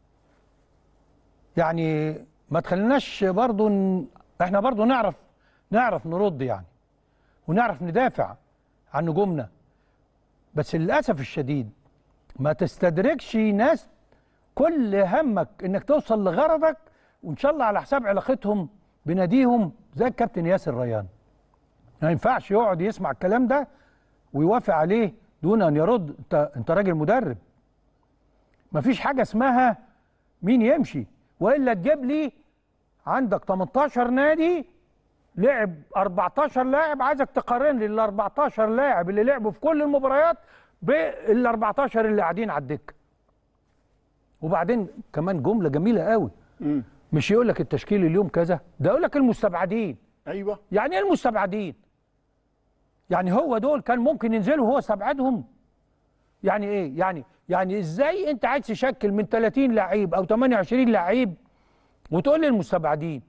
يعني ما تخليناش برضو ن... احنا برضو نعرف نعرف نرد يعني ونعرف ندافع عن نجومنا بس للأسف الشديد ما تستدركش ناس كل همك انك توصل لغرضك وان شاء الله على حساب علاقتهم بناديهم زي الكابتن ياسر ريان ما ينفعش يقعد يسمع الكلام ده ويوافق عليه دون ان يرد انت انت راجل مدرب مفيش حاجه اسمها مين يمشي والا تجيب لي عندك 18 نادي لعب 14 لاعب عايزك تقارن لي ال 14 لاعب اللي لعبوا في كل المباريات بال 14 اللي قاعدين على الدكه وبعدين كمان جمله جميله قوي مش يقول لك التشكيل اليوم كذا ده يقول لك المستبعدين ايوه يعني ايه المستبعدين يعني هو دول كان ممكن ينزلوا هو استبعدهم يعني ايه يعني يعني ازاي انت عايز تشكل من 30 لعيب او 28 لعيب وتقول لي المستبعدين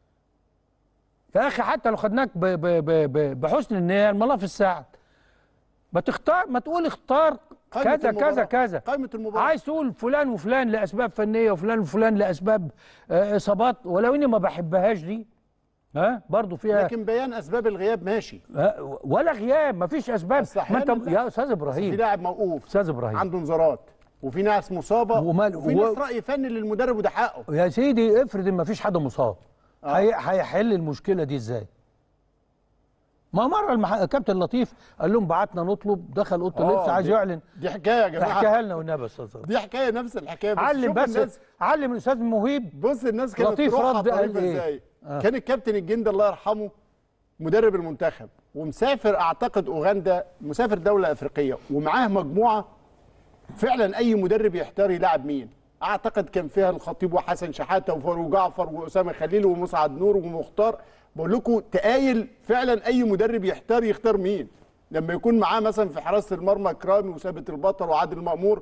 يا اخي حتى لو خدناك ب ب ب ب بحسن النيه الملف الساعد ما تختار ما تقول اختار قائمة كذا المباراة. كذا كذا قائمة المباراة عايز تقول فلان وفلان لاسباب فنيه وفلان وفلان لاسباب آه، اصابات ولو اني ما بحبهاش دي ها برضه فيها لكن بيان اسباب الغياب ماشي آه، ولا غياب ما فيش اسباب بس ما انت أحياناً يا استاذ في ابراهيم لاعب موقوف استاذ ابراهيم عنده انذارات وفي ناس مصابه ومال- وفي و- ناس راي فني للمدرب وده حقه يا سيدي افرض ان ما فيش حد مصاب هي- هيحل المشكله دي ازاي ما مره المح... كابتن لطيف قال لهم بعتنا نطلب دخل اوضه آه، اللبس عايز دي- يعلن دي حكايه يا جماعه احكيها لنا والنبي يا استاذ دي حكايه نفس الحكايه بس علم شوف بس الناس علم الاستاذ مهيب بص الناس كانت لطيف روحها رد قال طريفة إيه؟ ازاي آه. كان الكابتن الجندي الله يرحمه مدرب المنتخب ومسافر اعتقد اوغندا مسافر دوله افريقيه ومعاه مجموعه فعلا اي مدرب يحتار يلعب مين اعتقد كان فيها الخطيب وحسن شحاته وفاروق جعفر واسامه خليل ومسعد نور ومختار بقول لكم تقايل فعلا اي مدرب يحتار يختار مين لما يكون معاه مثلا في حراسه المرمى كرامي وثابت البطل وعادل مامور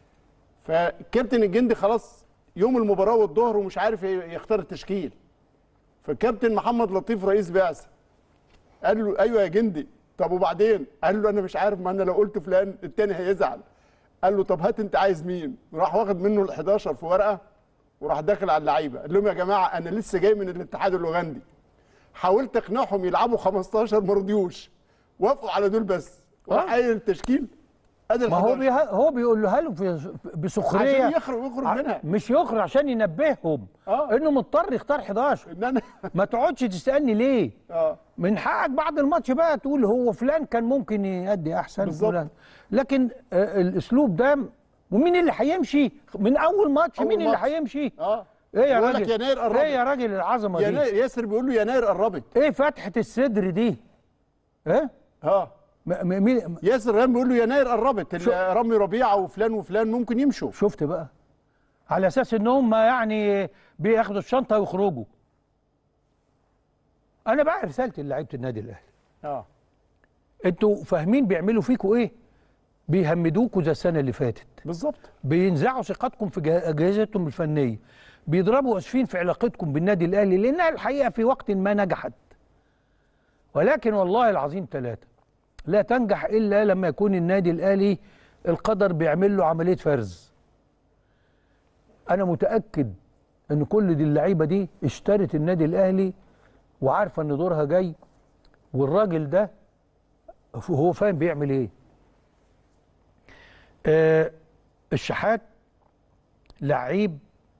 فكابتن الجندي خلاص يوم المباراه والظهر ومش عارف يختار التشكيل فالكابتن محمد لطيف رئيس بعثه قال له ايوه يا جندي طب وبعدين قال له انا مش عارف ما انا لو قلت فلان التاني هيزعل قال له طب هات انت عايز مين راح واخد منه ال 11 في ورقه وراح داخل على اللعيبه قال لهم يا جماعه انا لسه جاي من الاتحاد الاوغندي حاولت اقنعهم يلعبوا 15 ما رضيوش وافقوا على دول بس وراح قايل التشكيل ادي ال ما هو 11. بيه... هو بيقول له في بسخريه عشان يخرج يخرج ع- منها مش يخرج عشان ينبههم آه. انه مضطر يختار 11 ان انا ما تقعدش تسالني ليه اه من حقك بعد الماتش بقى تقول هو فلان كان ممكن يأدي احسن بالظبط. فلان لكن آه، الاسلوب ده ومين اللي هيمشي من اول ماتش أول مين اللي ماتش. هيمشي اه ايه يا بيقول لك راجل يناير قربت. ايه يا راجل العظمه دي يناير ياسر بيقول له يناير قربت ايه فتحه الصدر دي ايه اه م- م- مين ياسر ريان بيقول له يناير قربت ال- رامي ربيعه وفلان وفلان ممكن يمشوا شفت بقى على اساس ان هم يعني بياخدوا الشنطه ويخرجوا انا بقى رسالتي لعيبه النادي الاهلي اه انتوا فاهمين بيعملوا فيكوا ايه بيهمدوكوا زي السنه اللي فاتت بالظبط بينزعوا ثقتكم في جه- اجهزتهم الفنيه بيضربوا اسفين في علاقتكم بالنادي الاهلي لانها الحقيقه في وقت ما نجحت ولكن والله العظيم ثلاثه لا تنجح الا لما يكون النادي الاهلي القدر بيعمل له عمليه فرز انا متاكد ان كل دي اللعيبه دي اشترت النادي الاهلي وعارفه ان دورها جاي والراجل ده هو فاهم بيعمل ايه آه الشحات لعيب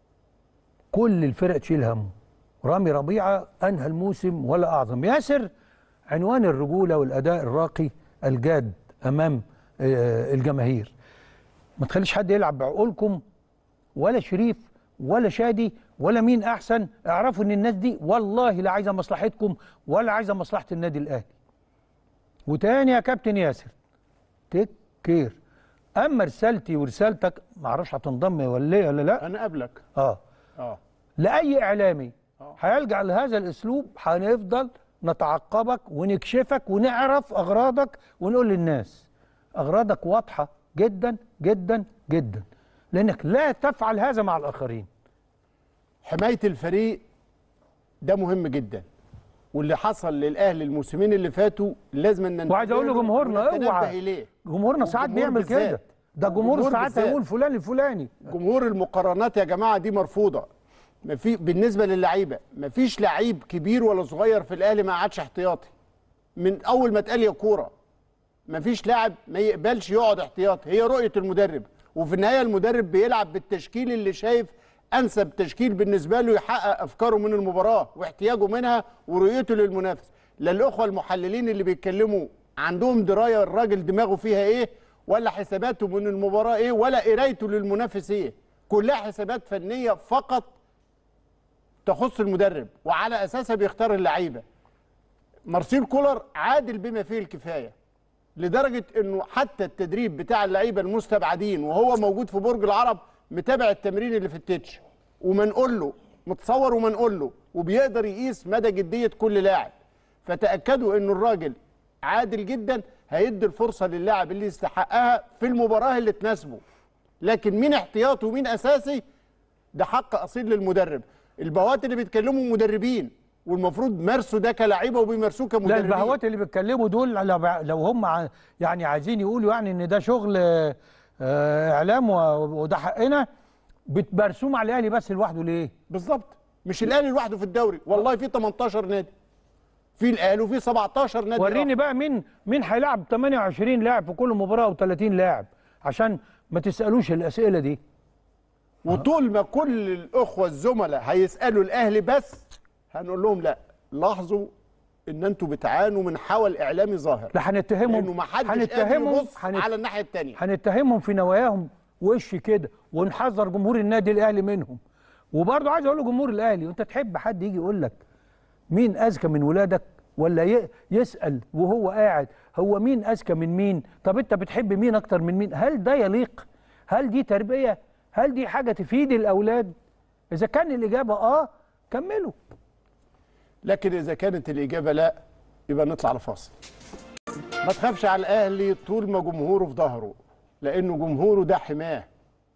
كل الفرق تشيل همه رامي ربيعه انهى الموسم ولا اعظم ياسر عنوان الرجوله والاداء الراقي الجاد امام آه الجماهير ما تخليش حد يلعب بعقولكم ولا شريف ولا شادي ولا مين احسن اعرفوا ان الناس دي والله لا عايزه مصلحتكم ولا عايزه مصلحه النادي الاهلي وتاني يا كابتن ياسر تيك كير اما رسالتي ورسالتك ما اعرفش هتنضم ولا ايه ولا لا انا قبلك اه اه لاي اعلامي هيلجا لهذا الاسلوب هنفضل نتعقبك ونكشفك ونعرف اغراضك ونقول للناس اغراضك واضحه جدا جدا جدا لانك لا تفعل هذا مع الاخرين حمايه الفريق ده مهم جدا واللي حصل للاهلي الموسمين اللي فاتوا لازم ان وعايز اقول لجمهورنا ونتنبه اوعى اليه جمهورنا ساعات والجمهور بيعمل كده بالذات. ده جمهور والجمهور ساعات بالذات. هيقول فلان الفلاني جمهور المقارنات يا جماعه دي مرفوضه ما في بالنسبه للعيبه ما فيش لعيب كبير ولا صغير في الاهلي ما قعدش احتياطي من اول ما اتقال يا كوره ما فيش لاعب ما يقبلش يقعد احتياطي هي رؤيه المدرب وفي النهايه المدرب بيلعب بالتشكيل اللي شايف انسب تشكيل بالنسبه له يحقق افكاره من المباراه واحتياجه منها ورؤيته للمنافس لا الاخوه المحللين اللي بيتكلموا عندهم درايه الراجل دماغه فيها ايه ولا حساباته من المباراه ايه ولا قرايته للمنافس ايه كلها حسابات فنيه فقط تخص المدرب وعلى اساسها بيختار اللعيبه مارسيل كولر عادل بما فيه الكفايه لدرجه انه حتى التدريب بتاع اللعيبه المستبعدين وهو موجود في برج العرب متابع التمرين اللي في التتش ومنقول له متصور ومنقول له وبيقدر يقيس مدى جديه كل لاعب فتاكدوا ان الراجل عادل جدا هيدي الفرصه للاعب اللي يستحقها في المباراه اللي تناسبه لكن مين احتياطي ومين اساسي ده حق اصيل للمدرب البهوات اللي بيتكلموا مدربين والمفروض مارسوا ده كلاعيبه وبيمارسوه لا كمدربين البهوات اللي بيتكلموا دول لو- لو هم ع- يعني عايزين يقولوا يعني ان ده شغل آه، آه، اعلام و- وده حقنا بتمارسوه مع الاهلي بس لوحده ليه؟ بالظبط مش الاهلي لوحده في الدوري والله في 18 نادي في الاهلي وفي 17 نادي وريني بقى مين مين هيلاعب 28 لاعب في كل مباراه و30 لاعب عشان ما تسالوش الاسئله دي وطول ما كل الاخوه الزملاء هيسالوا الاهلي بس هنقول لهم لا لاحظوا ان انتوا بتعانوا من حول اعلامي ظاهر لا هنتهمهم لانه ما حدش قادر هنتهمهم يبص هنت- على الناحيه الثانيه هنتهمهم في نواياهم وش كده ونحذر جمهور النادي الاهلي منهم وبرضه عايز اقول لجمهور الاهلي وانت تحب حد يجي يقول لك مين اذكى من ولادك ولا ي- يسال وهو قاعد هو مين اذكى من مين طب انت بتحب مين اكتر من مين هل ده يليق هل دي تربيه هل دي حاجه تفيد الاولاد اذا كان الاجابه اه كملوا لكن اذا كانت الاجابه لا يبقى نطلع لفاصل ما تخافش على الاهلي طول ما جمهوره في ظهره لانه جمهوره ده حماه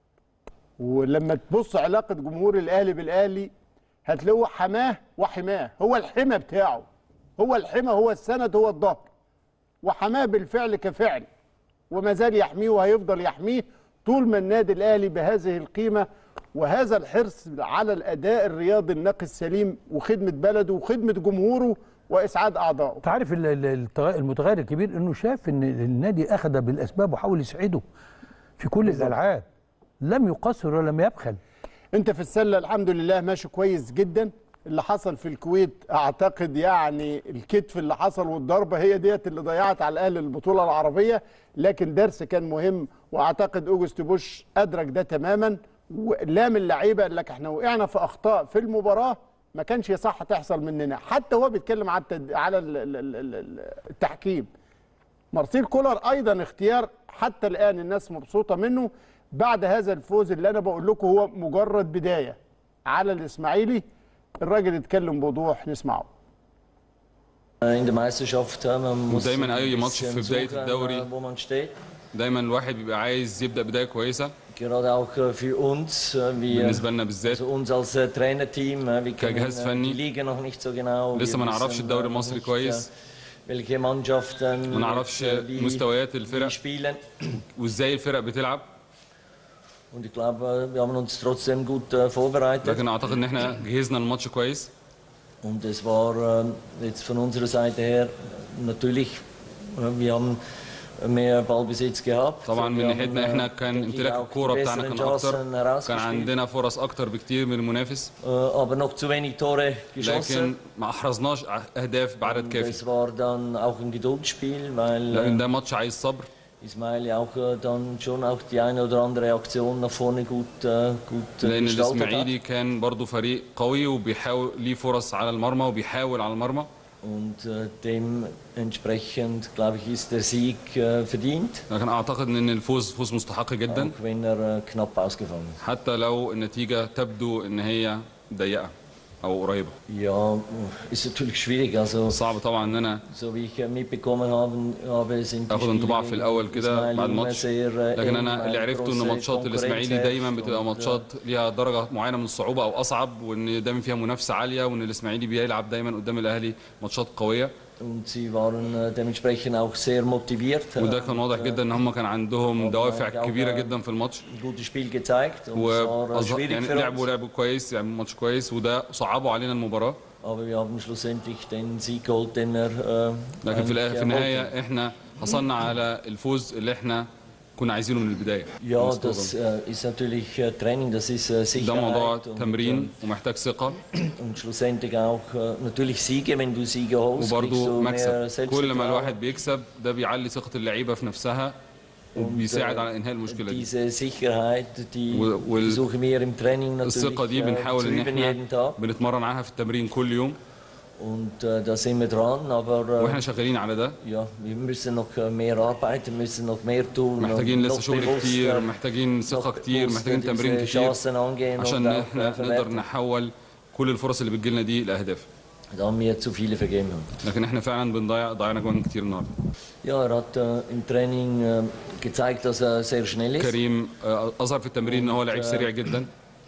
ولما تبص علاقه جمهور الاهلي بالاهلي هتلاقوه حماه وحماه هو الحمى بتاعه هو الحمى هو السند هو الظهر وحماه بالفعل كفعل وما زال يحميه وهيفضل يحميه طول ما النادي الاهلي بهذه القيمه وهذا الحرص على الاداء الرياضي النقي السليم وخدمه بلده وخدمه جمهوره واسعاد اعضائه انت عارف ال- ال- التغ- المتغير الكبير انه شاف ان النادي اخذ بالاسباب وحاول يسعده في كل الالعاب لم يقصر ولم يبخل انت في السله الحمد لله ماشي كويس جدا اللي حصل في الكويت اعتقد يعني الكتف اللي حصل والضربه هي ديت اللي ضيعت على الاهلي البطوله العربيه لكن درس كان مهم واعتقد اوجست بوش ادرك ده تماما ولام اللعيبه قال لك احنا وقعنا في اخطاء في المباراه ما كانش يصح تحصل مننا حتى هو بيتكلم على التد... على ال- ال- ال- ال- التحكيم مارسيل كولر ايضا اختيار حتى الان الناس مبسوطه منه بعد هذا الفوز اللي انا بقول لكم هو مجرد بدايه على الاسماعيلي الراجل اتكلم بوضوح نسمعه In der Meisterschaft, äh, man muss ودايما اي ein ماتش في bisschen بدايه suchen, الدوري äh, wo man steht. دايما الواحد بيبقى عايز يبدا بدايه كويسه Gerade auch äh, für uns, äh, wir, بالنسبه لنا بالذات also uns als äh, Trainerteam, äh, wir kennen كجهاز äh, فني. die Liga noch nicht so genau. لسه Wir ما نعرفش wissen, الدوري äh, المصري nicht, كويس äh, welche Mannschaften ما نعرفش jetzt, äh, wie, مستويات الفرق wie spielen. وازاي الفرق بتلعب Und ich glaube, äh, wir haben uns trotzdem gut äh, vorbereitet. لكن اعتقد ان احنا جهزنا الماتش كويس Und es war äh, jetzt von unserer Seite her natürlich, äh, wir haben mehr Ballbesitz gehabt. طبعا من Wir ناحيتنا haben, احنا äh, كان denke ich, امتلاك auch الكوره die بتاعنا besseren كان اكتر Chancen كان herausgespielt. عندنا فرص اكتر بكتير من المنافس Äh, aber noch zu wenig Tore geschossen. لكن ما احرزناش اهداف بعدد Und كافي es war dann auch ein Geduldsspiel, weil لكن äh, ده ماتش عايز صبر Ismail ja auch äh, dann schon auch die eine oder andere Aktion nach vorne gut, äh, gut äh, لان gestaltet hat. الاسماعيلي كان برضو فريق قوي وبيحاول ليه فرص على المرمى وبيحاول على المرمى Und äh, dementsprechend, glaube ich, ist der Sieg äh, verdient, لكن اعتقد ان الفوز فوز مستحق جدا auch wenn er äh, knapp ausgefallen ist. حتى لو النتيجه تبدو ان هي ضيقه او قريبه Ja, ist natürlich schwierig. Also, صعب طبعا ان انا so wie ich äh, mitbekommen habe, habe sind die اخد انطباع في Spiele الاول كده Ismail بعد immer الماتش sehr, äh, لكن eng, انا اللي weil عرفته ان große ماتشات Konkurrenz الاسماعيلي herrscht دايما und, بتبقى ماتشات ليها درجه معينه من الصعوبه او اصعب وان دايما فيها منافسه عاليه وان الاسماعيلي بيلعب دايما قدام الاهلي ماتشات قويه Und sie waren äh, dementsprechend auch sehr motiviert. وده äh, كان واضح جدا ان هم كان عندهم دوافع كبيره جدا في الماتش ein gutes Spiel gezeigt. Und es war äh, وأظهر- schwierig يعني für لعبوا uns. لعبوا كويس يعني ماتش كويس وده صعبوا علينا المباراه Aber wir haben schlussendlich den Sieg geholt, den wir äh, لكن في الآخر- eigentlich في wollten. النهايه احنا حصلنا على الفوز اللي احنا كنا عايزينه من البدايه Ja, das äh, ist natürlich äh, Training, das ist äh, ده موضوع Sicherheit und, تمرين ومحتاج ثقه äh, und schlussendlich auch äh, natürlich Siege, wenn du Siege holst, kriegst وبرضه du mehr مكسب كل ما Selbstvertrauen. الواحد بيكسب ده بيعلي ثقه اللعيبه في نفسها وبيساعد äh, على انهاء المشكله دي Diese Sicherheit, die و- وال- versuchen wir im Training natürlich الثقه دي äh, بنحاول zu ان üben احنا jeden Tag. بنتمرن عليها في التمرين كل يوم Und äh, da sind wir dran, aber äh, واحنا شغالين على ده ja, wir müssen noch äh, mehr arbeiten, müssen noch mehr tun. محتاجين noch لسه شغل bewusster- كتير محتاجين ثقه كتير bewusster محتاجين تمرين diese كتير Chancen angehen عشان und auch, احنا äh, نقدر verwerten. نحول كل الفرص اللي بتجيلنا دي لاهداف Da haben wir zu viele vergeben. لكن احنا فعلا بنضيع ضيعنا جوان كتير النهارده Ja, er hat äh, im Training äh, gezeigt, dass er sehr schnell ist. كريم آه، اظهر في التمرين ان هو لعيب سريع جدا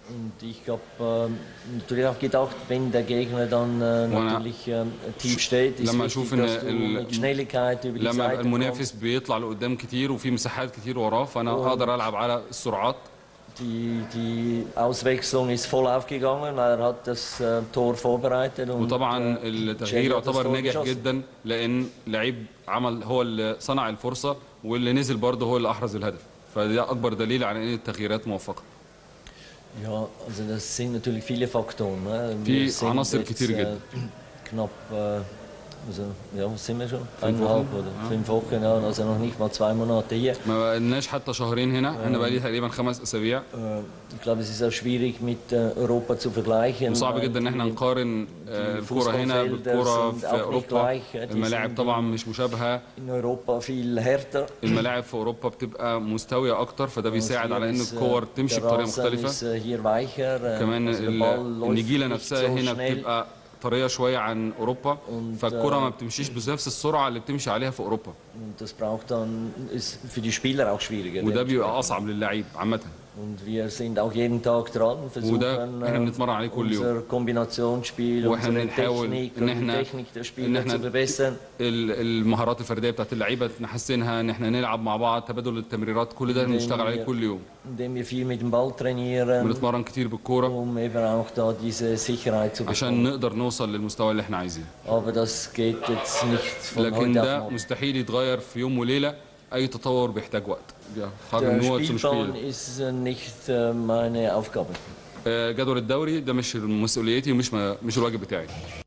Und ich habe ähm, natürlich auch gedacht, wenn der Gegner dann äh, وأنا natürlich ähm, tief steht, ist لما wichtig, اشوف ان dass du ال- mit Schnelligkeit über die لما يبقى Seite المنافس kommst. بيطلع لقدام كتير وفي مساحات كتير وراه فانا و- اقدر العب على السرعات Die, die Auswechslung ist voll aufgegangen, weil er hat das äh, Tor vorbereitet. Und, وطبعا äh, التغيير Chelsea hat das يعتبر Tor ناجح geschossen. جدا لان لعيب عمل هو اللي صنع الفرصه واللي نزل برضه هو اللي احرز الهدف فده اكبر دليل على ان التغييرات موفقه Ja, also das sind natürlich viele Faktoren. Ne? في Wir sind عناصر jetzt, كتير äh, جدا. Knapp, äh, also, ja, was sind wir schon? Fünf Eineinhalb Wochen, oder ja. fünf Wochen, ja, also noch nicht mal zwei Monate hier. ما بقالناش حتى شهرين هنا احنا بقالي تقريبا خمس اسابيع Äh, Ich glaube, es ist auch schwierig mit äh, Europa zu vergleichen. وصعب weil جدا ان احنا die- نقارن آه، الكوره هنا Fußballfelder بالكوره sind في auch nicht اوروبا gleich. Die الملاعب sind طبعا مش مشابهه in Europa viel härter. الملاعب في اوروبا بتبقى مستويه اكتر فده بيساعد على ان Hier ist, äh, الكور تمشي der بطريقه Rasen مختلفه ist, äh, hier weicher. äh, كمان also der ال- Ball läuft النجيله nicht نفسها so هنا schnell. بتبقى طريه شويه عن اوروبا فالكره ما بتمشيش بنفس السرعه اللي بتمشي عليها في اوروبا Und das braucht dann, ist für die Spieler auch schwieriger. وده بيبقى اصعب للعيب عامه Und wir sind auch jeden Tag dran, وده versuchen احنا äh, بنتمرن عليه كل يوم unser Kombinationsspiel, واحنا unsere بنحاول Technik ان und die احنا Technik der ان Spieler احنا zu verbessern. ال- المهارات الفرديه بتاعت اللعيبه نحسنها ان احنا نلعب مع بعض تبادل التمريرات كل ده indem بنشتغل عليه wir- كل يوم Indem wir viel mit dem Ball trainieren, بنتمرن كتير بالكوره um eben auch da diese Sicherheit zu عشان bekommen. نقدر نوصل للمستوى اللي احنا عايزينه Aber das geht jetzt nicht von لكن heute auf ده morgen. مستحيل يتغير في يوم وليله اي تطور بيحتاج وقت Ja, haben Der nur zum Spielplan Spiel. ist äh, nicht äh, meine Aufgabe. آه، جدول الدوري ده مش مسؤوليتي ومش ما- مش الواجب بتاعي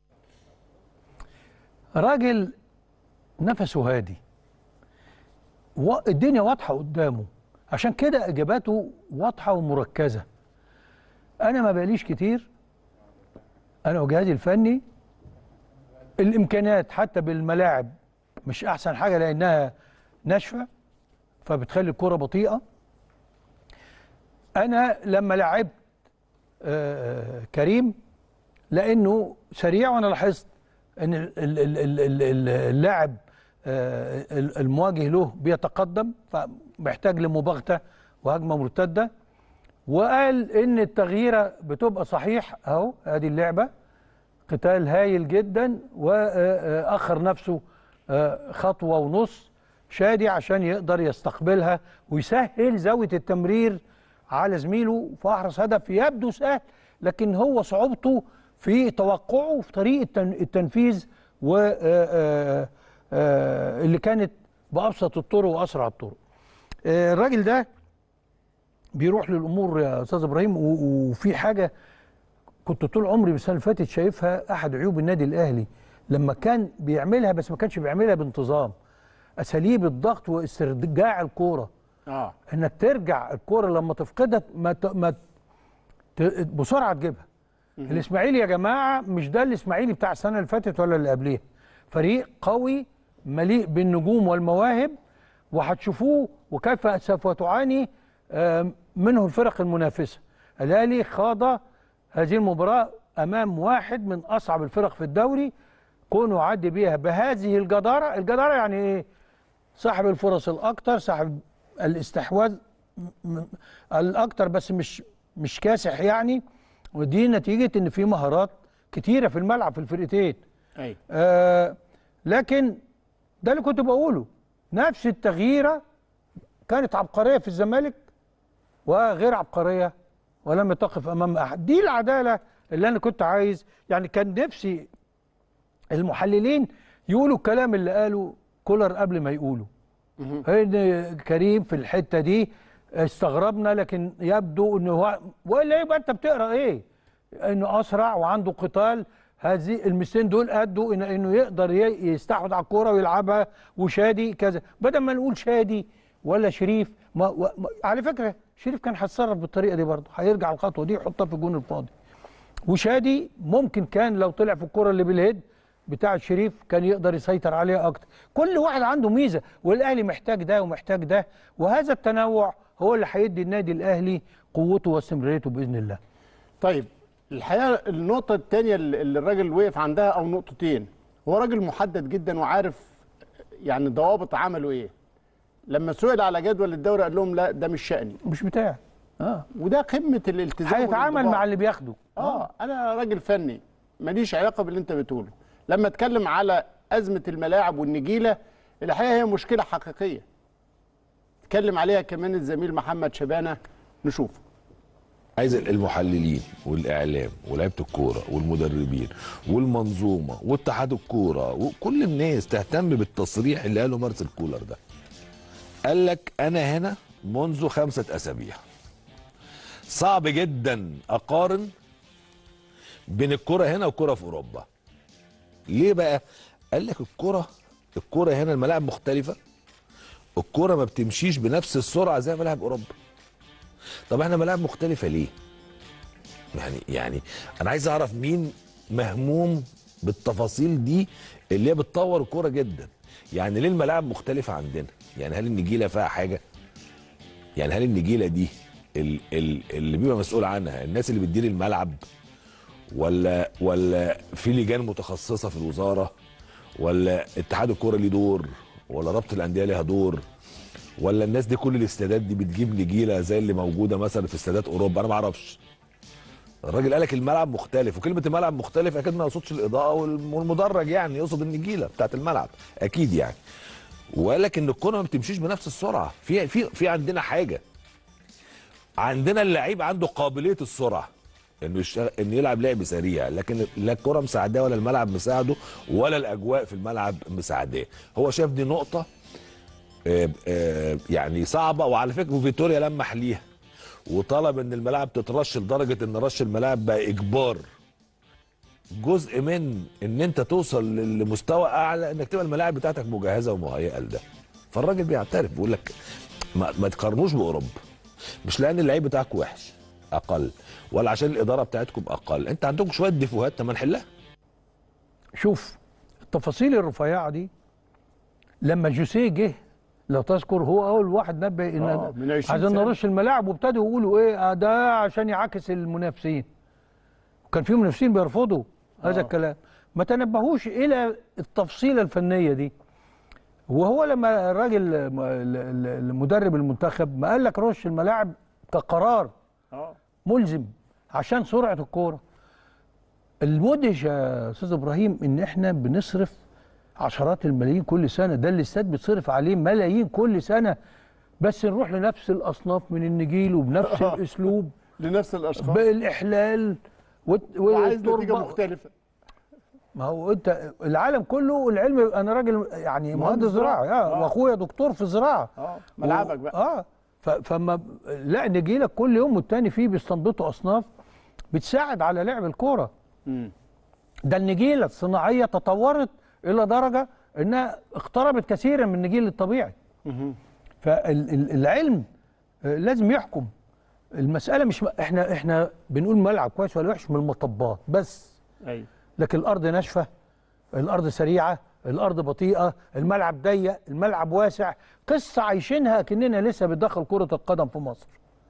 راجل نفسه هادي و- الدنيا واضحه قدامه عشان كده اجاباته واضحه ومركزه انا ما بقاليش كتير انا وجهازي الفني الامكانيات حتى بالملاعب مش احسن حاجه لانها ناشفه فبتخلي الكره بطيئه انا لما لعبت آه، كريم لانه سريع وانا لاحظت ان ال- ال- ال- ال- ال- ال- اللاعب آه، ال- المواجه له بيتقدم فمحتاج لمباغته وهجمه مرتده وقال ان التغييره بتبقى صحيح اهو ادي اللعبه قتال هايل جدا واخر نفسه آه، خطوه ونص شادي عشان يقدر يستقبلها ويسهل زاويه التمرير على زميله فاحرز هدف يبدو سهل لكن هو صعوبته في توقعه في طريقه تن- التنفيذ و آه، آه، آه، اللي كانت بابسط الطرق واسرع الطرق. آه، الراجل ده بيروح للامور يا استاذ ابراهيم و- وفي حاجه كنت طول عمري السنه اللي فاتت شايفها احد عيوب النادي الاهلي لما كان بيعملها بس ما كانش بيعملها بانتظام اساليب الضغط واسترجاع الكوره اه انك ترجع الكوره لما تفقدها ما ت... ما ت... بسرعه تجيبها الاسماعيلي يا جماعه مش ده الاسماعيلي بتاع السنه اللي فاتت ولا اللي قبليها فريق قوي مليء بالنجوم والمواهب وهتشوفوه وكيف سوف تعاني آه، منه الفرق المنافسه الاهلي خاض هذه المباراه امام واحد من اصعب الفرق في الدوري كونه يعدي بيها بهذه الجداره الجداره يعني ايه صاحب الفرص الاكثر صاحب الاستحواذ م- م- الاكثر بس مش مش كاسح يعني ودي نتيجه ان في مهارات كتيره في الملعب في الفرقتين ايوه آه لكن ده اللي كنت بقوله نفس التغييره كانت عبقريه في الزمالك وغير عبقريه ولم تقف امام احد دي العداله اللي انا كنت عايز يعني كان نفسي المحللين يقولوا الكلام اللي قاله كولر قبل ما يقوله ان كريم في الحته دي استغربنا لكن يبدو انه هو ولا يبقى انت بتقرا ايه؟ انه اسرع وعنده قتال هذه المسين دول ادوا إن انه يقدر ي- يستحوذ على الكوره ويلعبها وشادي كذا بدل ما نقول شادي ولا شريف ما و- ما على فكره شريف كان هيتصرف بالطريقه دي برضه هيرجع الخطوه دي يحطها في الجون الفاضي وشادي ممكن كان لو طلع في الكره اللي بالهيد بتاع شريف كان يقدر يسيطر عليها اكتر كل واحد عنده ميزه والاهلي محتاج ده ومحتاج ده وهذا التنوع هو اللي هيدي النادي الاهلي قوته واستمراريته باذن الله طيب الحقيقه النقطه الثانيه اللي اللي الراجل وقف عندها او نقطتين هو راجل محدد جدا وعارف يعني ضوابط عمله ايه لما سئل على جدول الدوري قال لهم لا ده مش شأني مش بتاعي اه وده قمه الالتزام هيتعامل والانضباط. مع اللي بياخده اه انا راجل فني ماليش علاقه باللي انت بتقوله لما اتكلم على ازمه الملاعب والنجيله الحقيقه هي مشكله حقيقيه اتكلم عليها كمان الزميل محمد شبانه نشوف عايز المحللين والاعلام ولاعيبه الكوره والمدربين والمنظومه واتحاد الكوره وكل الناس تهتم بالتصريح اللي قاله مارسيل كولر ده قال لك انا هنا منذ خمسه اسابيع صعب جدا اقارن بين الكره هنا والكره في اوروبا ليه بقى قال لك الكره الكره هنا الملاعب مختلفه الكره ما بتمشيش بنفس السرعه زي ملاعب اوروبا طب احنا ملاعب مختلفه ليه يعني يعني انا عايز اعرف مين مهموم بالتفاصيل دي اللي هي بتطور الكوره جدا يعني ليه الملاعب مختلفه عندنا يعني هل النجيله فيها حاجه يعني هل النجيله دي ال- ال- اللي بيبقى مسؤول عنها الناس اللي بتدير الملعب ولا ولا في لجان متخصصه في الوزاره ولا اتحاد الكوره ليه دور ولا رابطه الانديه ليها دور ولا الناس دي كل الاستادات دي بتجيب نجيله زي اللي موجوده مثلا في استادات اوروبا انا ما اعرفش الراجل قال لك الملعب مختلف وكلمه الملعب مختلف اكيد ما يقصدش الاضاءه والم- والمدرج يعني يقصد النجيله بتاعت الملعب اكيد يعني وقال لك ان الكره ما بتمشيش بنفس السرعه في في في عندنا حاجه عندنا اللعيب عنده قابليه السرعه انه يشتغل انه يلعب لعب سريع لكن لا الكره مساعداه ولا الملعب مساعده ولا الاجواء في الملعب مساعداه هو شاف دي نقطه آه، آه، يعني صعبه وعلى فكره فيتوريا لمح ليها وطلب ان الملاعب تترش لدرجه ان رش الملاعب بقى اجبار جزء من ان انت توصل لمستوى اعلى انك تبقى الملاعب بتاعتك مجهزه ومهيئه لده فالراجل بيعترف بيقول لك ما, ما تقارنوش باوروبا مش لان اللعيب بتاعك وحش اقل ولا عشان الاداره بتاعتكم اقل انت عندكم شويه ديفوهات طب ما نحلها شوف التفاصيل الرفيعه دي لما جوسيه جه لو تذكر هو اول واحد نبه ان آه، من 20 عايزين سنة. نرش الملاعب وابتدوا يقولوا ايه آه ده عشان يعاكس المنافسين وكان في منافسين بيرفضوا هذا آه. الكلام ما تنبهوش الى التفصيله الفنيه دي وهو لما الراجل ال- ال- المدرب المنتخب ما قال لك رش الملاعب كقرار اه ملزم عشان سرعه الكوره المدهش يا استاذ ابراهيم ان احنا بنصرف عشرات الملايين كل سنه ده الاستاد بيتصرف عليه ملايين كل سنه بس نروح لنفس الاصناف من النجيل وبنفس آه. الاسلوب لنفس الاشخاص بالاحلال والت- وعايز نتيجه والتربة. مختلفه ما هو انت العالم كله العلم انا راجل يعني مهندس مهندس زراعي زراعة. اه آه. واخويا دكتور في الزراعه اه ملعبك بقى اه ف- فما لا نجيلك كل يوم والتاني فيه بيستنبطوا اصناف بتساعد على لعب الكوره مم. ده النجيله الصناعيه تطورت الى درجه انها اقتربت كثيرا من النجيل الطبيعي مهم. فالعلم لازم يحكم المساله مش احنا احنا بنقول ملعب كويس ولا وحش من المطبات بس ايوه لكن الارض ناشفه الارض سريعه الارض بطيئه الملعب ضيق الملعب واسع قصه عايشينها كاننا لسه بندخل كره القدم في مصر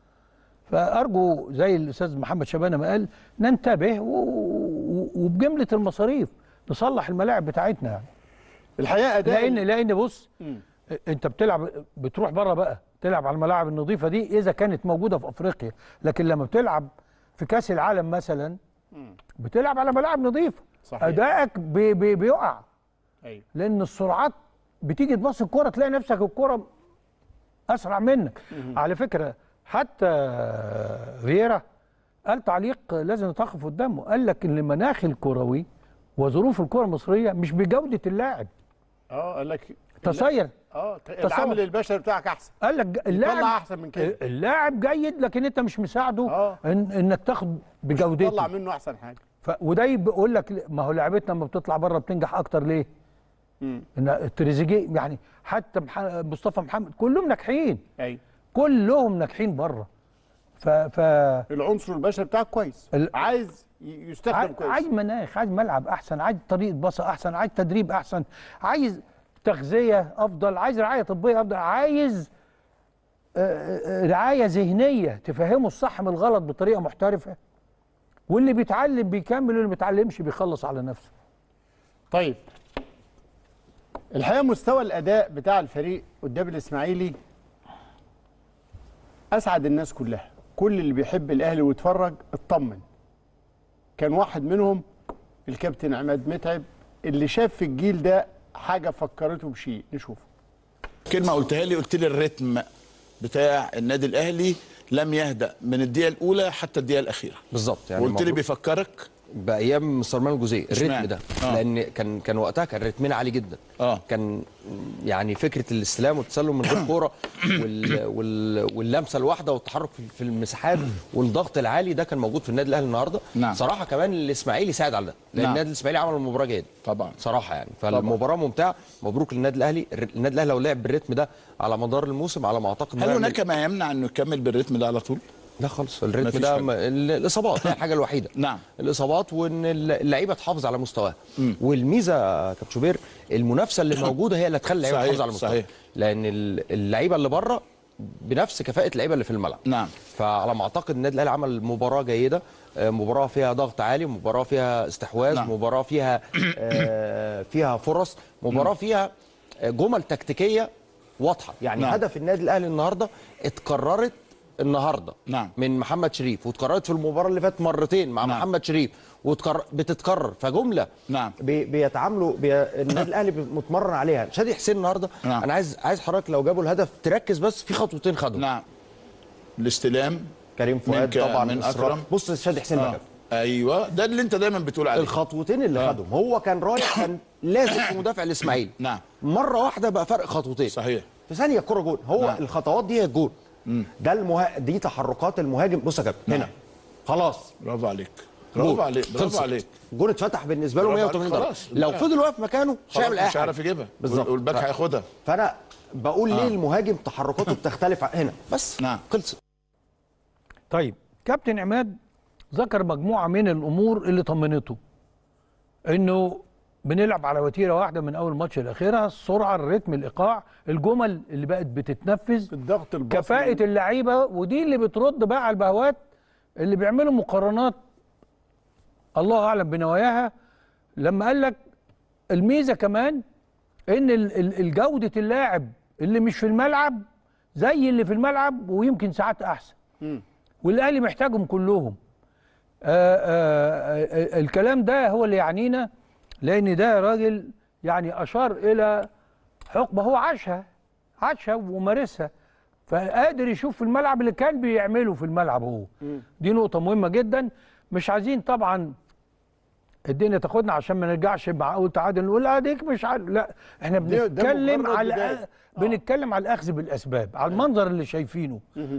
فارجو زي الاستاذ محمد شبانه ما قال ننتبه و- و- وبجمله المصاريف نصلح الملاعب بتاعتنا يعني الحقيقه ده لان لان بص مم. انت بتلعب بتروح بره بقى تلعب على الملاعب النظيفه دي اذا كانت موجوده في افريقيا لكن لما بتلعب في كاس العالم مثلا بتلعب على ملاعب نظيفه صحيح. ادائك بي بي بيقع ايوه لان السرعات بتيجي تبص الكوره تلاقي نفسك الكوره اسرع منك على فكره حتى فييرا قال تعليق لازم نتوقف قدامه قال لك ان المناخ الكروي وظروف الكره المصريه مش بجوده اللاعب اه قال لك تصير اه ت- تصور. العامل البشري بتاعك احسن قال لك اللاعب يطلع احسن من كده اللاعب جيد لكن انت مش مساعده آه. إن انك تاخد بجودته طلع منه احسن حاجه ف... وده بيقول لك ما هو لعبتنا لما بتطلع بره بتنجح اكتر ليه؟ مم. ان تريزيجيه يعني حتى مح... مصطفى محمد كلهم ناجحين ايوه كلهم ناجحين بره ف ف العنصر البشري بتاعك كويس ال- عايز ي- يستخدم عاي- كويس عايز مناخ عايز ملعب احسن عايز طريقه باصه احسن عايز تدريب احسن عايز تغذيه افضل عايز رعايه طبيه افضل عايز آه، آه، رعايه ذهنيه تفهمه الصح من الغلط بطريقه محترفه واللي بيتعلم بيكمل واللي ما بيتعلمش بيخلص على نفسه طيب الحقيقه مستوى الاداء بتاع الفريق قدام الاسماعيلي اسعد الناس كلها كل اللي بيحب الاهلي ويتفرج اطمن كان واحد منهم الكابتن عماد متعب اللي شاف في الجيل ده حاجه فكرته بشيء نشوف كلمه قلتها لي قلت لي الريتم بتاع النادي الاهلي لم يهدأ من الدقيقه الاولى حتى الدقيقه الاخيره بالظبط يعني وقلت لي المفروض- بيفكرك بايام سلمان الجوزيه الريتم اشمعنى؟ ده آه. لان كان كان وقتها كان رتمنا عالي جدا اه كان يعني فكره الاستلام والتسلم من غير كوره وال وال واللمسه الواحده والتحرك في- في المساحات والضغط العالي ده كان موجود في النادي الاهلي النهارده نعم. صراحه كمان الاسماعيلي ساعد على ده لان نعم. النادي الاسماعيلي عمل مباراه جيده طبعا صراحه يعني فالمباراه ممتعه مبروك للنادي الاهلي الر- النادي الاهلي لو لعب بالريتم ده على مدار الموسم على ما اعتقد هل إنه هناك يعمل- ما يمنع انه يكمل بالريتم ده على طول؟ لا خالص الريتم مفيش ده حاجة. م- ال- الاصابات هي الحاجه الوحيده نعم الاصابات وان اللعيبه تحافظ على مستواها والميزه يا كابتن شوبير المنافسه اللي موجوده هي اللي تخلي اللعيبه صحيح، تحافظ على مستواها صحيح. لان ال- اللعيبه اللي بره بنفس كفاءه اللعيبه اللي في الملعب نعم فعلى ما اعتقد النادي الاهلي عمل مباراه جيده آه، مباراه فيها ضغط عالي مباراه فيها استحواذ نعم. مباراه فيها آه، فيها فرص مباراه فيها آه، جمل تكتيكيه واضحه يعني نعم. هدف النادي الاهلي النهارده اتكررت النهارده نعم. من محمد شريف واتكررت في المباراه اللي فاتت مرتين مع نعم. محمد شريف وتكرر بتتكرر فجمله نعم بي بيتعاملوا بي النادي الاهلي متمرن عليها شادي حسين النهارده نعم. انا عايز عايز حضرتك لو جابوا الهدف تركز بس في خطوتين خدهم نعم الاستلام كريم فؤاد من ك- طبعا من إصرار. اكرم بص شادي حسين آه. بقى ايوه ده اللي انت دايما بتقول عليه الخطوتين اللي آه. خدهم هو كان رايح كان لازم في مدافع الاسماعيلي نعم مره واحده بقى فرق خطوتين صحيح في ثانيه الكره جول هو نعم. نعم. الخطوات دي هي الجول ده المها... دي تحركات المهاجم بص يا كابتن هنا خلاص برافو عليك جول. برافو عليك برافو خلصت. عليك الجول اتفتح بالنسبه له برافو 180 عليك. درجه خلاص. لو لا. فضل واقف مكانه مش خلاص هيعمل اي مش حاجه هيعرف يجيبها بالظبط والباك ف- هياخدها فانا بقول آه. ليه المهاجم تحركاته بتختلف عن- هنا بس نعم خلص طيب كابتن عماد ذكر مجموعه من الامور اللي طمنته انه بنلعب على وتيره واحده من اول ماتش لاخرها السرعه الريتم الايقاع الجمل اللي بقت بتتنفذ الضغط البصري كفاءه اللعيبه ودي اللي بترد بقى على البهوات اللي بيعملوا مقارنات الله اعلم بنواياها لما قال لك الميزه كمان ان ال- ال- الجوده اللاعب اللي مش في الملعب زي اللي في الملعب ويمكن ساعات احسن والاهلي محتاجهم كلهم آآ آآ الكلام ده هو اللي يعنينا لان ده راجل يعني اشار الى حقبه هو عاشها عاشها ومارسها فقادر يشوف في الملعب اللي كان بيعمله في الملعب هو دي نقطه مهمه جدا مش عايزين طبعا الدنيا تاخدنا عشان ما نرجعش مع اول تعادل نقول اديك مش عارف لا احنا ده- ده بنتكلم مجرد على بداية. بنتكلم على الاخذ بالاسباب على المنظر اللي شايفينه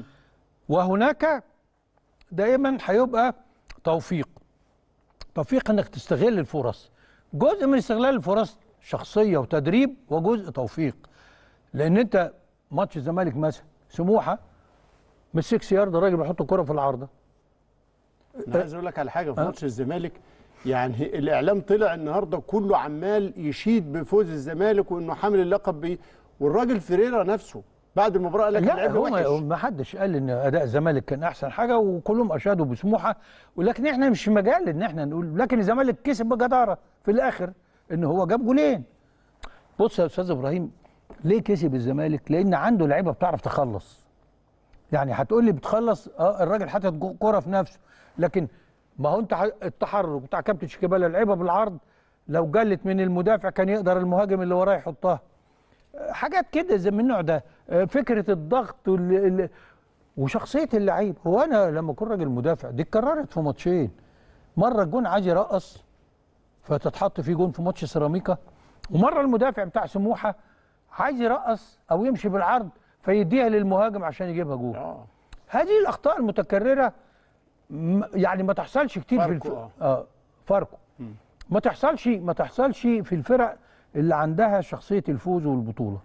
وهناك دائما هيبقى توفيق توفيق انك تستغل الفرص جزء من استغلال الفرص شخصيه وتدريب وجزء توفيق لان انت ماتش الزمالك مثلا سموحه من 6 يارد الراجل بيحط الكره في العارضه انا عايز اقول لك على حاجه في أه. ماتش الزمالك يعني الاعلام طلع النهارده كله عمال يشيد بفوز الزمالك وانه حامل اللقب بيه والراجل فيريرا نفسه بعد المباراه قال لك لا اللعب هو وحش ما حدش قال ان اداء الزمالك كان احسن حاجه وكلهم اشادوا بسموحه ولكن احنا مش في مجال ان احنا نقول لكن الزمالك كسب بجداره في الاخر ان هو جاب جولين بص يا استاذ ابراهيم ليه كسب الزمالك لان عنده لعيبه بتعرف تخلص يعني هتقول لي بتخلص اه الراجل حاطط جو- كوره في نفسه لكن ما هو انت ح- التحرك بتاع كابتن شيكابالا لعيبه بالعرض لو جلت من المدافع كان يقدر المهاجم اللي وراه يحطها حاجات كده زي من النوع ده آه، فكره الضغط وال... ال- وشخصيه اللعيب هو انا لما اكون راجل مدافع دي اتكررت في ماتشين مره الجون عايز يرقص فتتحط فيه جون في ماتش سيراميكا ومره المدافع بتاع سموحه عايز يرقص او يمشي بالعرض فيديها للمهاجم عشان يجيبها جول هذه الاخطاء المتكرره م- يعني ما تحصلش كتير في الف... فاركو، آه. اه فاركو ما تحصلش ما تحصلش في الفرق اللي عندها شخصيه الفوز والبطوله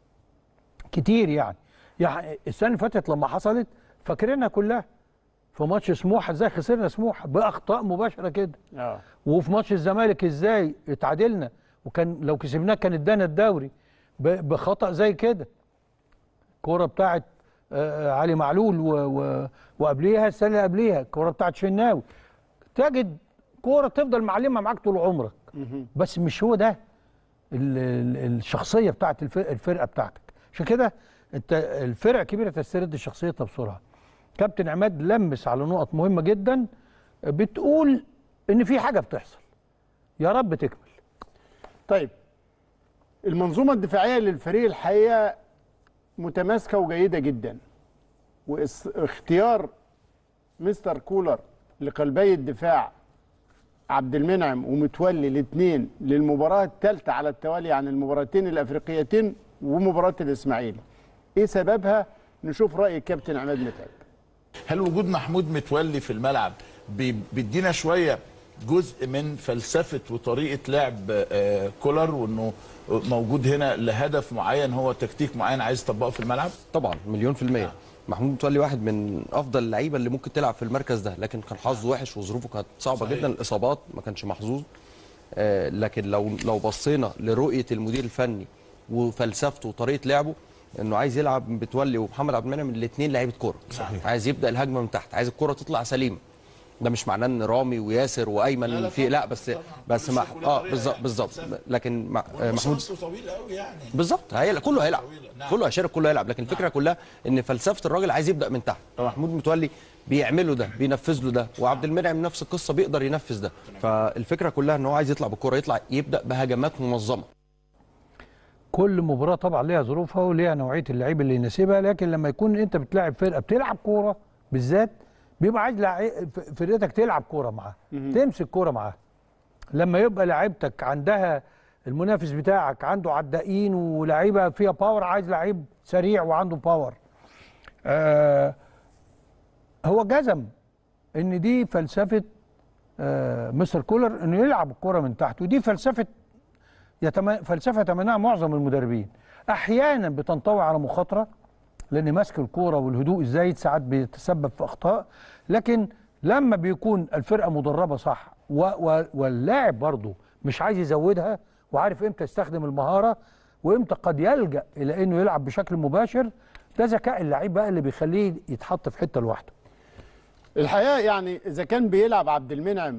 كتير يعني يعني السنه اللي فاتت لما حصلت فاكرينها كلها في ماتش سموحه ازاي خسرنا سموحه باخطاء مباشره كده اه وفي ماتش الزمالك ازاي اتعادلنا وكان لو كسبناه كان ادانا الدوري ب- بخطا زي كده الكوره بتاعت آه، علي معلول و... و... وقبليها السنه اللي قبليها الكوره بتاعت شناوي تجد كوره تفضل معلمه معاك طول عمرك بس مش هو ده ال... ال... الشخصيه بتاعت الف... الفرقه بتاعتك عشان كده انت الفرق كبيره تسترد شخصيتها بسرعه كابتن عماد لمس على نقط مهمه جدا بتقول ان في حاجه بتحصل يا رب تكمل طيب المنظومه الدفاعيه للفريق الحقيقه متماسكه وجيده جدا واختيار مستر كولر لقلبي الدفاع عبد المنعم ومتولي الاثنين للمباراه الثالثه على التوالي عن المباراتين الافريقيتين ومباراه الاسماعيلي ايه سببها نشوف راي الكابتن عماد متعب هل وجود محمود متولي في الملعب بي- بيدينا شويه جزء من فلسفه وطريقه لعب آه، كولر وانه موجود هنا لهدف معين هو تكتيك معين عايز يطبقه في الملعب طبعا مليون في المية محمود متولي واحد من افضل اللعيبه اللي ممكن تلعب في المركز ده لكن كان حظه وحش وظروفه كانت صعبه صحيح. جدا الاصابات ما كانش محظوظ آه لكن لو لو بصينا لرؤيه المدير الفني وفلسفته وطريقه لعبه انه عايز يلعب متولي ومحمد عبد المنعم الاثنين لعيبه كوره صحيح. عايز يبدا الهجمه من تحت عايز الكوره تطلع سليمه ده مش معناه ان رامي وياسر لا، وايمن لا، في لا طبعاً، بس طبعاً. بس مش مع كل اه طريقة بالظبط يعني. بالظبط لكن مع آه محمود مسافته طويل قوي يعني بالظبط هيلعب كله هيلعب كله هيشارك كله هيلعب لكن الفكره كلها ان فلسفه الراجل عايز يبدا من تحت فمحمود متولي بيعمله ده بينفذ له ده وعبد المنعم نفس القصه بيقدر ينفذ ده فالفكره كلها ان هو عايز يطلع بالكره يطلع يبدا بهجمات منظمه كل مباراه طبعا ليها ظروفها وليها نوعيه اللعيب اللي يناسبها لكن لما يكون انت بتلاعب فرقه بتلعب كوره بالذات بيبقى عايز لعي- ف- فرقتك تلعب كوره معاها تمسك كوره معاها لما يبقى لعيبتك عندها المنافس بتاعك عنده عدائين ولاعيبه فيها باور عايز لعيب سريع وعنده باور آه هو جزم ان دي فلسفه آه مستر كولر انه يلعب الكوره من تحت ودي فلسفه يتم... فلسفه يتمناها معظم المدربين احيانا بتنطوي على مخاطره لان ماسك الكوره والهدوء الزايد ساعات بيتسبب في اخطاء لكن لما بيكون الفرقه مدربه صح و... و... واللاعب برضه مش عايز يزودها وعارف امتى يستخدم المهاره وامتى قد يلجا الى انه يلعب بشكل مباشر ده ذكاء اللعيب بقى اللي بيخليه يتحط في حته لوحده الحقيقه يعني اذا كان بيلعب عبد المنعم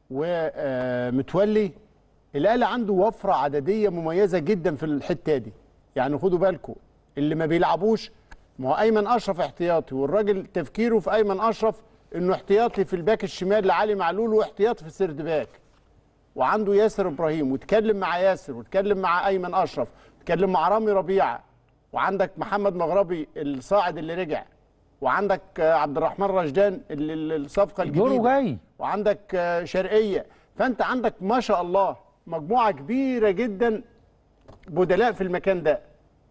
ومتولي الاهلي عنده وفره عدديه مميزه جدا في الحته دي يعني خدوا بالكم اللي ما بيلعبوش ما هو ايمن اشرف احتياطي والراجل تفكيره في ايمن اشرف انه احتياطي في الباك الشمال لعلي معلول واحتياطي في السرد باك وعنده ياسر ابراهيم واتكلم مع ياسر واتكلم مع ايمن اشرف واتكلم مع رامي ربيعه وعندك محمد مغربي الصاعد اللي رجع وعندك آه، عبد الرحمن رشدان اللي اللي الصفقه دوره الجديده جاي. وعندك آه، شرقيه فانت عندك ما شاء الله مجموعه كبيره جدا بدلاء في المكان ده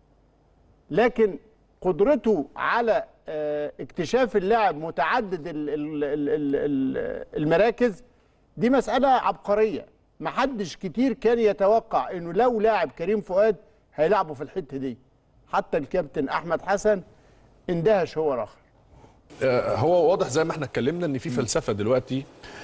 لكن قدرته على آه، اكتشاف اللاعب متعدد ال- ال- ال- ال- ال- المراكز دي مسألة عبقرية محدش كتير كان يتوقع انه لو لاعب كريم فؤاد هيلعبه في الحتة دي حتى الكابتن احمد حسن اندهش هو راخر آه، هو واضح زي ما احنا اتكلمنا ان في فلسفه دلوقتي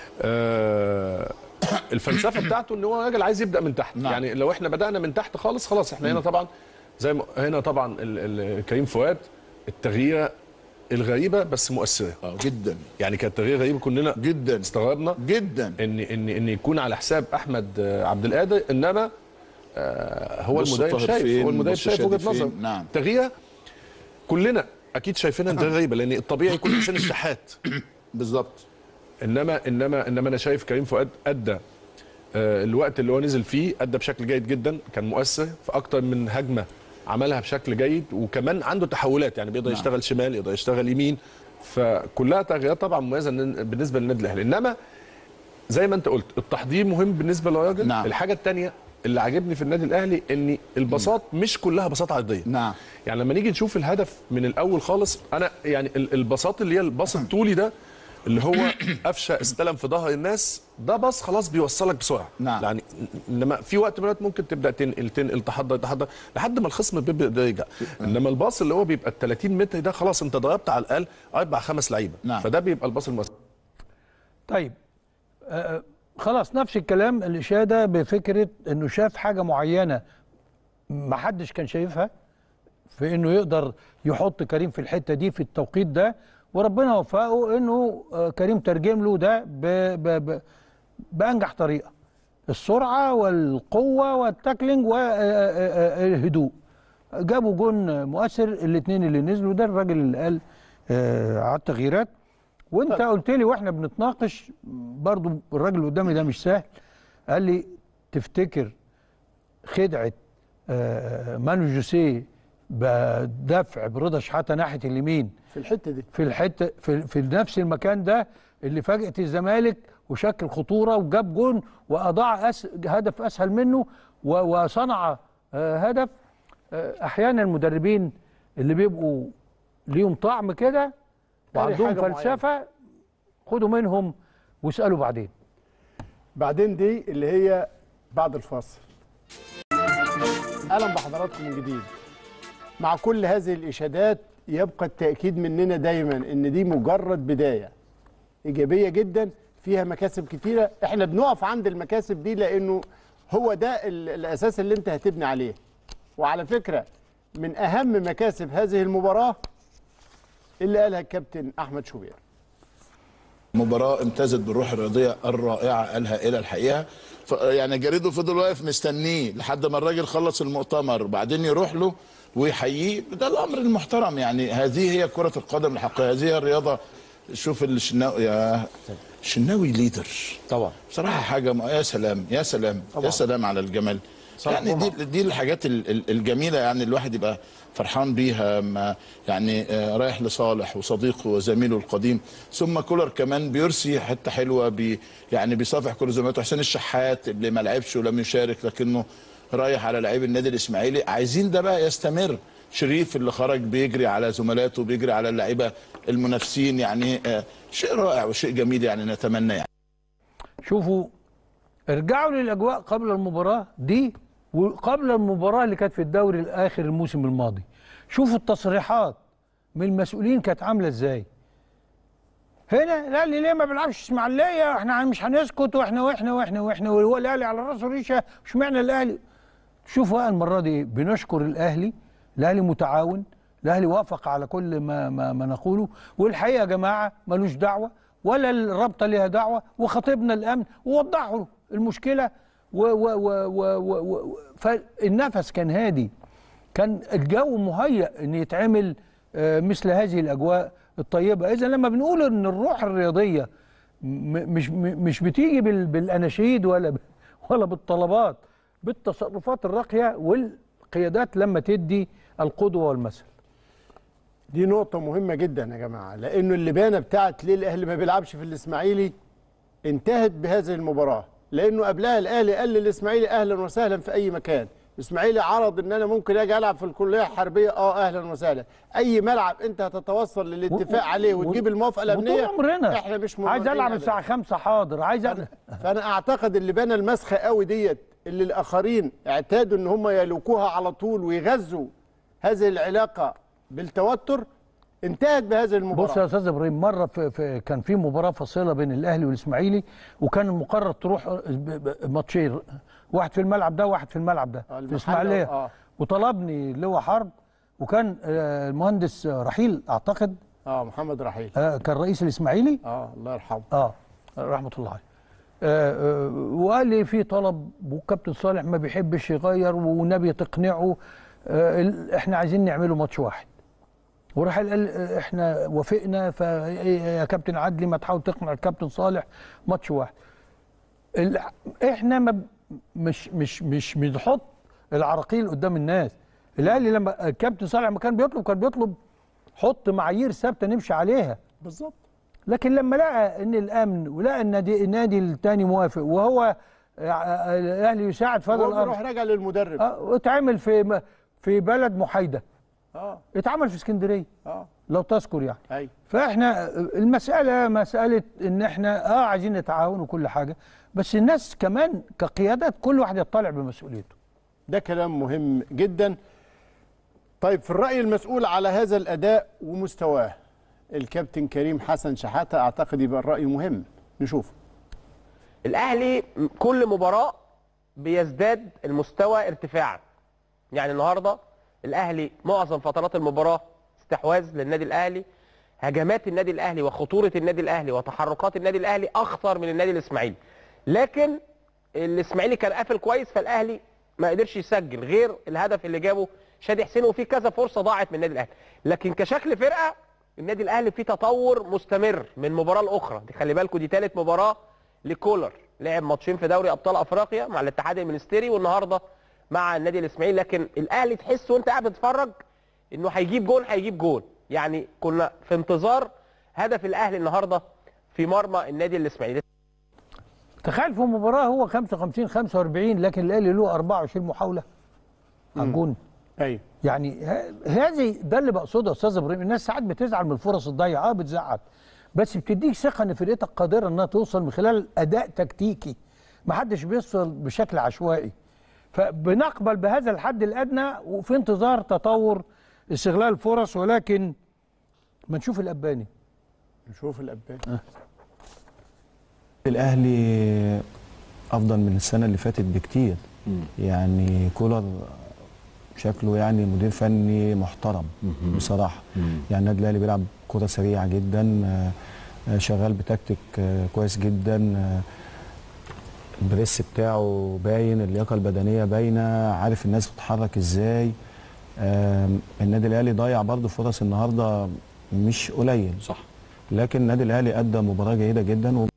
آه، الفلسفه بتاعته ان هو راجل عايز يبدا من تحت نعم. يعني لو احنا بدانا من تحت خالص خلاص احنا هنا طبعا زي ما هنا طبعا ال- ال- كريم فؤاد التغييره الغريبه بس مؤثره اه جدا يعني كانت تغيير غريب كلنا جدا استغربنا جدا ان ان ان يكون على حساب احمد آه، عبد القادر انما آه، هو بص المدرب طاهر شايف فين، هو المدرب بص شايف شادي وجهه نظر فين، نعم. تغيير كلنا اكيد شايفينها ان تغيير غريبه لان الطبيعي يكون حسين الشحات بالظبط انما انما انما انا شايف كريم فؤاد ادى آه، الوقت اللي هو نزل فيه ادى بشكل جيد جدا كان مؤثر في اكتر من هجمه عملها بشكل جيد وكمان عنده تحولات يعني بيقدر نعم. يشتغل شمال يقدر يشتغل يمين فكلها تغييرات طبعا مميزه إن- بالنسبه للنادي الاهلي انما زي ما انت قلت التحضير مهم بالنسبه للراجل نعم. الحاجه الثانيه اللي عاجبني في النادي الاهلي ان البساط مش كلها بساط عرضيه نعم يعني لما نيجي نشوف الهدف من الاول خالص انا يعني ال- البساط اللي هي الباص الطولي ده اللي هو قفشه استلم في ظهر الناس ده باص خلاص بيوصلك بسرعه نعم. يعني انما في وقت من الوقت ممكن تبدا تنقل تنقل تحضر تحضر لحد ما الخصم بيبدا يرجع انما الباص اللي هو بيبقى ال 30 متر ده خلاص انت ضربت على الاقل اربع خمس لعيبه نعم. فده بيبقى الباص المؤثر طيب آه خلاص نفس الكلام الإشادة بفكرة إنه شاف حاجة معينة ما حدش كان شايفها في إنه يقدر يحط كريم في الحتة دي في التوقيت ده وربنا وفقه إنه آه كريم ترجم له ده ب ب ب بأنجح طريقة السرعة والقوة والتاكلينج والهدوء جابوا جون مؤثر الاثنين اللي نزلوا ده الراجل اللي قال آه على التغييرات وانت قلت لي واحنا بنتناقش برضو الراجل اللي قدامي ده مش سهل قال لي تفتكر خدعه آه مانو جوسيه بدفع برضا شحاته ناحيه اليمين في الحته دي في الحته في, في نفس المكان ده اللي فاجئت الزمالك وشكل خطوره وجاب جون واضاع أس هدف اسهل منه و- وصنع آه، هدف آه، احيانا المدربين اللي بيبقوا ليهم طعم كده وعندهم حاجة فلسفه خدوا منهم واسالوا بعدين بعدين دي اللي هي بعد الفاصل اهلا بحضراتكم من جديد مع كل هذه الاشادات يبقى التاكيد مننا دايما ان دي مجرد بدايه ايجابيه جدا فيها مكاسب كتيره احنا بنقف عند المكاسب دي لانه هو ده ال- الاساس اللي انت هتبني عليه وعلى فكره من اهم مكاسب هذه المباراه اللي قالها الكابتن احمد شوبير مباراة امتازت بالروح الرياضية الرائعة قالها إلى الحقيقة ف يعني جريدو فضل واقف مستنيه لحد ما الراجل خلص المؤتمر وبعدين يروح له ويحييه ده الأمر المحترم يعني هذه هي كرة القدم الحقيقية هذه هي الرياضة شوف الشناوي يا شناوي ليدر طبعا بصراحة حاجة م- يا سلام يا سلام طبعا. يا سلام على الجمال صح يعني طبعا. دي دي الحاجات ال- ال- الجميلة يعني الواحد يبقى فرحان بيها ما يعني آه، رايح لصالح وصديقه وزميله القديم ثم كولر كمان بيرسي حته حلوه بي يعني بيصافح كل زملاته حسين الشحات اللي ما لعبش ولم يشارك لكنه رايح على لعيب النادي الاسماعيلي عايزين ده بقى يستمر شريف اللي خرج بيجري على زملاته بيجري على اللعيبه المنافسين يعني آه، شيء رائع وشيء جميل يعني نتمنى يعني شوفوا ارجعوا للاجواء قبل المباراه دي وقبل المباراه اللي كانت في الدوري الاخر الموسم الماضي شوفوا التصريحات من المسؤولين كانت عامله ازاي هنا الاهلي ليه ما بيلعبش اسماعيليه احنا مش هنسكت واحنا واحنا واحنا واحنا وهو الاهلي على راسه ريشه اشمعنى الاهلي شوفوا بقى المره دي إيه؟ بنشكر الاهلي الاهلي متعاون الاهلي وافق على كل ما ما, ما نقوله والحقيقه يا جماعه ملوش دعوه ولا الرابطه ليها دعوه وخطيبنا الامن ووضحوا له المشكله و و و و و و فالنفس كان هادي كان الجو مهيأ ان يتعمل آه، مثل هذه الاجواء الطيبه اذا لما بنقول ان الروح الرياضيه م- مش م- مش بتيجي بال- بالاناشيد ولا ب- ولا بالطلبات بالتصرفات الراقيه والقيادات لما تدي القدوه والمثل دي نقطة مهمة جدا يا جماعة لأنه اللبانة بتاعت ليه الأهلي ما بيلعبش في الإسماعيلي انتهت بهذه المباراة لأنه قبلها الأهلي قال للإسماعيلي أهلا وسهلا في أي مكان الإسماعيلي عرض إن أنا ممكن أجي ألعب في الكلية الحربية أه أهلا وسهلا أي ملعب أنت هتتوصل للاتفاق و- عليه و- وتجيب الموافقة الأمنية وطول عمرنا إحنا مش عايز مضطرين العب أبداً. الساعه 5 حاضر عايز أ... فانا اعتقد اللبانه المسخه قوي ديت اللي الاخرين اعتادوا ان هم يلوكوها على طول ويغذوا هذه العلاقه بالتوتر انتهت بهذه المباراه بص يا استاذ ابراهيم مره في, في كان في مباراه فاصله بين الاهلي والاسماعيلي وكان مقرر تروح ب- ب- ماتشين واحد في الملعب ده وواحد في الملعب ده في المحلة اسماعيليه آه. وطلبني لواء حرب وكان آه، المهندس رحيل اعتقد اه محمد رحيل آه، كان رئيس الاسماعيلي اه الله يرحمه اه رحمه الله عليه آه، آه، وقال لي في طلب والكابتن صالح ما بيحبش يغير والنبي تقنعه آه، ال- احنا عايزين نعمله ماتش واحد وراح قال آه، احنا وافقنا فيا كابتن عدلي ما تحاول تقنع الكابتن صالح ماتش واحد ال- احنا ما ب- مش مش مش بنحط العراقيل قدام الناس الاهلي لما الكابتن صالح لما كان بيطلب كان بيطلب حط معايير ثابته نمشي عليها بالظبط لكن لما لقى ان الامن ولقى النادي النادي الثاني موافق وهو آه، آه، الاهلي يساعد في هذا هو الامر بيروح راجع للمدرب اه اتعمل في م- في بلد محايده اه اتعمل في اسكندريه اه لو تذكر يعني ايوه فاحنا المساله مساله ان احنا اه عايزين نتعاون وكل حاجه بس الناس كمان كقيادات كل واحد يطلع بمسؤوليته ده كلام مهم جدا طيب في الرأي المسؤول على هذا الأداء ومستواه الكابتن كريم حسن شحاتة أعتقد يبقى الرأي مهم نشوف الاهلي كل مباراه بيزداد المستوى ارتفاعا يعني النهارده الاهلي معظم فترات المباراه استحواذ للنادي الاهلي هجمات النادي الاهلي وخطوره النادي الاهلي وتحركات النادي الاهلي اخطر من النادي الاسماعيلي لكن الاسماعيلي كان قافل كويس فالاهلي ما قدرش يسجل غير الهدف اللي جابه شادي حسين وفي كذا فرصه ضاعت من النادي الاهلي لكن كشكل فرقه النادي الاهلي فيه تطور مستمر من مباراه لاخرى دي خلي بالكم دي ثالث مباراه لكولر لعب ماتشين في دوري ابطال افريقيا مع الاتحاد المنستيري والنهارده مع النادي الاسماعيلي لكن الاهلي تحس وانت قاعد بتتفرج انه هيجيب جون هيجيب جون يعني كنا في انتظار هدف الاهلي النهارده في مرمى النادي الاسماعيلي تخيل في مباراه هو 55 45 لكن الاهلي له 24 محاوله على الجون ايوه يعني ه- هذه ده اللي بقصده يا استاذ ابراهيم الناس ساعات بتزعل من الفرص الضيقه اه بتزعل بس بتديك ثقه ان فرقتك قادره انها توصل من خلال اداء تكتيكي ما حدش بيوصل بشكل عشوائي فبنقبل بهذا الحد الادنى وفي انتظار تطور استغلال الفرص ولكن ما نشوف الاباني نشوف الاباني الاهلي افضل من السنه اللي فاتت بكتير يعني كولر شكله يعني مدير فني محترم بصراحه يعني النادي الاهلي بيلعب كره سريعه جدا آه، آه، شغال بتكتيك آه، كويس جدا آه، البريس بتاعه باين اللياقه البدنيه باينه عارف الناس بتتحرك ازاي آم، النادي الاهلي ضيع برضه فرص النهارده مش قليل صح لكن النادي الاهلي ادى مباراه جيده جدا و...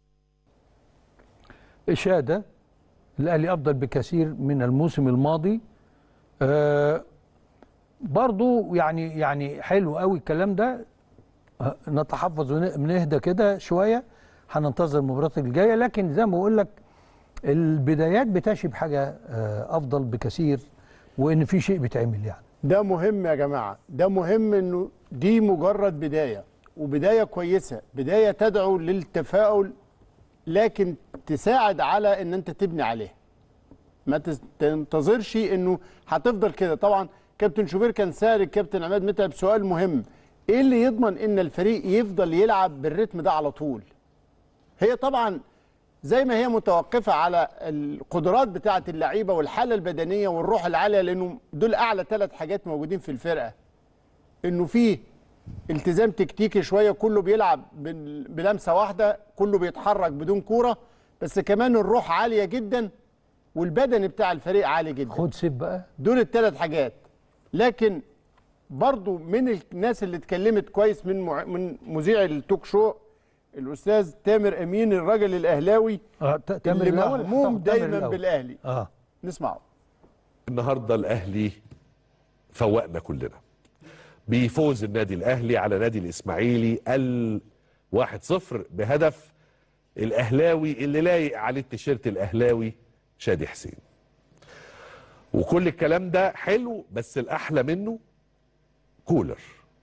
إشادة الأهلي أفضل بكثير من الموسم الماضي آه برضو يعني يعني حلو قوي الكلام ده آه، نتحفظ ونهدى كده شوية هننتظر المباريات الجاية لكن زي ما بقول لك البدايات بتشي بحاجة آه أفضل بكثير وإن في شيء بيتعمل يعني ده مهم يا جماعه ده مهم انه دي مجرد بدايه وبدايه كويسه بدايه تدعو للتفاؤل لكن تساعد على ان انت تبني عليه ما تس- تنتظرش انه هتفضل كده طبعا كابتن شوبير كان سال الكابتن عماد متعب سؤال مهم ايه اللي يضمن ان الفريق يفضل يلعب بالريتم ده على طول هي طبعا زي ما هي متوقفه على القدرات بتاعه اللعيبه والحاله البدنيه والروح العاليه لانه دول اعلى ثلاث حاجات موجودين في الفرقه انه في التزام تكتيكي شويه كله بيلعب بال- بلمسه واحده كله بيتحرك بدون كوره بس كمان الروح عاليه جدا والبدن بتاع الفريق عالي جدا خد سيف بقى دول الثلاث حاجات لكن برضو من الناس اللي اتكلمت كويس من مع... من مذيع التوك شو الاستاذ تامر امين الراجل الاهلاوي آه ت- تامر اللي الأول مهموم تامر دايما الأول. بالاهلي اه نسمعه النهارده الاهلي فوقنا كلنا بيفوز النادي الاهلي على نادي الاسماعيلي ال 1-0 بهدف الاهلاوي اللي لايق عليه التيشيرت الاهلاوي شادي حسين وكل الكلام ده حلو بس الاحلى منه كولر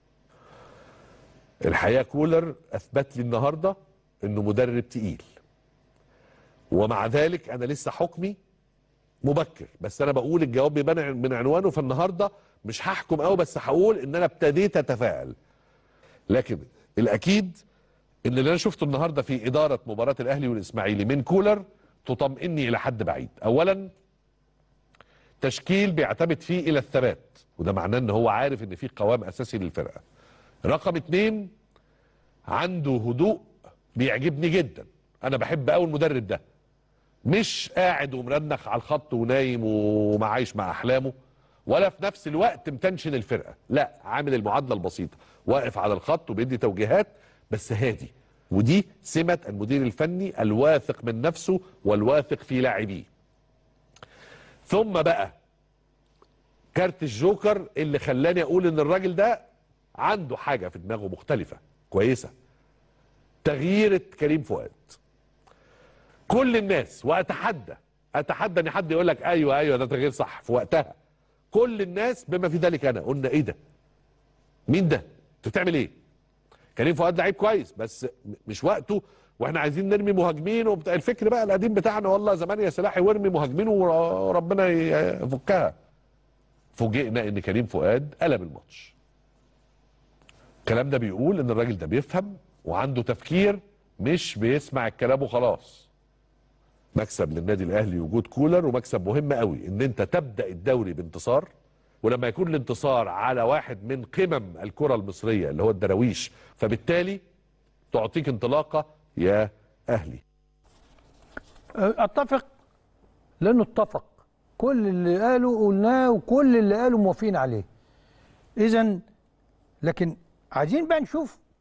الحقيقه كولر اثبت لي النهارده انه مدرب تقيل ومع ذلك انا لسه حكمي مبكر بس انا بقول الجواب بيبان من عنوانه فالنهارده مش هحكم قوي بس هقول ان انا ابتديت اتفائل لكن الاكيد ان اللي انا شفته النهارده في اداره مباراه الاهلي والاسماعيلي من كولر تطمئني الى حد بعيد اولا تشكيل بيعتمد فيه الى الثبات وده معناه ان هو عارف ان في قوام اساسي للفرقه رقم اتنين عنده هدوء بيعجبني جدا انا بحب قوي المدرب ده مش قاعد ومرنخ على الخط ونايم ومعايش مع احلامه ولا في نفس الوقت متنشن الفرقه لا عامل المعادله البسيطه واقف على الخط وبيدي توجيهات بس هادي ودي سمه المدير الفني الواثق من نفسه والواثق في لاعبيه ثم بقى كارت الجوكر اللي خلاني اقول ان الراجل ده عنده حاجه في دماغه مختلفه كويسه تغيير كريم فؤاد كل الناس واتحدى اتحدى ان حد يقول لك ايوه ايوه ده تغيير صح في وقتها كل الناس بما في ذلك انا قلنا ايه ده مين ده انت بتعمل ايه كريم فؤاد لعيب كويس بس م- مش وقته واحنا عايزين نرمي مهاجمين وبتاع الفكر بقى القديم بتاعنا والله زمان يا سلاحي وارمي مهاجمين وربنا يفكها فوجئنا ان كريم فؤاد قلب الماتش الكلام ده بيقول ان الراجل ده بيفهم وعنده تفكير مش بيسمع الكلام وخلاص مكسب للنادي الاهلي وجود كولر ومكسب مهم قوي ان انت تبدا الدوري بانتصار ولما يكون الانتصار على واحد من قمم الكره المصريه اللي هو الدراويش فبالتالي تعطيك انطلاقه يا اهلي اتفق لانه اتفق كل اللي قاله قلناه وكل اللي قاله موافقين عليه اذا لكن عايزين بقى نشوف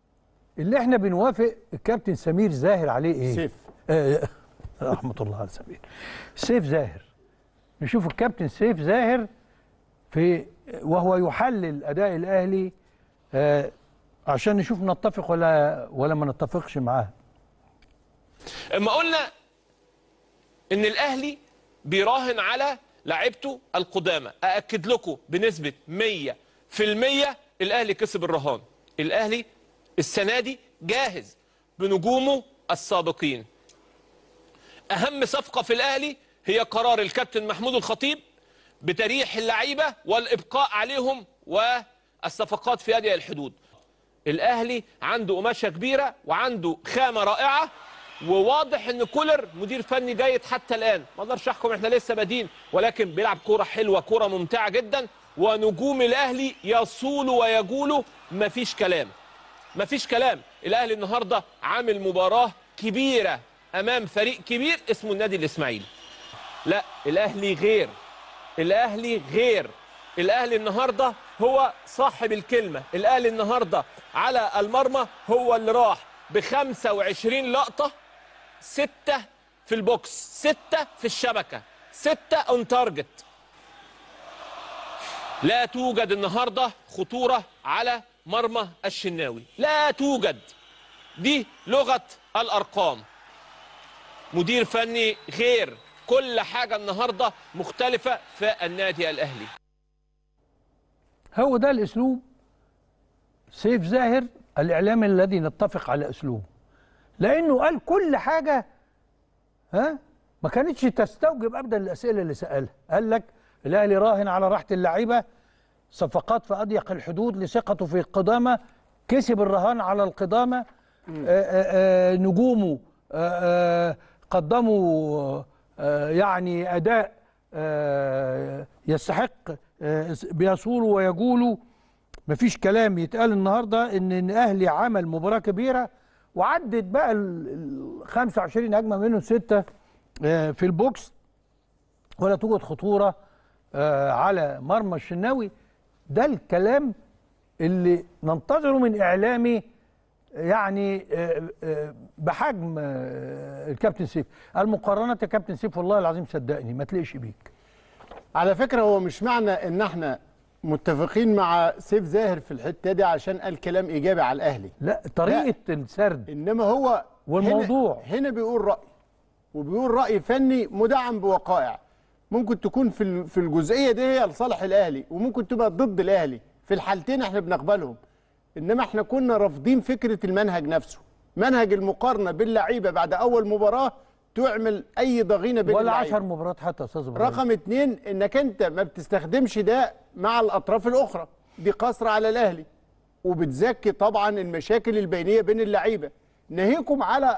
اللي احنا بنوافق الكابتن سمير زاهر عليه ايه سيف. آه رحمه الله على سمير سيف زاهر نشوف الكابتن سيف زاهر في وهو يحلل اداء الاهلي آه عشان نشوف نتفق ولا ولا ما نتفقش معاه اما قلنا ان الاهلي بيراهن على لعيبته القدامى ااكد لكم بنسبه 100% الاهلي كسب الرهان الاهلي السنه دي جاهز بنجومه السابقين اهم صفقه في الاهلي هي قرار الكابتن محمود الخطيب بتريح اللعيبه والابقاء عليهم والصفقات في هذه الحدود الاهلي عنده قماشه كبيره وعنده خامه رائعه وواضح ان كولر مدير فني جيد حتى الان ما اقدرش احكم احنا لسه بادين ولكن بيلعب كوره حلوه كوره ممتعه جدا ونجوم الاهلي يصولوا ويجولوا مفيش كلام مفيش كلام الاهلي النهارده عامل مباراه كبيره امام فريق كبير اسمه النادي الاسماعيلي لا الاهلي غير الاهلي غير الاهلي النهارده هو صاحب الكلمه الاهلي النهارده على المرمى هو اللي راح ب 25 لقطه ستة في البوكس ستة في الشبكة ستة اون تارجت لا توجد النهاردة خطورة على مرمى الشناوي لا توجد دي لغة الأرقام مدير فني غير كل حاجة النهاردة مختلفة في النادي الأهلي هو ده الاسلوب سيف زاهر الاعلام الذي نتفق على اسلوبه لانه قال كل حاجه ها ما كانتش تستوجب ابدا الاسئله اللي سالها قال لك الاهلي راهن على راحه اللعيبه صفقات في اضيق الحدود لثقته في القدامى كسب الرهان على القدامى آآ آآ نجومه آآ قدموا آآ يعني اداء آآ يستحق آه، بيصولوا ويجولوا مفيش كلام يتقال النهارده ان ان الاهلي عمل مباراه كبيره وعدت بقى ال ال 25 هجمه منهم سته آه، في البوكس ولا توجد خطوره آه، على مرمى الشناوي ده الكلام اللي ننتظره من اعلامي يعني آه، آه، بحجم آه، الكابتن سيف المقارنات يا كابتن سيف والله العظيم صدقني ما تليقش بيك على فكرة هو مش معنى ان احنا متفقين مع سيف زاهر في الحتة دي عشان قال كلام ايجابي على الاهلي لا طريقة السرد انما هو والموضوع. هنا, هنا بيقول رأي وبيقول رأي فني مدعم بوقائع ممكن تكون في ال- في الجزئية دي هي لصالح الاهلي وممكن تبقى ضد الاهلي في الحالتين احنا بنقبلهم انما احنا كنا رافضين فكرة المنهج نفسه منهج المقارنة باللعيبة بعد اول مباراة تعمل اي ضغينة بين ولا اللعيبة. 10 مباريات حتى يا استاذ ابراهيم رقم اتنين انك انت ما بتستخدمش ده مع الاطراف الاخرى دي قصر على الاهلي وبتزكي طبعا المشاكل البينيه بين اللعيبه ناهيكم على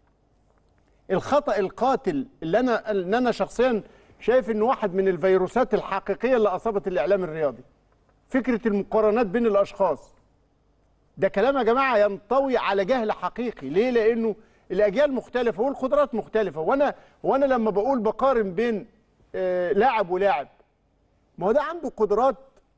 الخطا القاتل اللي انا اللي انا شخصيا شايف انه واحد من الفيروسات الحقيقيه اللي اصابت الاعلام الرياضي فكره المقارنات بين الاشخاص ده كلام يا جماعه ينطوي على جهل حقيقي ليه لانه الاجيال مختلفه والقدرات مختلفه وانا وانا لما بقول بقارن بين آه، لاعب ولاعب ما هو ده عنده قدرات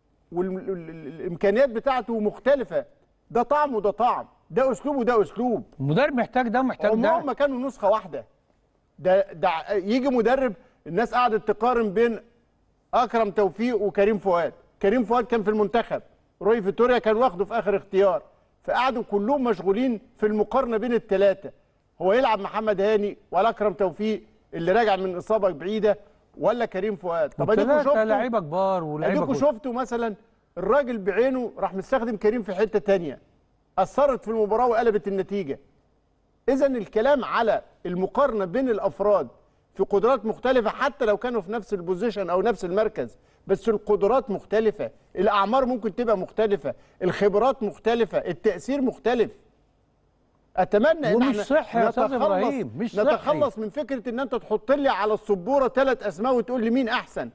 والامكانيات بتاعته مختلفه ده طعم وده طعم ده اسلوب وده اسلوب المدرب محتاج ده ومحتاج هم ده هم كانوا نسخه واحده ده ده يجي مدرب الناس قعدت تقارن بين اكرم توفيق وكريم فؤاد كريم فؤاد كان في المنتخب روي فيتوريا كان واخده في اخر اختيار فقعدوا كلهم مشغولين في المقارنه بين الثلاثه هو يلعب محمد هاني ولا اكرم توفيق اللي راجع من اصابه بعيده ولا كريم فؤاد طب اديكوا والتلاتة شفتوا لعيبه كبار ولاعيبه اديكوا كبار. شفتوا مثلا الراجل بعينه راح مستخدم كريم في حته تانية اثرت في المباراه وقلبت النتيجه اذا الكلام على المقارنه بين الافراد في قدرات مختلفه حتى لو كانوا في نفس البوزيشن او نفس المركز بس القدرات مختلفه الاعمار ممكن تبقى مختلفه الخبرات مختلفه التاثير مختلف اتمنى ان ومش احنا صحي يا أستاذ نتخلص- إبراهيم، مش صحي. نتخلص من فكره ان انت تحط لي على السبوره ثلاث اسماء وتقول لي مين احسن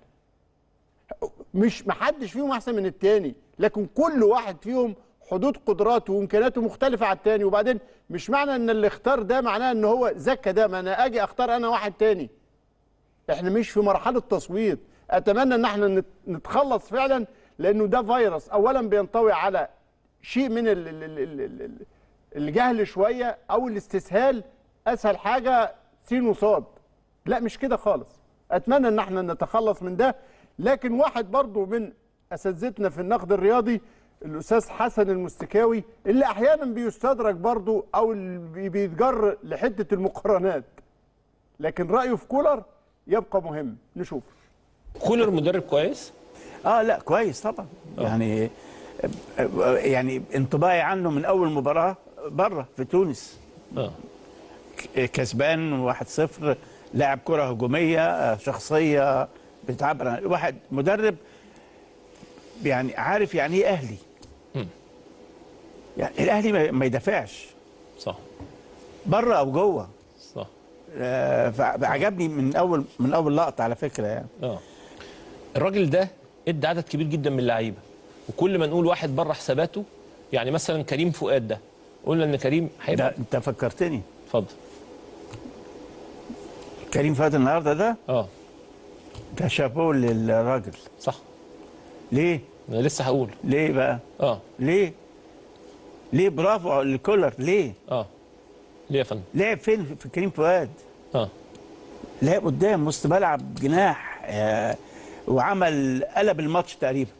مش محدش فيهم احسن من التاني لكن كل واحد فيهم حدود قدراته وامكانياته مختلفه عن التاني وبعدين مش معنى ان اللي اختار ده معناه ان هو زكى ده ما انا اجي اختار انا واحد تاني احنا مش في مرحله تصويت اتمنى ان احنا نت- نتخلص فعلا لانه ده فيروس اولا بينطوي على شيء من ال ال ال ال ال الجهل شويه او الاستسهال اسهل حاجه سين وصاد لا مش كده خالص اتمنى ان احنا نتخلص من ده لكن واحد برضو من اساتذتنا في النقد الرياضي الاستاذ حسن المستكاوي اللي احيانا بيستدرج برضو او اللي بيتجر لحته المقارنات لكن رايه في كولر يبقى مهم نشوف كولر مدرب كويس اه لا كويس طبعا يعني يعني انطباعي عنه من اول مباراه بره في تونس اه كسبان 1-0 لاعب كره هجوميه آه، شخصيه بتعبر عن واحد مدرب يعني عارف يعني ايه اهلي مم. يعني الاهلي ما- ما يدافعش صح بره او جوه صح آه، فعجبني من اول من اول لقطه على فكره يعني اه الراجل ده ادى عدد كبير جدا من اللعيبه وكل ما نقول واحد بره حساباته يعني مثلا كريم فؤاد ده قلنا ان كريم هيبقى ده انت فكرتني اتفضل كريم فؤاد النهارده ده اه ده شابوه للراجل صح ليه؟ انا لسه هقول ليه بقى؟ اه ليه؟ ليه برافو لكولر ليه؟ اه ليه يا فندم؟ لعب فين في كريم فؤاد؟ اه لعب قدام وسط ملعب جناح آه وعمل قلب الماتش تقريبا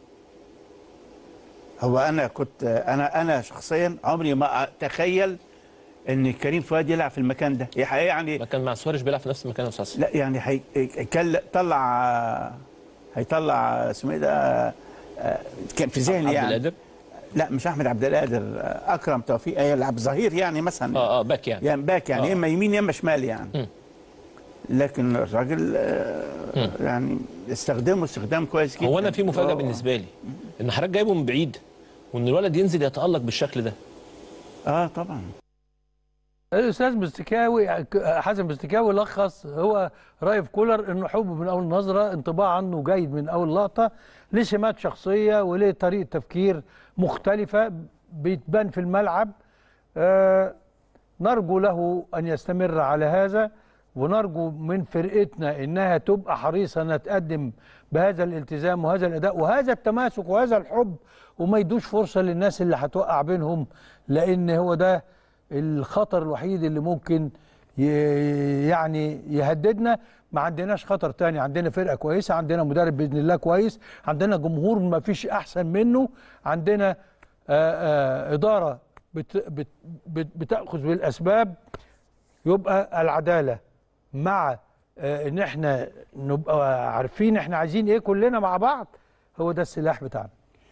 هو انا كنت انا انا شخصيا عمري ما اتخيل ان كريم فؤاد يلعب في المكان ده يعني ما كان مع سواريش بيلعب في نفس المكان يا استاذ لا يعني هي كان طلع هيطلع اسمه ايه ده آه، كان في ذهني عبد يعني القادر؟ لا مش احمد عبد القادر آه، اكرم توفيق يلعب ظهير يعني مثلا اه اه باك يعني يعني باك يعني آه. يا اما يمين يا اما شمال يعني مم. لكن الراجل آه، يعني استخدمه استخدام كويس جدا هو انا في مفاجاه آه. بالنسبه لي ان حضرتك جايبه من بعيد وان الولد ينزل يتالق بالشكل ده اه طبعا الاستاذ مستكاوي حسن مستكاوي لخص هو راي في كولر انه حبه من اول نظره انطباع عنه جيد من اول لقطه ليه سمات شخصيه وليه طريقه تفكير مختلفه بتبان في الملعب آه نرجو له ان يستمر على هذا ونرجو من فرقتنا انها تبقى حريصه انها تقدم بهذا الالتزام وهذا الاداء وهذا التماسك وهذا الحب وما يدوش فرصه للناس اللي هتوقع بينهم لان هو ده الخطر الوحيد اللي ممكن ي- يعني يهددنا ما عندناش خطر تاني عندنا فرقه كويسه عندنا مدرب باذن الله كويس عندنا جمهور ما فيش احسن منه عندنا آآ آآ اداره بت بت بت بتاخذ بالاسباب يبقى العداله مع آه، ان احنا نبقى عارفين احنا عايزين ايه كلنا مع بعض هو ده السلاح بتاعنا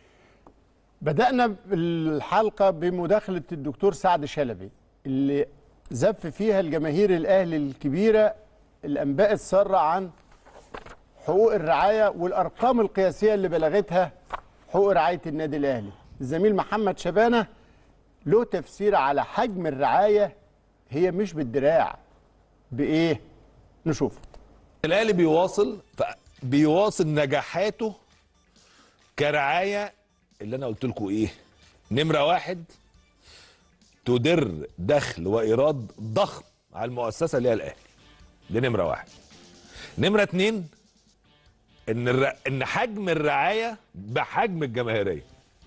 بدأنا الحلقة بمداخلة الدكتور سعد شلبي اللي زف فيها الجماهير الأهلي الكبيرة الأنباء السارة عن حقوق الرعاية والأرقام القياسية اللي بلغتها حقوق رعاية النادي الأهلي الزميل محمد شبانة له تفسير على حجم الرعاية هي مش بالدراع بإيه نشوف الاهلي بيواصل ف- بيواصل نجاحاته كرعايه اللي انا قلت لكم ايه نمره واحد تدر دخل وايراد ضخم على المؤسسه اللي هي الاهلي دي نمره واحد نمره اتنين ان الر... ان حجم الرعايه بحجم الجماهيريه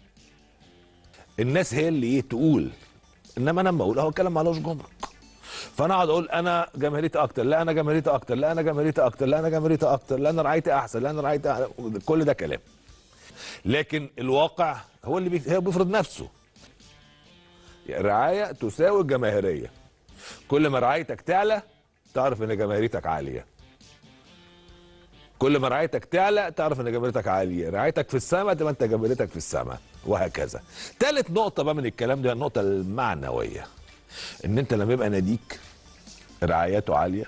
الناس هي اللي ايه تقول انما انا لما اقول هو الكلام معلوش جمرك فانا اقعد اقول انا جماهيريتي اكتر لا انا جماهيريتي اكتر لا انا جماهيريتي اكتر لا انا جماهيريتي اكتر لا انا رعايتي احسن لا انا رعايتي أحسن. كل ده كلام لكن الواقع هو اللي بي- هو بيفرض نفسه الرعايه تساوي الجماهيريه كل ما رعايتك تعلى تعرف ان جماهيريتك عاليه كل ما رعايتك تعلى تعرف ان جماهيريتك عاليه رعايتك في السماء تبقى انت جماهيريتك في السماء وهكذا ثالث نقطه بقى من الكلام ده النقطه المعنويه ان انت لما يبقى ناديك رعايته عاليه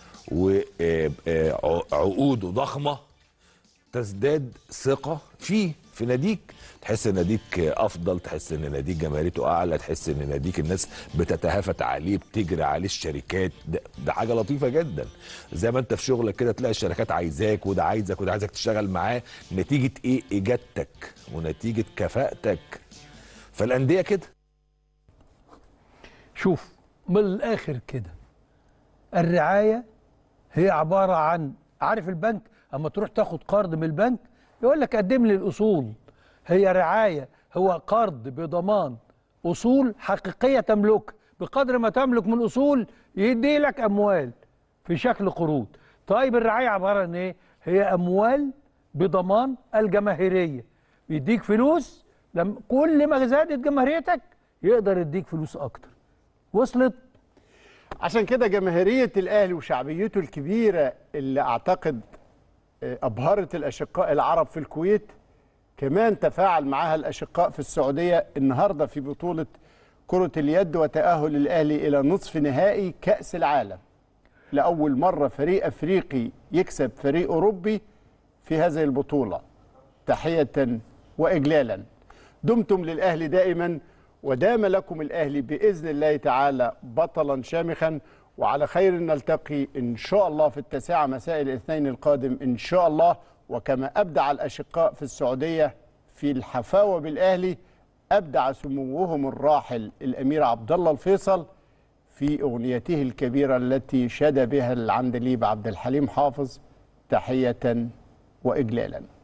وعقوده ضخمه تزداد ثقه فيه في ناديك تحس ان ناديك افضل تحس ان ناديك جماهيريته اعلى تحس ان ناديك الناس بتتهافت عليه بتجري عليه الشركات ده, ده حاجه لطيفه جدا زي ما انت في شغلك كده تلاقي الشركات عايزاك وده عايزك وده عايزك تشتغل معاه نتيجه ايه اجادتك ونتيجه كفاءتك فالانديه كده شوف من الاخر كده الرعايه هي عباره عن عارف البنك اما تروح تاخد قرض من البنك يقول لك قدم لي الاصول هي رعايه هو قرض بضمان اصول حقيقيه تملكها بقدر ما تملك من اصول يدي لك اموال في شكل قروض طيب الرعايه عباره عن ايه هي اموال بضمان الجماهيريه بيديك فلوس لما كل ما زادت جماهيريتك يقدر يديك فلوس اكتر وصلت عشان كده جماهيريه الاهلي وشعبيته الكبيره اللي اعتقد آه، ابهرت الاشقاء العرب في الكويت كمان تفاعل معها الاشقاء في السعوديه النهارده في بطوله كره اليد وتاهل الاهلي الى نصف نهائي كاس العالم لاول مره فريق افريقي يكسب فريق اوروبي في هذه البطوله تحيه واجلالا دمتم للاهلي دائما ودام لكم الاهلي باذن الله تعالى بطلا شامخا وعلى خير نلتقي ان شاء الله في التاسعه مساء الاثنين القادم ان شاء الله وكما ابدع الاشقاء في السعوديه في الحفاوه بالاهلي ابدع سموهم الراحل الامير عبد الله الفيصل في اغنيته الكبيره التي شاد بها العندليب عبد الحليم حافظ تحيه واجلالا